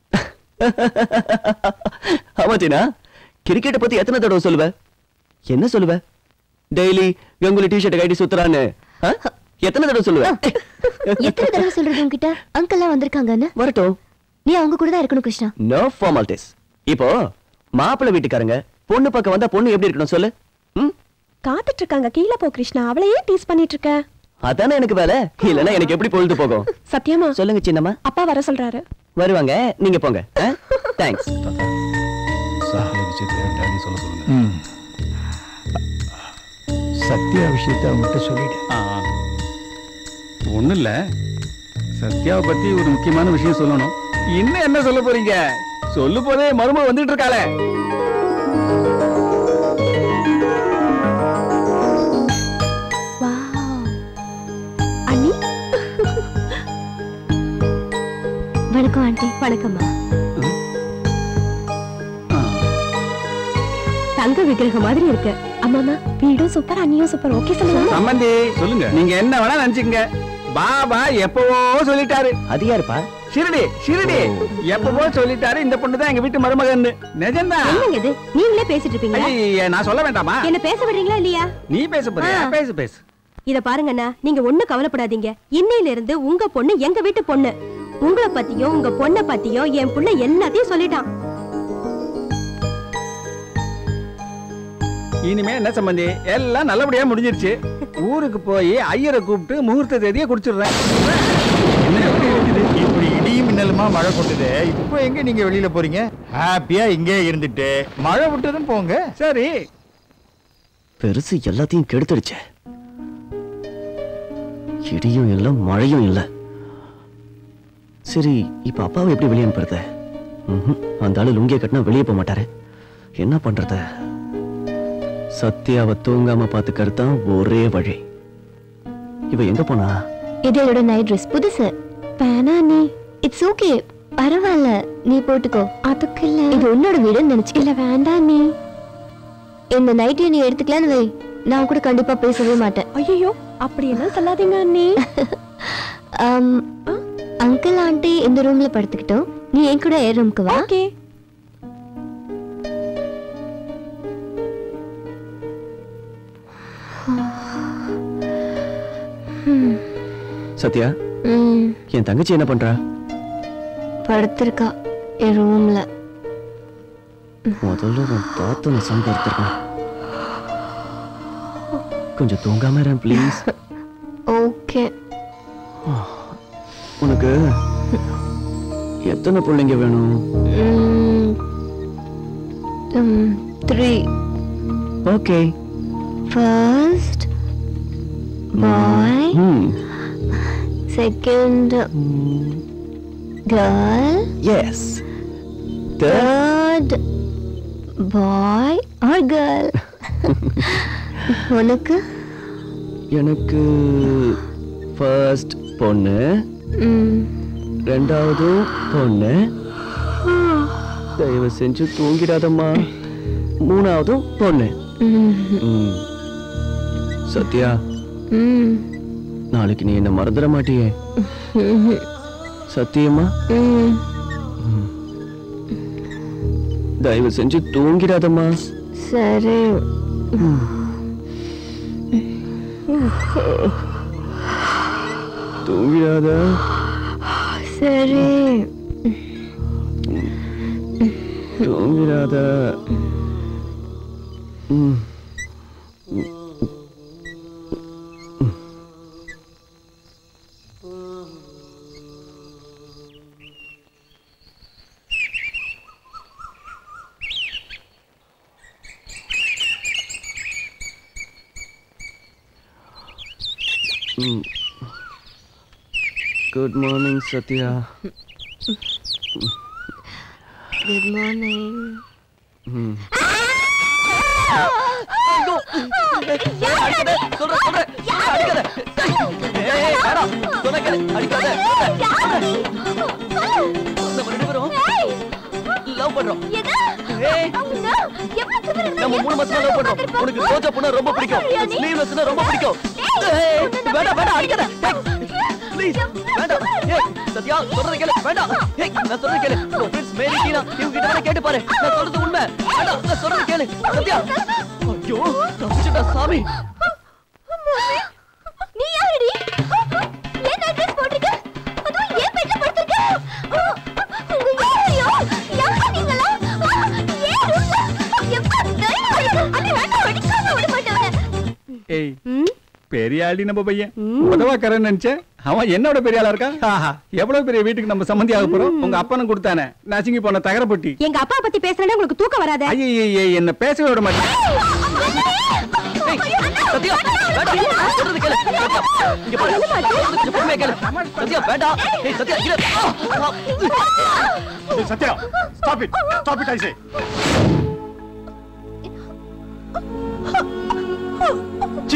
ஆமா சீனா கிரிக்கெட்டை பத்தி எத்தனை தடவை சொல்லுவ என்ன சொல்லுவ டெய்லி கங்குலி டிஷர்ட் கைட்டி சுத்துறான்னு ஆ? எத்தனை தடவை சொல்லுவ எத்தனை தடவை சொல்றது உங்ககிட்ட அங்கிள்லாம் வந்திருக்காங்கன்னு வரட்டும் நீ அவங்க கூட தான் இருக்கணும் கிருஷ்ணா நோ ஃபார்மாலிட்டிஸ் இப்போ மாப்பிள்ளை வீட்டுக்காரங்க பொண்ணு பக்கம் வந்தா பொண்ணு எப்படி இருக்கணும் சொல்லு காத்துட்டு இருக்காங்க கீழே போ கிருஷ்ணா அவளையே டீஸ் பண்ணிட்டு இருக்க அதானே எனக்கு வேலை இல்லைன்னா எனக்கு எப்படி பொழுது போகும் சத்தியமா சொல்லுங்க சின்னம்மா அப்பா வர சொல்றாரு வருவாங்க நீங்க போங்க தேங்க்ஸ் சத்யா விஷயத்தை டாடி சொல்ல சொல்லுங்க ம். சத்யா விஷயத்தை அவங்ககிட்ட சொல்லிடு ஒண்ணும் இல்ல சத்யாவை பத்தி ஒரு முக்கியமான விஷயம் சொல்லணும் இன்னும் என்ன சொல்ல போறீங்க சொல்லு போதே மருமக வந்துட்டு இருக்காளே அண்ணி வணக்கம் ஆண்டி வணக்கம்மா தங்க விக்கிரகம் மாதிரி இருக்கு அம்மாமா வீடும் சூப்பர் அண்ணியும் சூப்பர் ஓகே சொல்லுங்க சம்பந்தி சொல்லுங்க நீங்க என்ன வேணா நினைச்சுங்க பாபா எப்பவோ சொல்லிட்டாரு அது யாருப்பா ஷிரடி ஷிரடி எப்பவோ சொல்லிட்டாரு இந்த பொண்ணு தான் எங்க வீட்டு மருமகன்னு நிஜம்தான் என்னங்க இது நீங்களே பேசிட்டு இருப்பீங்களா ஐயே, நான் சொல்ல வேண்டாமா என்ன பேச விடுறீங்களா இல்லையா நீ பேச போறியா ஆ. பேசு பேசு இத பாருங்கண்ணா நீங்க ஒண்ணு கவலைப்படாதீங்க இன்னையில இருந்து உங்க பொண்ணு எங்க வீட்டு பொண்ணு உங்களை பத்தியும் உங்க பொண்ணை பத்தியும் என் புள்ள எல்லாத்தையும் சொல்லிட்டான் இனிமே என்ன சம்பந்தி எல்லாம் நல்லபடியா முடிஞ்சிருச்சு ஊருக்கு போய் ஐயரை கூப்பிட்டு முகூர்த்த தேதியை குடிச்சிடுறேன் என்ன எப்படி இருக்குது? இப்படி இடி மின்னலுமா மழை கொட்டுது இப்போ எங்க நீங்க வெளியில போறீங்க ஹாப்பியா இங்கே இருந்துட்டு மழை விட்டதும் போங்க சரி பெருசு எல்லாத்தையும் கெடுத்துடுச்சே இடியும் இல்ல மழையும் இல்ல சரி இப்ப அப்பாவை எப்படி வெளியே அனுப்புறது ம்ஹும். அந்த ஆளு லுங்கிய கட்டினா வெளியே போக மாட்டாரு என்ன பண்றது சத்யாவை தூங்காம பாத்துக்கிறது தான் ஒரே வழி இவ எங்க போனா இது என்னோட நைட் ட்ரெஸ் புதுசு வேணா நீ இட்ஸ் ஓகே பரவாயில்ல நீ போட்டுக்கோ அதுக்கு இல்ல இது உன்னோட வீடுன்னு நினைச்சு இல்ல வேண்டாம் நீ இந்த நைட்டை நீ எடுத்துக்கலான்னு வை நான் கூட கண்டிப்பா பேசவே மாட்டேன் ஐயோ அப்படி எல்லாம் சொல்லாதீங்க அண்ணி அங்கிள் ஆண்டி இந்த ரூம்ல படுத்துக்கிட்டோம் நீ என் கூட ஏ ரூம்க்கு வா ஓகே சத்யா ம் என் தங்கச்சி என்ன பண்றா படுத்திருக்கா என் ரூம்ல முதல்ல உன் தாத்தனை சம்பாதித்திருக்கான் கொஞ்சம் தூங்காம இரு ப்ளீஸ் ஓகே உனக்கு எத்தனை பிள்ளைங்க வேணும் த்ரீ ஓகே ஃபர்ஸ்ட் பாய் ம் second girl yes third boy or girl உனக்கு எனக்கு ஃபர்ஸ்ட் பொண்ணு ம் ரெண்டாவது பொண்ணு தயவு செஞ்சு தூங்கிடாதம்மா மூணாவது பொண்ணு ம் ம். சத்யா ம் நாளைக்கு நீ என்ன மறந்துட மாட்டியே ம் சத்தியமா ம் தயவு செஞ்சு தூங்கிடாதம்மா சரி தூங்கிடாத சரி தூங்கிடாத ம். ம். Good morning Satya good morning ம் லவ் பண்றோம் நம்ம மூணு மாசமா லவ் பண்றோம் உனக்கு ரோஜா பூனா ரொம்ப பிடிக்கும் ஸ்லீவ்லெஸ்னா ரொம்ப பிடிக்கும் ஏய், வேண்டாம் வேண்டாம் அடிக்காத ப்ளீஸ் வேண்டாம் ஏய் சத்யா சொல்றத கேளு வேண்டாம் ஏய் நான் சொல்றத கேளு உன் ஃப்ரெண்ட்ஸ் மேரி டீனா இவங்க கிட்ட வேணா கேட்டு பாரு நான் சொல்றது உண்மை வேண்டாம் நான் சொல்றத கேளு சத்யா ஐயோ தப்பிச்சுடா சாமி நீ யாரடி என்ன ட்ரெஸ் போட்டிருக்க அதுவும் ஏன் பெட்ல படுத்திருக்க ஐயோ யார் நீங்களா ஏன் ரூம்ல எப்ப தைரியம் உனக்கு அது வேண்டாம் வெடிக்காம விட மாட்டேன் ஏய் பெரிய ஆளி நம்ம பையன் உதவாக்கறன்னு நினைச்சேன் அவன் என்னோட பெரிய ஆளா இருக்கா ஆஹா, எவ்வளவு பெரிய வீட்டுக்கு நம்ம சம்மந்தி ஆக போறோம் உங்க அப்பனும் கொடுத்தானே நசுங்கி போன தகரப்பட்டி எங்க அப்பா பத்தி பேசுறேன்னா உங்களுக்கு தூக்கம் வராதே ஐயே என்ன பேசவே விட மாட்டேன் சத்யா வேண்டாம் நான் சொல்றது கேளு சத்யா இங்க பாரு நான் சொல்றது கொஞ்சம் பொறுமையா கேளு சத்யா வேண்டாம் ஏய் சத்யா இரு ஆ, ஆ. ஏய், Satya stop it stop it I say சி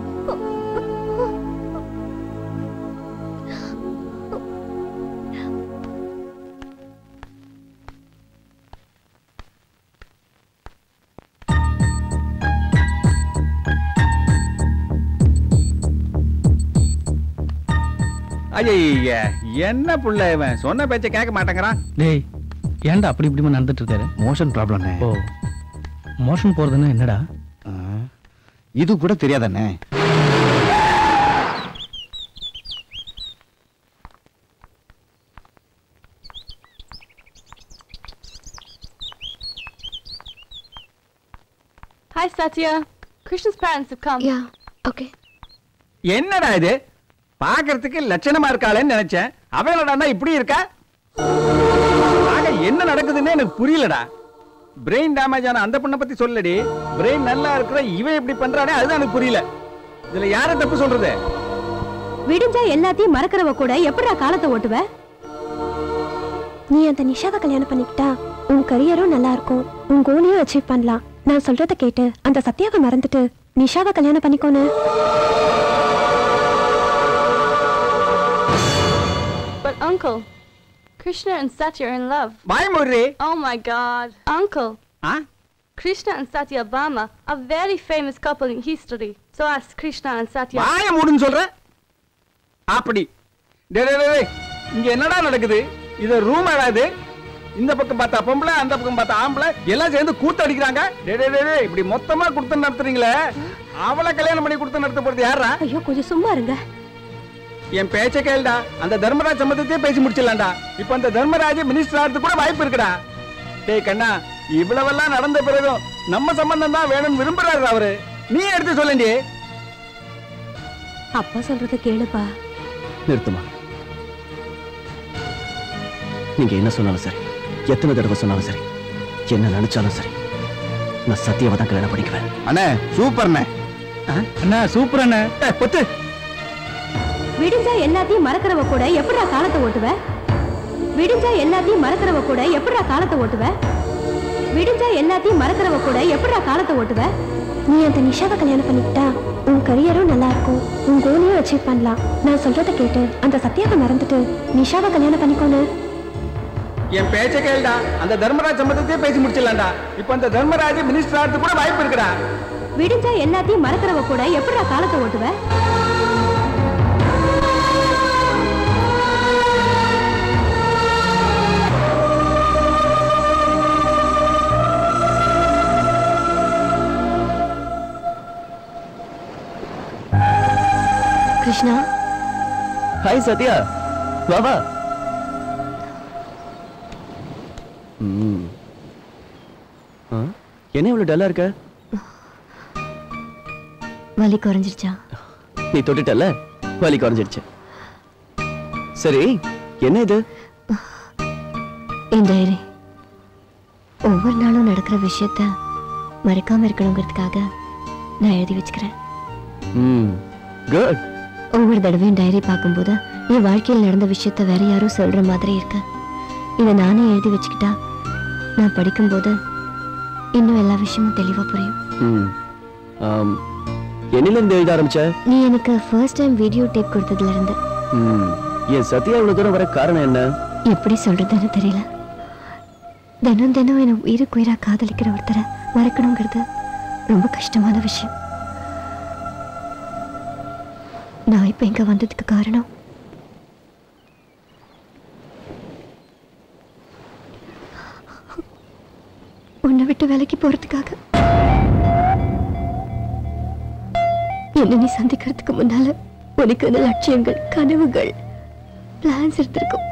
ஐய என்ன புள்ள இவன் சொன்ன பேச்ச கேட்க மாட்டேங்கிறான் டேய் ஏன்டா அப்படி இப்படி நடந்துட்டு இருக்காரு மோஷன் ப்ராப்ளம் ஓ மோஷன் போறதுன்னா என்னடா இது கூட தெரியாதண்ணே Hi, Satya. Krishna's parents have come. Yeah, okay. என்னடா இது பாக்குறதுக்கு லட்சணமா இருக்காளேன்னு நினைச்சேன் அவளடா இப்படி இருக்கா ஆக என்ன நடக்குதுன்னு எனக்கு புரியலடா பிரெயின் டேமேஜ் ஆன அந்த பொண்ணை பத்தி சொல்லடி பிரெயின் நல்லா இருக்கிற இவன் இப்படி பண்றானே அதுதான் எனக்கு புரியல இதுல யார தப்பு சொல்றது விடிஞ்சா எல்லாத்தையும் மறக்கிறவ கூட எப்படிடா காலத்தை ஓட்டுவ நீ அந்த நிஷாவை கல்யாணம் பண்ணிக்கிட்டா உன் கரியரும் நல்லா இருக்கும் உன் கோலையும் அச்சீவ் பண்ணலாம் நான் சொல்றத கேட்டு அந்த சத்யாவை மறந்துட்டு நிஷாவை கல்யாணம் பண்ணிக்கோன்னு But uncle, Krishna and Satya are in love. Why மூடுறி Oh my God, uncle. Huh? Krishna and Satya Bama are very famous couple in history. So ask Krishna and Satya. வாய மூடுன்னு சொல்ற அப்படி டேய் டேய், டேய் இங்க என்னடா நடக்குது இது ரூம் இது இந்த பக்கம் பார்த்தா பொம்பளை அந்த பக்கம் பார்த்தா ஆம்பளை எல்லாம் சேர்ந்து கூத்து அடிக்கிறாங்க டேய் டேய், டேய், டேய், இப்படி மொத்தமா கொடுத்து நடத்துறீங்களே அவளை கல்யாணம் பண்ணி கொடுத்து நடத்த போறது யாரா ஐயோ கொஞ்சம் சும்மா இருங்க என் பேச்ச கேளுடா அந்த தர்மராஜ் சம்பந்தத்தையே பேசி முடிச்சிடலாம்டா இப்ப அந்த தர்மராஜ் மினிஸ்டர் ஆகிறது கூட வாய்ப்பு இருக்குடா டேய் கண்ணா இவ்வளவெல்லாம் நடந்த பிறகும் நம்ம சம்பந்தம் தான் வேணும்னு விரும்புறாரு அவரு நீ எடுத்து சொல்லேண்டி அப்பா சொல்றத கேளுப்பா நிறுத்துமா நீங்க என்ன சொன்னாலும் சரி எத்தனை தடவை சொன்னாலும் சரி என்ன நினைச்சாலும் சரி நான் சத்தியாவை தான் கல்யாணம் பண்ணிக்குவேன் அண்ணே சூப்பர்ண்ணே அண்ணா சூப்பர் அண்ணா பொத்து விடிஞ்சா எல்லாத்தையும் மறக்கிறவ கூட எப்படிடா காலத்தை ஓட்டுவ விடிஞ்சா எல்லாத்தையும் மறக்கிறவ கூட எப்படிடா காலத்தை ஓட்டுவ விடிஞ்சா எல்லாத்தையும் மறக்கிறவ கூட எப்படிடா காலத்தை ஓட்டுவ நீ அந்த நிஷாவை கல்யாணம் பண்ணிக்கிட்டா உன் கரியரும் நல்லா இருக்கும் உன் கோலையும் அச்சீவ் பண்ணலாம் நான் சொல்றத கேட்டு அந்த சத்யாவை மறந்துட்டு நிஷாவை கல்யாணம் பண்ணிக்கோன்னு என் பேச்ச கேளுடா அந்த தர்மராஜ் சம்பந்தத்தையே பேசி முடிச்சிடலாம்டா இப்ப அந்த தர்மராஜ் மினிஸ்டர் ஆகிறது கூட வாய்ப்பு இருக்குடா விடிஞ்சா எல்லாத்தையும் மறக்கிறவ கூட எப்படிடா காலத்தை ஓட்டுவ கிருஷ்ணா ஹாய் சத்யா வா வா ம். ஆ, என்ன இவ்வளவு டல்லா இருக்க வலி குறைஞ்சிருச்சா நீ தொட்டுட்டல வலி குறைஞ்சிடுச்சு சரி என்ன இது என் டைரி ஒவ்வொரு நாளும் நடக்கிற விஷயத்த மறக்காம இருக்கணுங்கிறதுக்காக நான் எழுதி வச்சுக்கிறேன் ம் குட் ஒவ்வொரு தடவையும் டைரி பார்க்கும்போது என் வாழ்க்கையில் நடந்த விஷயத்த வேற யாரும் சொல்ற மாதிரி இருக்கு இதை நானே எழுதி வச்சுக்கிட்டா நான் படிக்கும்போது இன்னும் எல்லா விஷயமும் தெளிவா புரியும் ம் ஆம், என்னையில இருந்து எழுத ஆரம்பிச்ச நீ எனக்கு ஃபர்ஸ்ட் டைம் வீடியோ டேப் கொடுத்ததுல இருந்து ம், என் சத்யா இவ்வளவு தூரம் வர காரணம் என்ன எப்படி சொல்றதுன்னு தெரியல தினம் தினம் என்ன உயிருக்கு உயிரா காதலிக்கிற ஒருத்தரை மறக்கணுங்கிறது ரொம்ப கஷ்டமான விஷயம் நான் இப்ப இங்க வந்ததுக்கு காரணம் உன்னை விட்டு வேலைக்கு போறதுக்காக என்ன நீ சந்திக்கிறதுக்கு முன்னால உனக்கு அந்த லட்சியங்கள் கனவுகள் பிளான்ஸ் இருந்திருக்கும்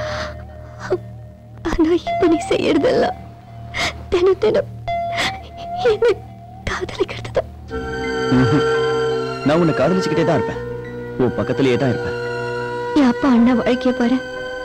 ஆனா இப்ப நீ செய்யறதெல்லாம் தினம் தினம் என்ன காதலிக்கிறது தான் ம்ஹும். நான் உன்னை காதலிச்சுக்கிட்டே தான் இருப்பேன் உன் பக்கத்திலேயே தான் இருப்பேன் என் அப்பா அண்ணா வாழ்க்கைய பாரு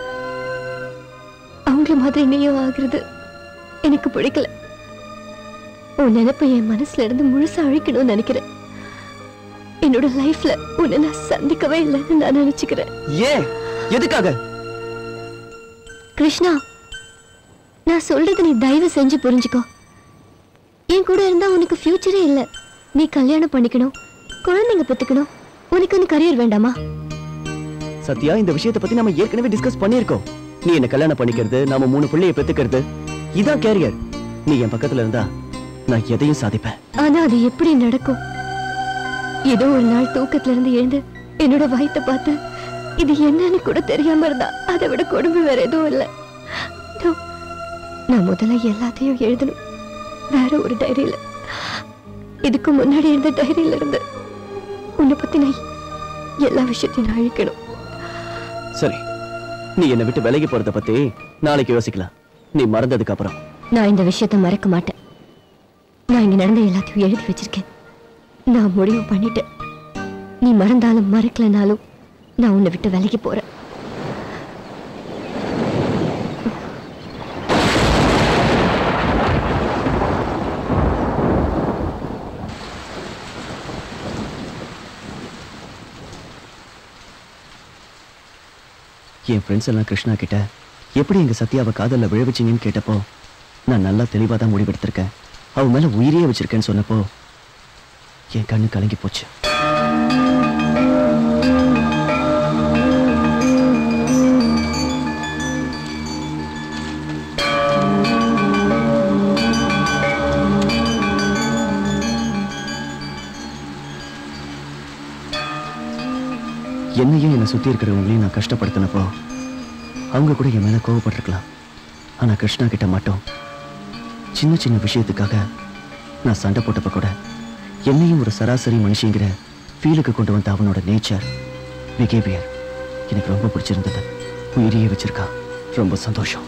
அவங்கள மாதிரி நீயும் ஆகுறது எனக்கு பிடிக்கல உன் நினைப்பை என் மனசுல இருந்து முழுசா அழிக்கணும்னு நினைக்கிறேன் என்னோட லைஃப்ல உன்னை நான் சந்திக்கவே இல்லைன்னு நான் நினைச்சுக்கிறேன் ஏன் எதுக்காக கிருஷ்ணா நான் சொல்றது நீ தயவு செஞ்சு புரிஞ்சுக்கோ என் கூட இருந்தா உனக்கு ஃபியூச்சரே இல்ல நீ கல்யாணம் பண்ணிக்கணும் குழந்தைங்க பெத்துக்கணும் உனக்கு வந்து கரியர் வேண்டாமா சத்யா இந்த விஷயத்தை பத்தி நம்ம ஏற்கனவே டிஸ்கஸ் பண்ணியிருக்கோம் நீ என்ன கல்யாணம் பண்ணிக்கிறது நாம மூணு பிள்ளைய பெத்துக்கிறது இதான் கேரியர் நீ என் பக்கத்துல இருந்தா நான் எதையும் சாதிப்பேன் ஆனா அது எப்படி நடக்கும் ஏதோ ஒரு நாள் தூக்கத்துல இருந்து எழுந்து என்னோட வயித்தை பார்த்து இது என்னன்னு கூட தெரியாம இருந்தா அதை விட கொடுமை வேற எதுவும் இல்ல No. நான் முதல்ல எல்லாத்தையும் எழுதணும் வேற ஒரு டைரியில இதுக்கு முன்னாடி இருந்த டைரியில இருந்து உன்னை பத்தி நான் எல்லா விஷயத்தையும் நான் அழிக்கணும் சரி நீ என்னை விட்டு விலகி போறத பத்தி நாளைக்கு யோசிக்கலாம் நீ மறந்ததுக்கு அப்புறம் நான் இந்த விஷயத்தை மறக்க மாட்டேன் நான் இங்க நடந்த எல்லாத்தையும் எழுதி வச்சிருக்கேன் நான் முடிவு பண்ணிட்டேன் நீ மறந்தாலும் மறக்கலனாலும் நான் உன்னை விட்டு விலகி போறேன் என் ஃப்ரெண்ட்ஸ் எல்லாம் கிருஷ்ணா கிட்ட எப்படி எங்க சத்யாவை காதல்ல விழவச்சிங்கன்னு கேட்டப்போ நான் நல்லா தெளிவா தான் முடிவெடுத்திருக்கேன் அவ மேல உயிரையே வச்சிருக்கேன்னு சொன்னப்போ என் கண்ணு கலங்கி போச்சு என்னையும் என்னை சுத்தி இருக்கிறவங்களையும் நான் கஷ்டப்படுத்தினப்போ அவங்க கூட என் மேல கோவப்பட்டிருக்கலாம் ஆனா கிருஷ்ணா கிட்ட மட்டும் சின்ன சின்ன விஷயத்துக்காக நான் சண்டை போட்டப்ப கூட என்னையும் ஒரு சராசரி மனுஷங்கிற ஃபீலுக்கு கொண்டு வந்த அவனோட நேச்சர் பிஹேவியர் எனக்கு ரொம்ப பிடிச்சிருந்தது உயிரையே வச்சிருக்கா ரொம்ப சந்தோஷம்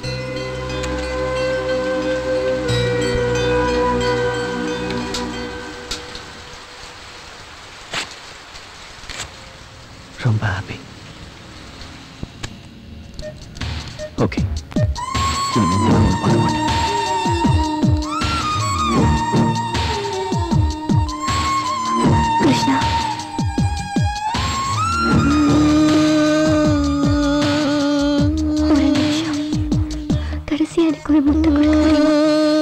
ரொம்ப ஹாப்பி ஓகே இனிமே நான் ஒண்ணும் பண்ண மாட்டேன் கிருஷ்ணா ஒரு நிமிஷம் கடைசியா எனக்கு ஒரு முத்தம் கொடுக்க முடியுமா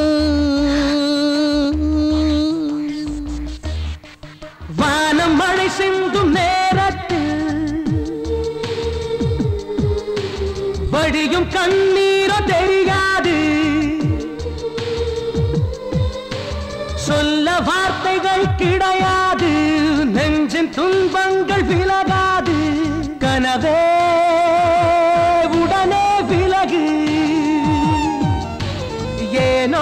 வானம் மழை சிந்தும் நேரத்தில் வடியும் கண்ணீரோ தெரியாது சொல்ல வார்த்தைகள் கிடையாது நெஞ்சின் துன்பங்கள் விலகாது கனவே உடனே விலகு ஏனோ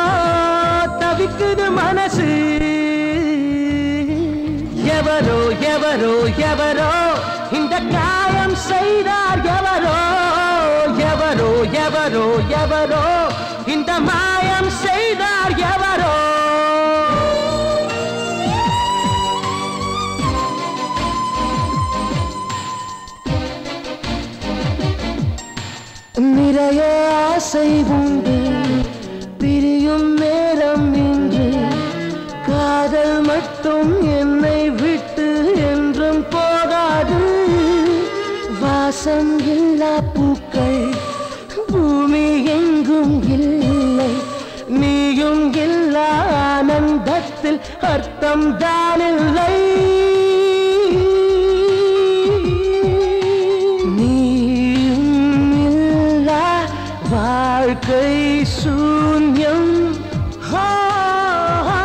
தவிக்குது மனசு எவரோ எவரோ எவரோ இந்த காயம் செய்தார் எவரோ எவரோ எவரோ எவரோ இந்த மாயம் செய்தார் எவரோ நிறைய ஆசை உண்டு பிரியும் நேரம் இன்று காதல் மட்டும் என்னை விட்டு என்றும் போகாது வாசம் இல்லா பூக்கள் பூமி எங்கும் இல்லை நீயும் இல்லா ஆனந்தத்தில் அர்த்தம் தானில்லை நீயும் இல்லா வாழ்க்கை சூன்யம் ஆ, ஆ,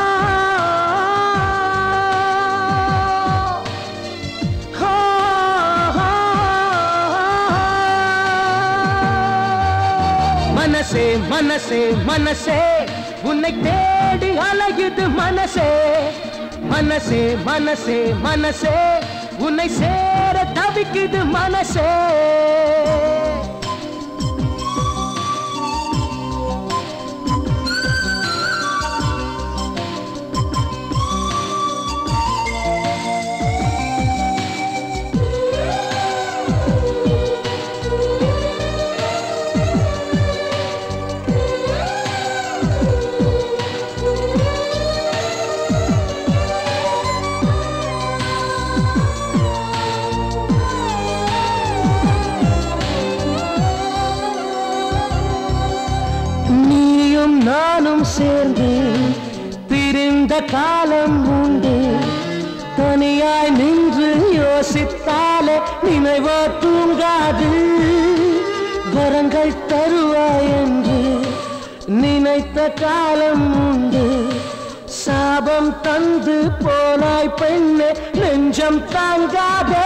ஆ, ஆ, மனசே மனசே மனசே உன்னை தேடி அலையுது மனசே மனசே மனசே மனசே உன்னை சேர தவிக்குது மனசே நீயும் நானும் சேர்ந்து பிரிந்த காலம் உண்டு தனியாய் நின்று யோசித்தாலே நினைவோ தூங்காது வரங்கள் தருவாய் என்று நினைத்த காலம் உண்டு சாபம் தந்து போனாய் பெண்ணே நெஞ்சம் தாங்காதே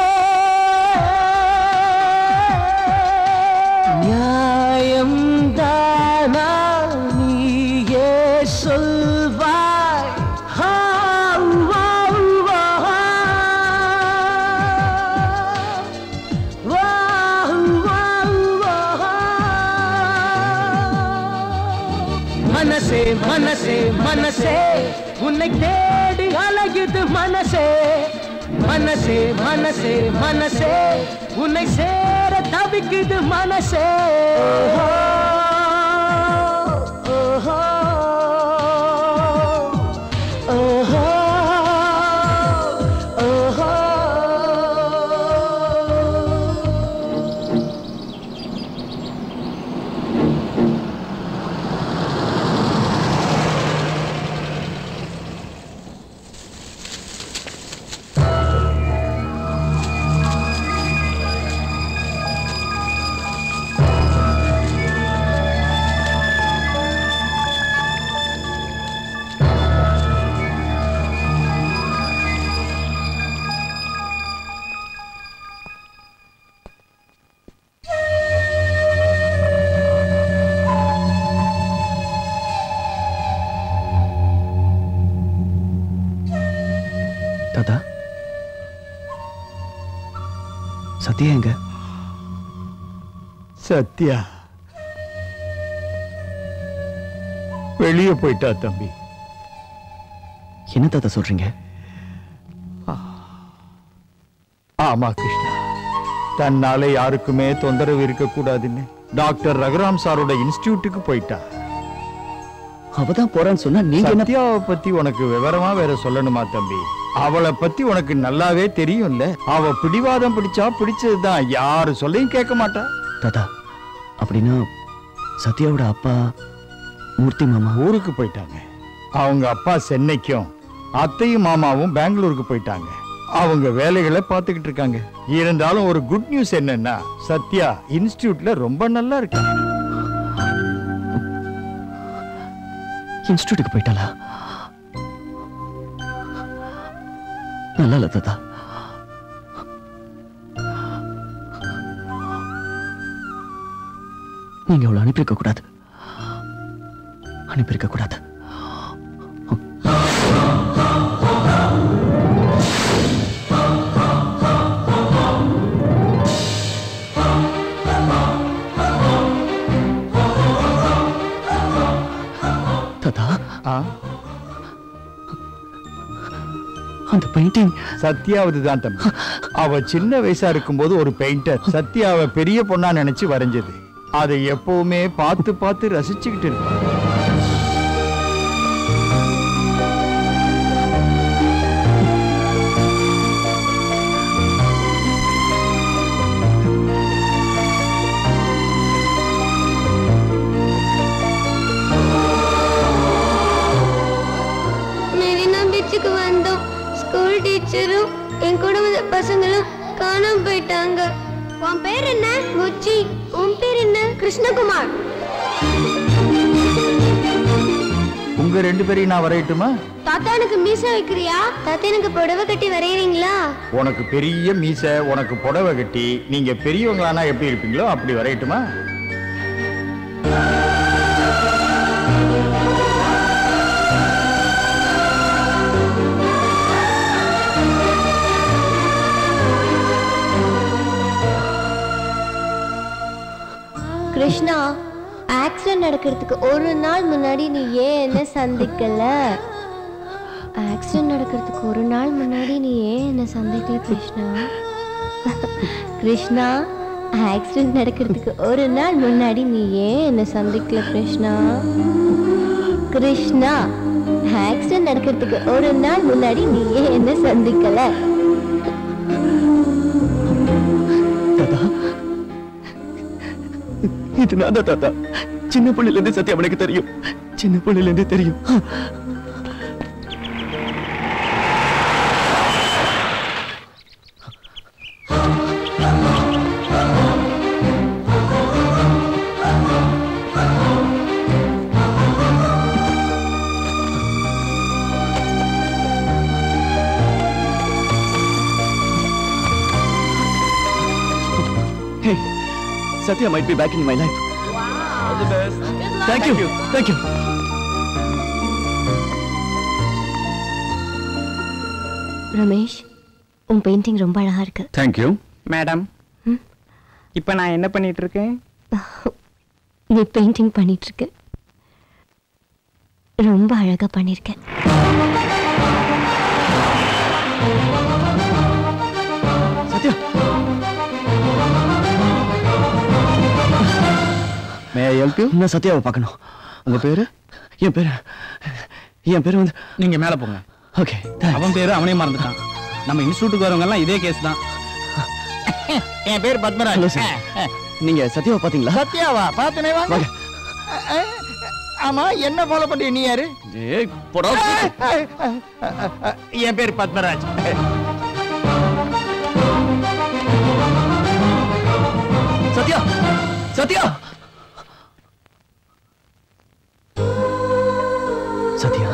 நியாயம் தானா நீயே சொல்வாய் ஹா, வா, வா, வா, வா, வா. மனசே மனசே மனசே உன்னை தேடி அலையுது மனசே மனசே மனசே மனசே உன்னை சேர தவிக்குது மனசே ஓஹோ, ஓஹோ, ஓஹோ, ஓஹோ. தாத்தா சத்யா எங்க சத்யா வெளியே போயிட்டா தம்பி என்ன தாத்தா சொல்றீங்க ஆமா கிருஷ்ணா தன்னால யாருக்குமே தொந்தரவு இருக்கக்கூடாதுன்னு டாக்டர் ரகுராம் சாரோட இன்ஸ்டிடியூட்டுக்கு போயிட்டா அவதான் போறான்னு சொன்னா நீங்க என்ன சத்யாவை பத்தி உனக்கு விவரமா வேற சொல்லணுமா தம்பி அவளை பத்தி உனக்கு நல்லாவே தெரியும்ல அவ பிடிவாதம் பிடிச்சா பிடிச்சதுதான் யாரு சொல்லையும் கேட்க மாட்டா தாத்தா அப்படின்னா சத்யாவோட அப்பா மூர்த்தி மாமா ஊருக்கு போயிட்டாங்க அவங்க அப்பா சென்னைக்கும் அத்தையும் மாமாவும் பெங்களூருக்கு போயிட்டாங்க அவங்க வேலைகளை பார்த்துக்கிட்டு இருக்காங்க இருந்தாலும் ஒரு குட் நியூஸ் என்னன்னா சத்யா இன்ஸ்டிடியூட்ல ரொம்ப நல்லா இருக்கா இன்ஸ்டியூட்டுக்கு போயிட்டாளா நல்லா இல்ல தாத்தா நீங்க அவளை அனுப்பியிருக்க கூடாது அனுப்பியிருக்க கூடாது அந்த பெயிண்டிங் சத்யாவது தான் தம்பி அவ சின்ன வயசா இருக்கும்போது ஒரு பெயிண்டர் சத்யாவை பெரிய பொண்ணா நினைச்சு வரைஞ்சது அதை எப்பவுமே பார்த்து பார்த்து ரசிச்சுக்கிட்டு இருப்பான் மெரினா பீச்சுக்கு வந்தோம் ஸ்கூல் டீச்சரும் என் கூட வந்த பசங்களும் காணாம போயிட்டாங்க உன் பேர் என்ன முச்சி உன் பேர் என்ன கிருஷ்ணகுமார் உங்க ரெண்டு பேரையும் நான் வரையட்டுமா தாத்தா எனக்கு மீச வைக்கிறியா தாத்தா எனக்கு புடவை கட்டி வரையறீங்களா உனக்கு பெரிய மீசை உனக்கு புடவை கட்டி நீங்க பெரியவங்களானா எப்படி இருப்பீங்களோ அப்படி வரையட்டுமா கிருஷ்ணா ஆக்சிடென்ட் நடக்கிறதுக்கு ஒரு நாள் முன்னாடி நீ ஏன் என்ன சந்திக்கல ஆக்சிடென்ட் நடக்கிறதுக்கு ஒரு நாள் முன்னாடி நீ ஏன் என்ன சந்திக்கல கிருஷ்ணா கிருஷ்ணா ஆக்சிடென்ட் நடக்கிறதுக்கு ஒரு நாள் முன்னாடி நீ ஏன் என்ன சந்திக்கல கிருஷ்ணா கிருஷ்ணா ஆக்சிடென்ட் நடக்கிறதுக்கு ஒரு நாள் முன்னாடி நீ ஏன் என்ன சந்திக்கல இது நான் தான் தாத்தா சின்ன பிள்ளைல இருந்து சத்தியம் எனக்கு தெரியும் சின்ன பிள்ளைல இருந்து தெரியும் Hey, Satya might be back in my life. All the best. Thank you. Thank you. Ramesh உன் பெயிண்டிங் ரொம்ப அழகா இருக்கு தேங்க்யூ மேடம் இப்போ நான் என்ன பண்ணிட்டு இருக்கேன் நீ பெயிண்டிங் பண்ணிட்டு இருக்க ரொம்ப அழகா பண்ணிருக்க Satya may I help you நான் சத்யாவை பார்க்கணும் உங்க பேரு என் பேரு என் பேரு வந்து நீங்க மேல போங்க ஓகே அவன் பேரு அவனே மறந்துட்டான் நம்ம இன்ஸ்டியூட்டுக்கு வரவங்க எல்லாம் இதே கேஸ் தான் என் பேர் Hello, பத்மராஜ் sir. நீங்க சத்யாவை பாத்தீங்களா சத்யாவா பாத்தனே வாங்க வாங்க. அஹ், அஹ், ஆமா என்ன ஃபாலோ பண்றீங்க நீ யாரு ஏய் போடா அஹ், அஹ், அஹ், அஹ், என் பேர் பத்மராஜ் சத்யா சத்யா சத்யா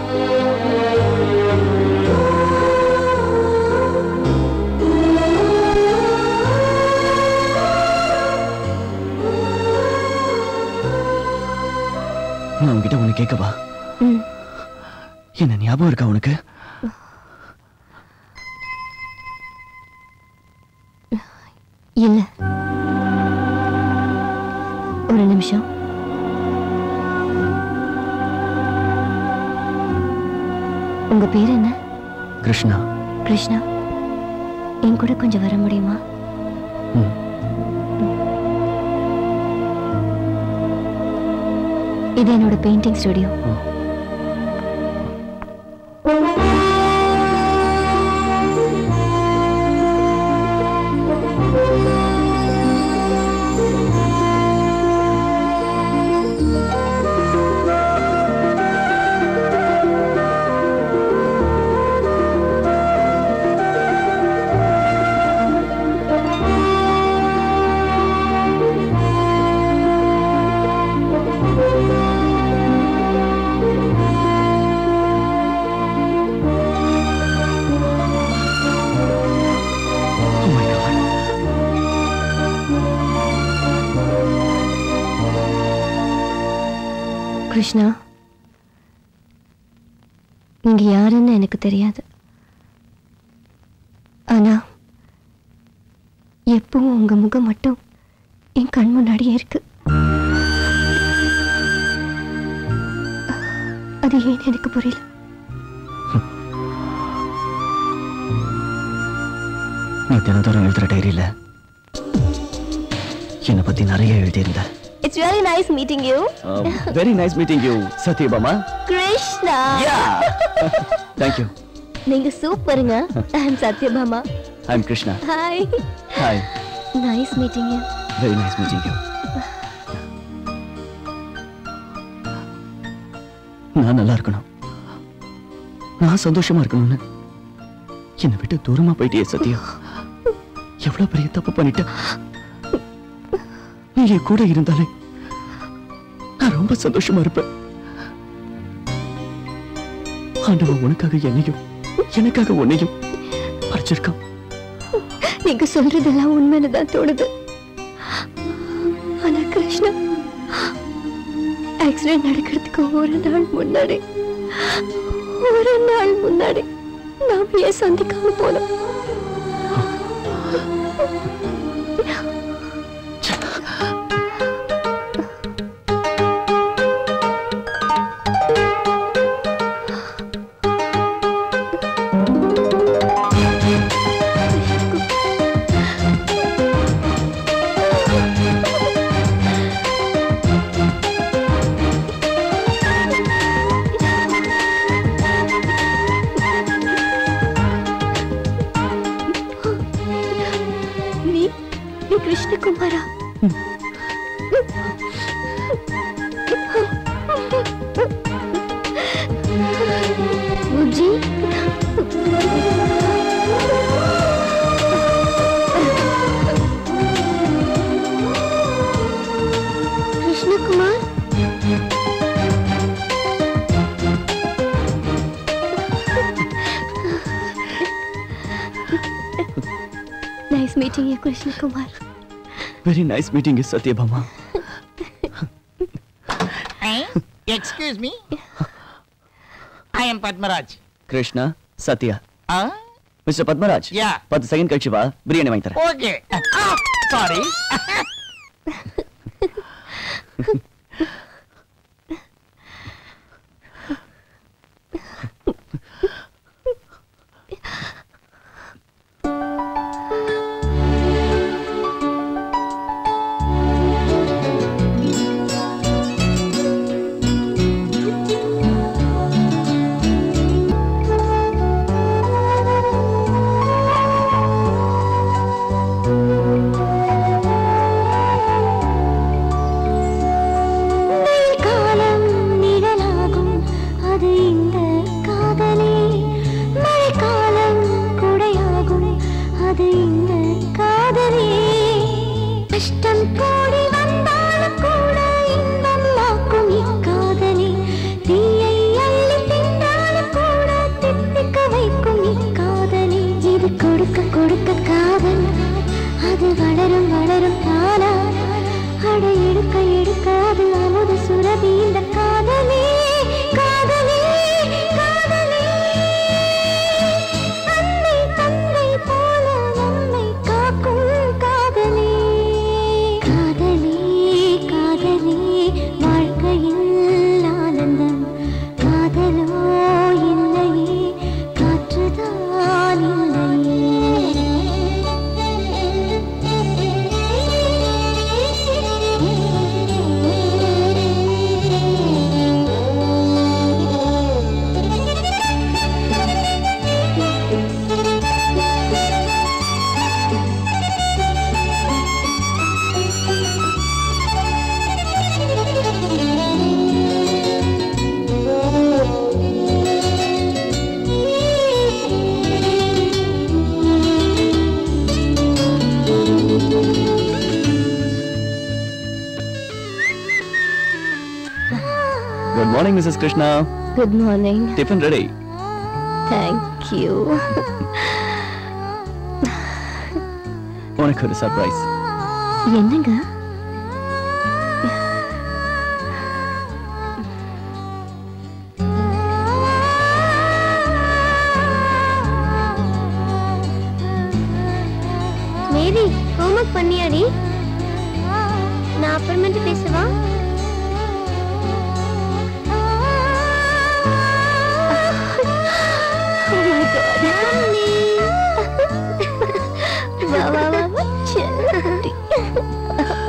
நான் உன்கிட்ட ஒண்ணு கேட்கவா ம். என்ன ஞாபகம் இருக்கா உனக்கு இல்ல ஒரு நிமிஷம் உங்க பேர் என்ன கிருஷ்ணா கிருஷ்ணா என் கூட கொஞ்சம் வர முடியுமா ம். இது என்னோட பெயிண்டிங் ஸ்டுடியோ கிருஷ்ணா நீங்க யாருன்னு எனக்கு தெரியாது ஆனா எப்பவும் உங்க முகம் மட்டும் என் கண் முன்னாடியே இருக்கு அது ஏன்னு எனக்கு புரியல நீ தினந்தோறும் எழுதுற டைரியில என்னை பத்தி நிறைய எழுதியிருந்த it's very nice meeting you very nice meeting you Satyabhama Krishna thank you நீங்க சூப்பருங்க I am Satyabhama I am Krishna hi hi nice meeting you very nice meeting you நான் நல்லா இருக்கணும் நான் சந்தோஷமா இருக்கணும்னு என்னை விட்டு தூரமா போயிட்டியே சத்யா எவ்வளவு பெரிய தப்பு பண்ணிட்டேன் நீ என் கூட இருந்தாலே நான் ரொம்ப சந்தோஷமா இருப்பேன் ஆண்டவன் உனக்காக என்னையும் எனக்காக உன்னையும் பறிச்சிருக்கான் நீங்க சொல்றதெல்லாம் உண்மைன்னு தான் தோணுது ஆனா கிருஷ்ணா ஆக்சிடென்ட் நடக்கிறதுக்கு ஒரு நாள் முன்னாடி ஒரு நாள் முன்னாடி நாம ஏன் சந்திக்காம போனோம் நீ நீ கிருஷ்ணகுமாரா புஜி Krishnakumar nice meeting you Krishnakumar very nice meeting is Satyabhama excuse me I am Padmaraj Krishna Satya ஆ மிஸ்டர் பத்மராஜ் Yeah. பத்து செகண்ட் கழிச்சு வா பிரியாணி வாங்கி தரேன் ஓகே சாரி காலம் நிழலாகும் அது இந்த காதலே மழைக்காலம் குடையாகும் அது இந்த காதலே கஷ்டம் கூடி வந்தாலும் கூட இன்பம் ஆக்கும் இக்காதலே தீயை அள்ளி தின்றாலும் கூட தித்திக்க வைக்கும் இக்காதலே இது கொடுக்க கொடுக்க காதல் அது வளரும் வளரும் தானா அட எடுக்க எடுக்க அது அமுத சுரபி இந்த காதலே காதலே காதலே அன்னை தந்தை போல நம்மை காக்கும் காதலே காதலே காதலே வாழ்க்கையில் ஆனந்தம் காதலோ இல்லையே காற்றுதான் good morning missus Krishna good morning tiffin ready thank you உனக்கு ஒரு சர்ப்ரைஸ் என்னங்க மேரி ஹோம்ஒர்க் பண்ணியாடி நான் அப்புறமேட்டு பேசவா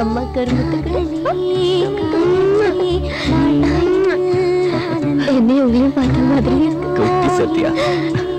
அம்மா கருமத்துக்கு என்னையும் உங்களையும் பார்த்த மாதிரி இருக்கு குட்டி சத்யா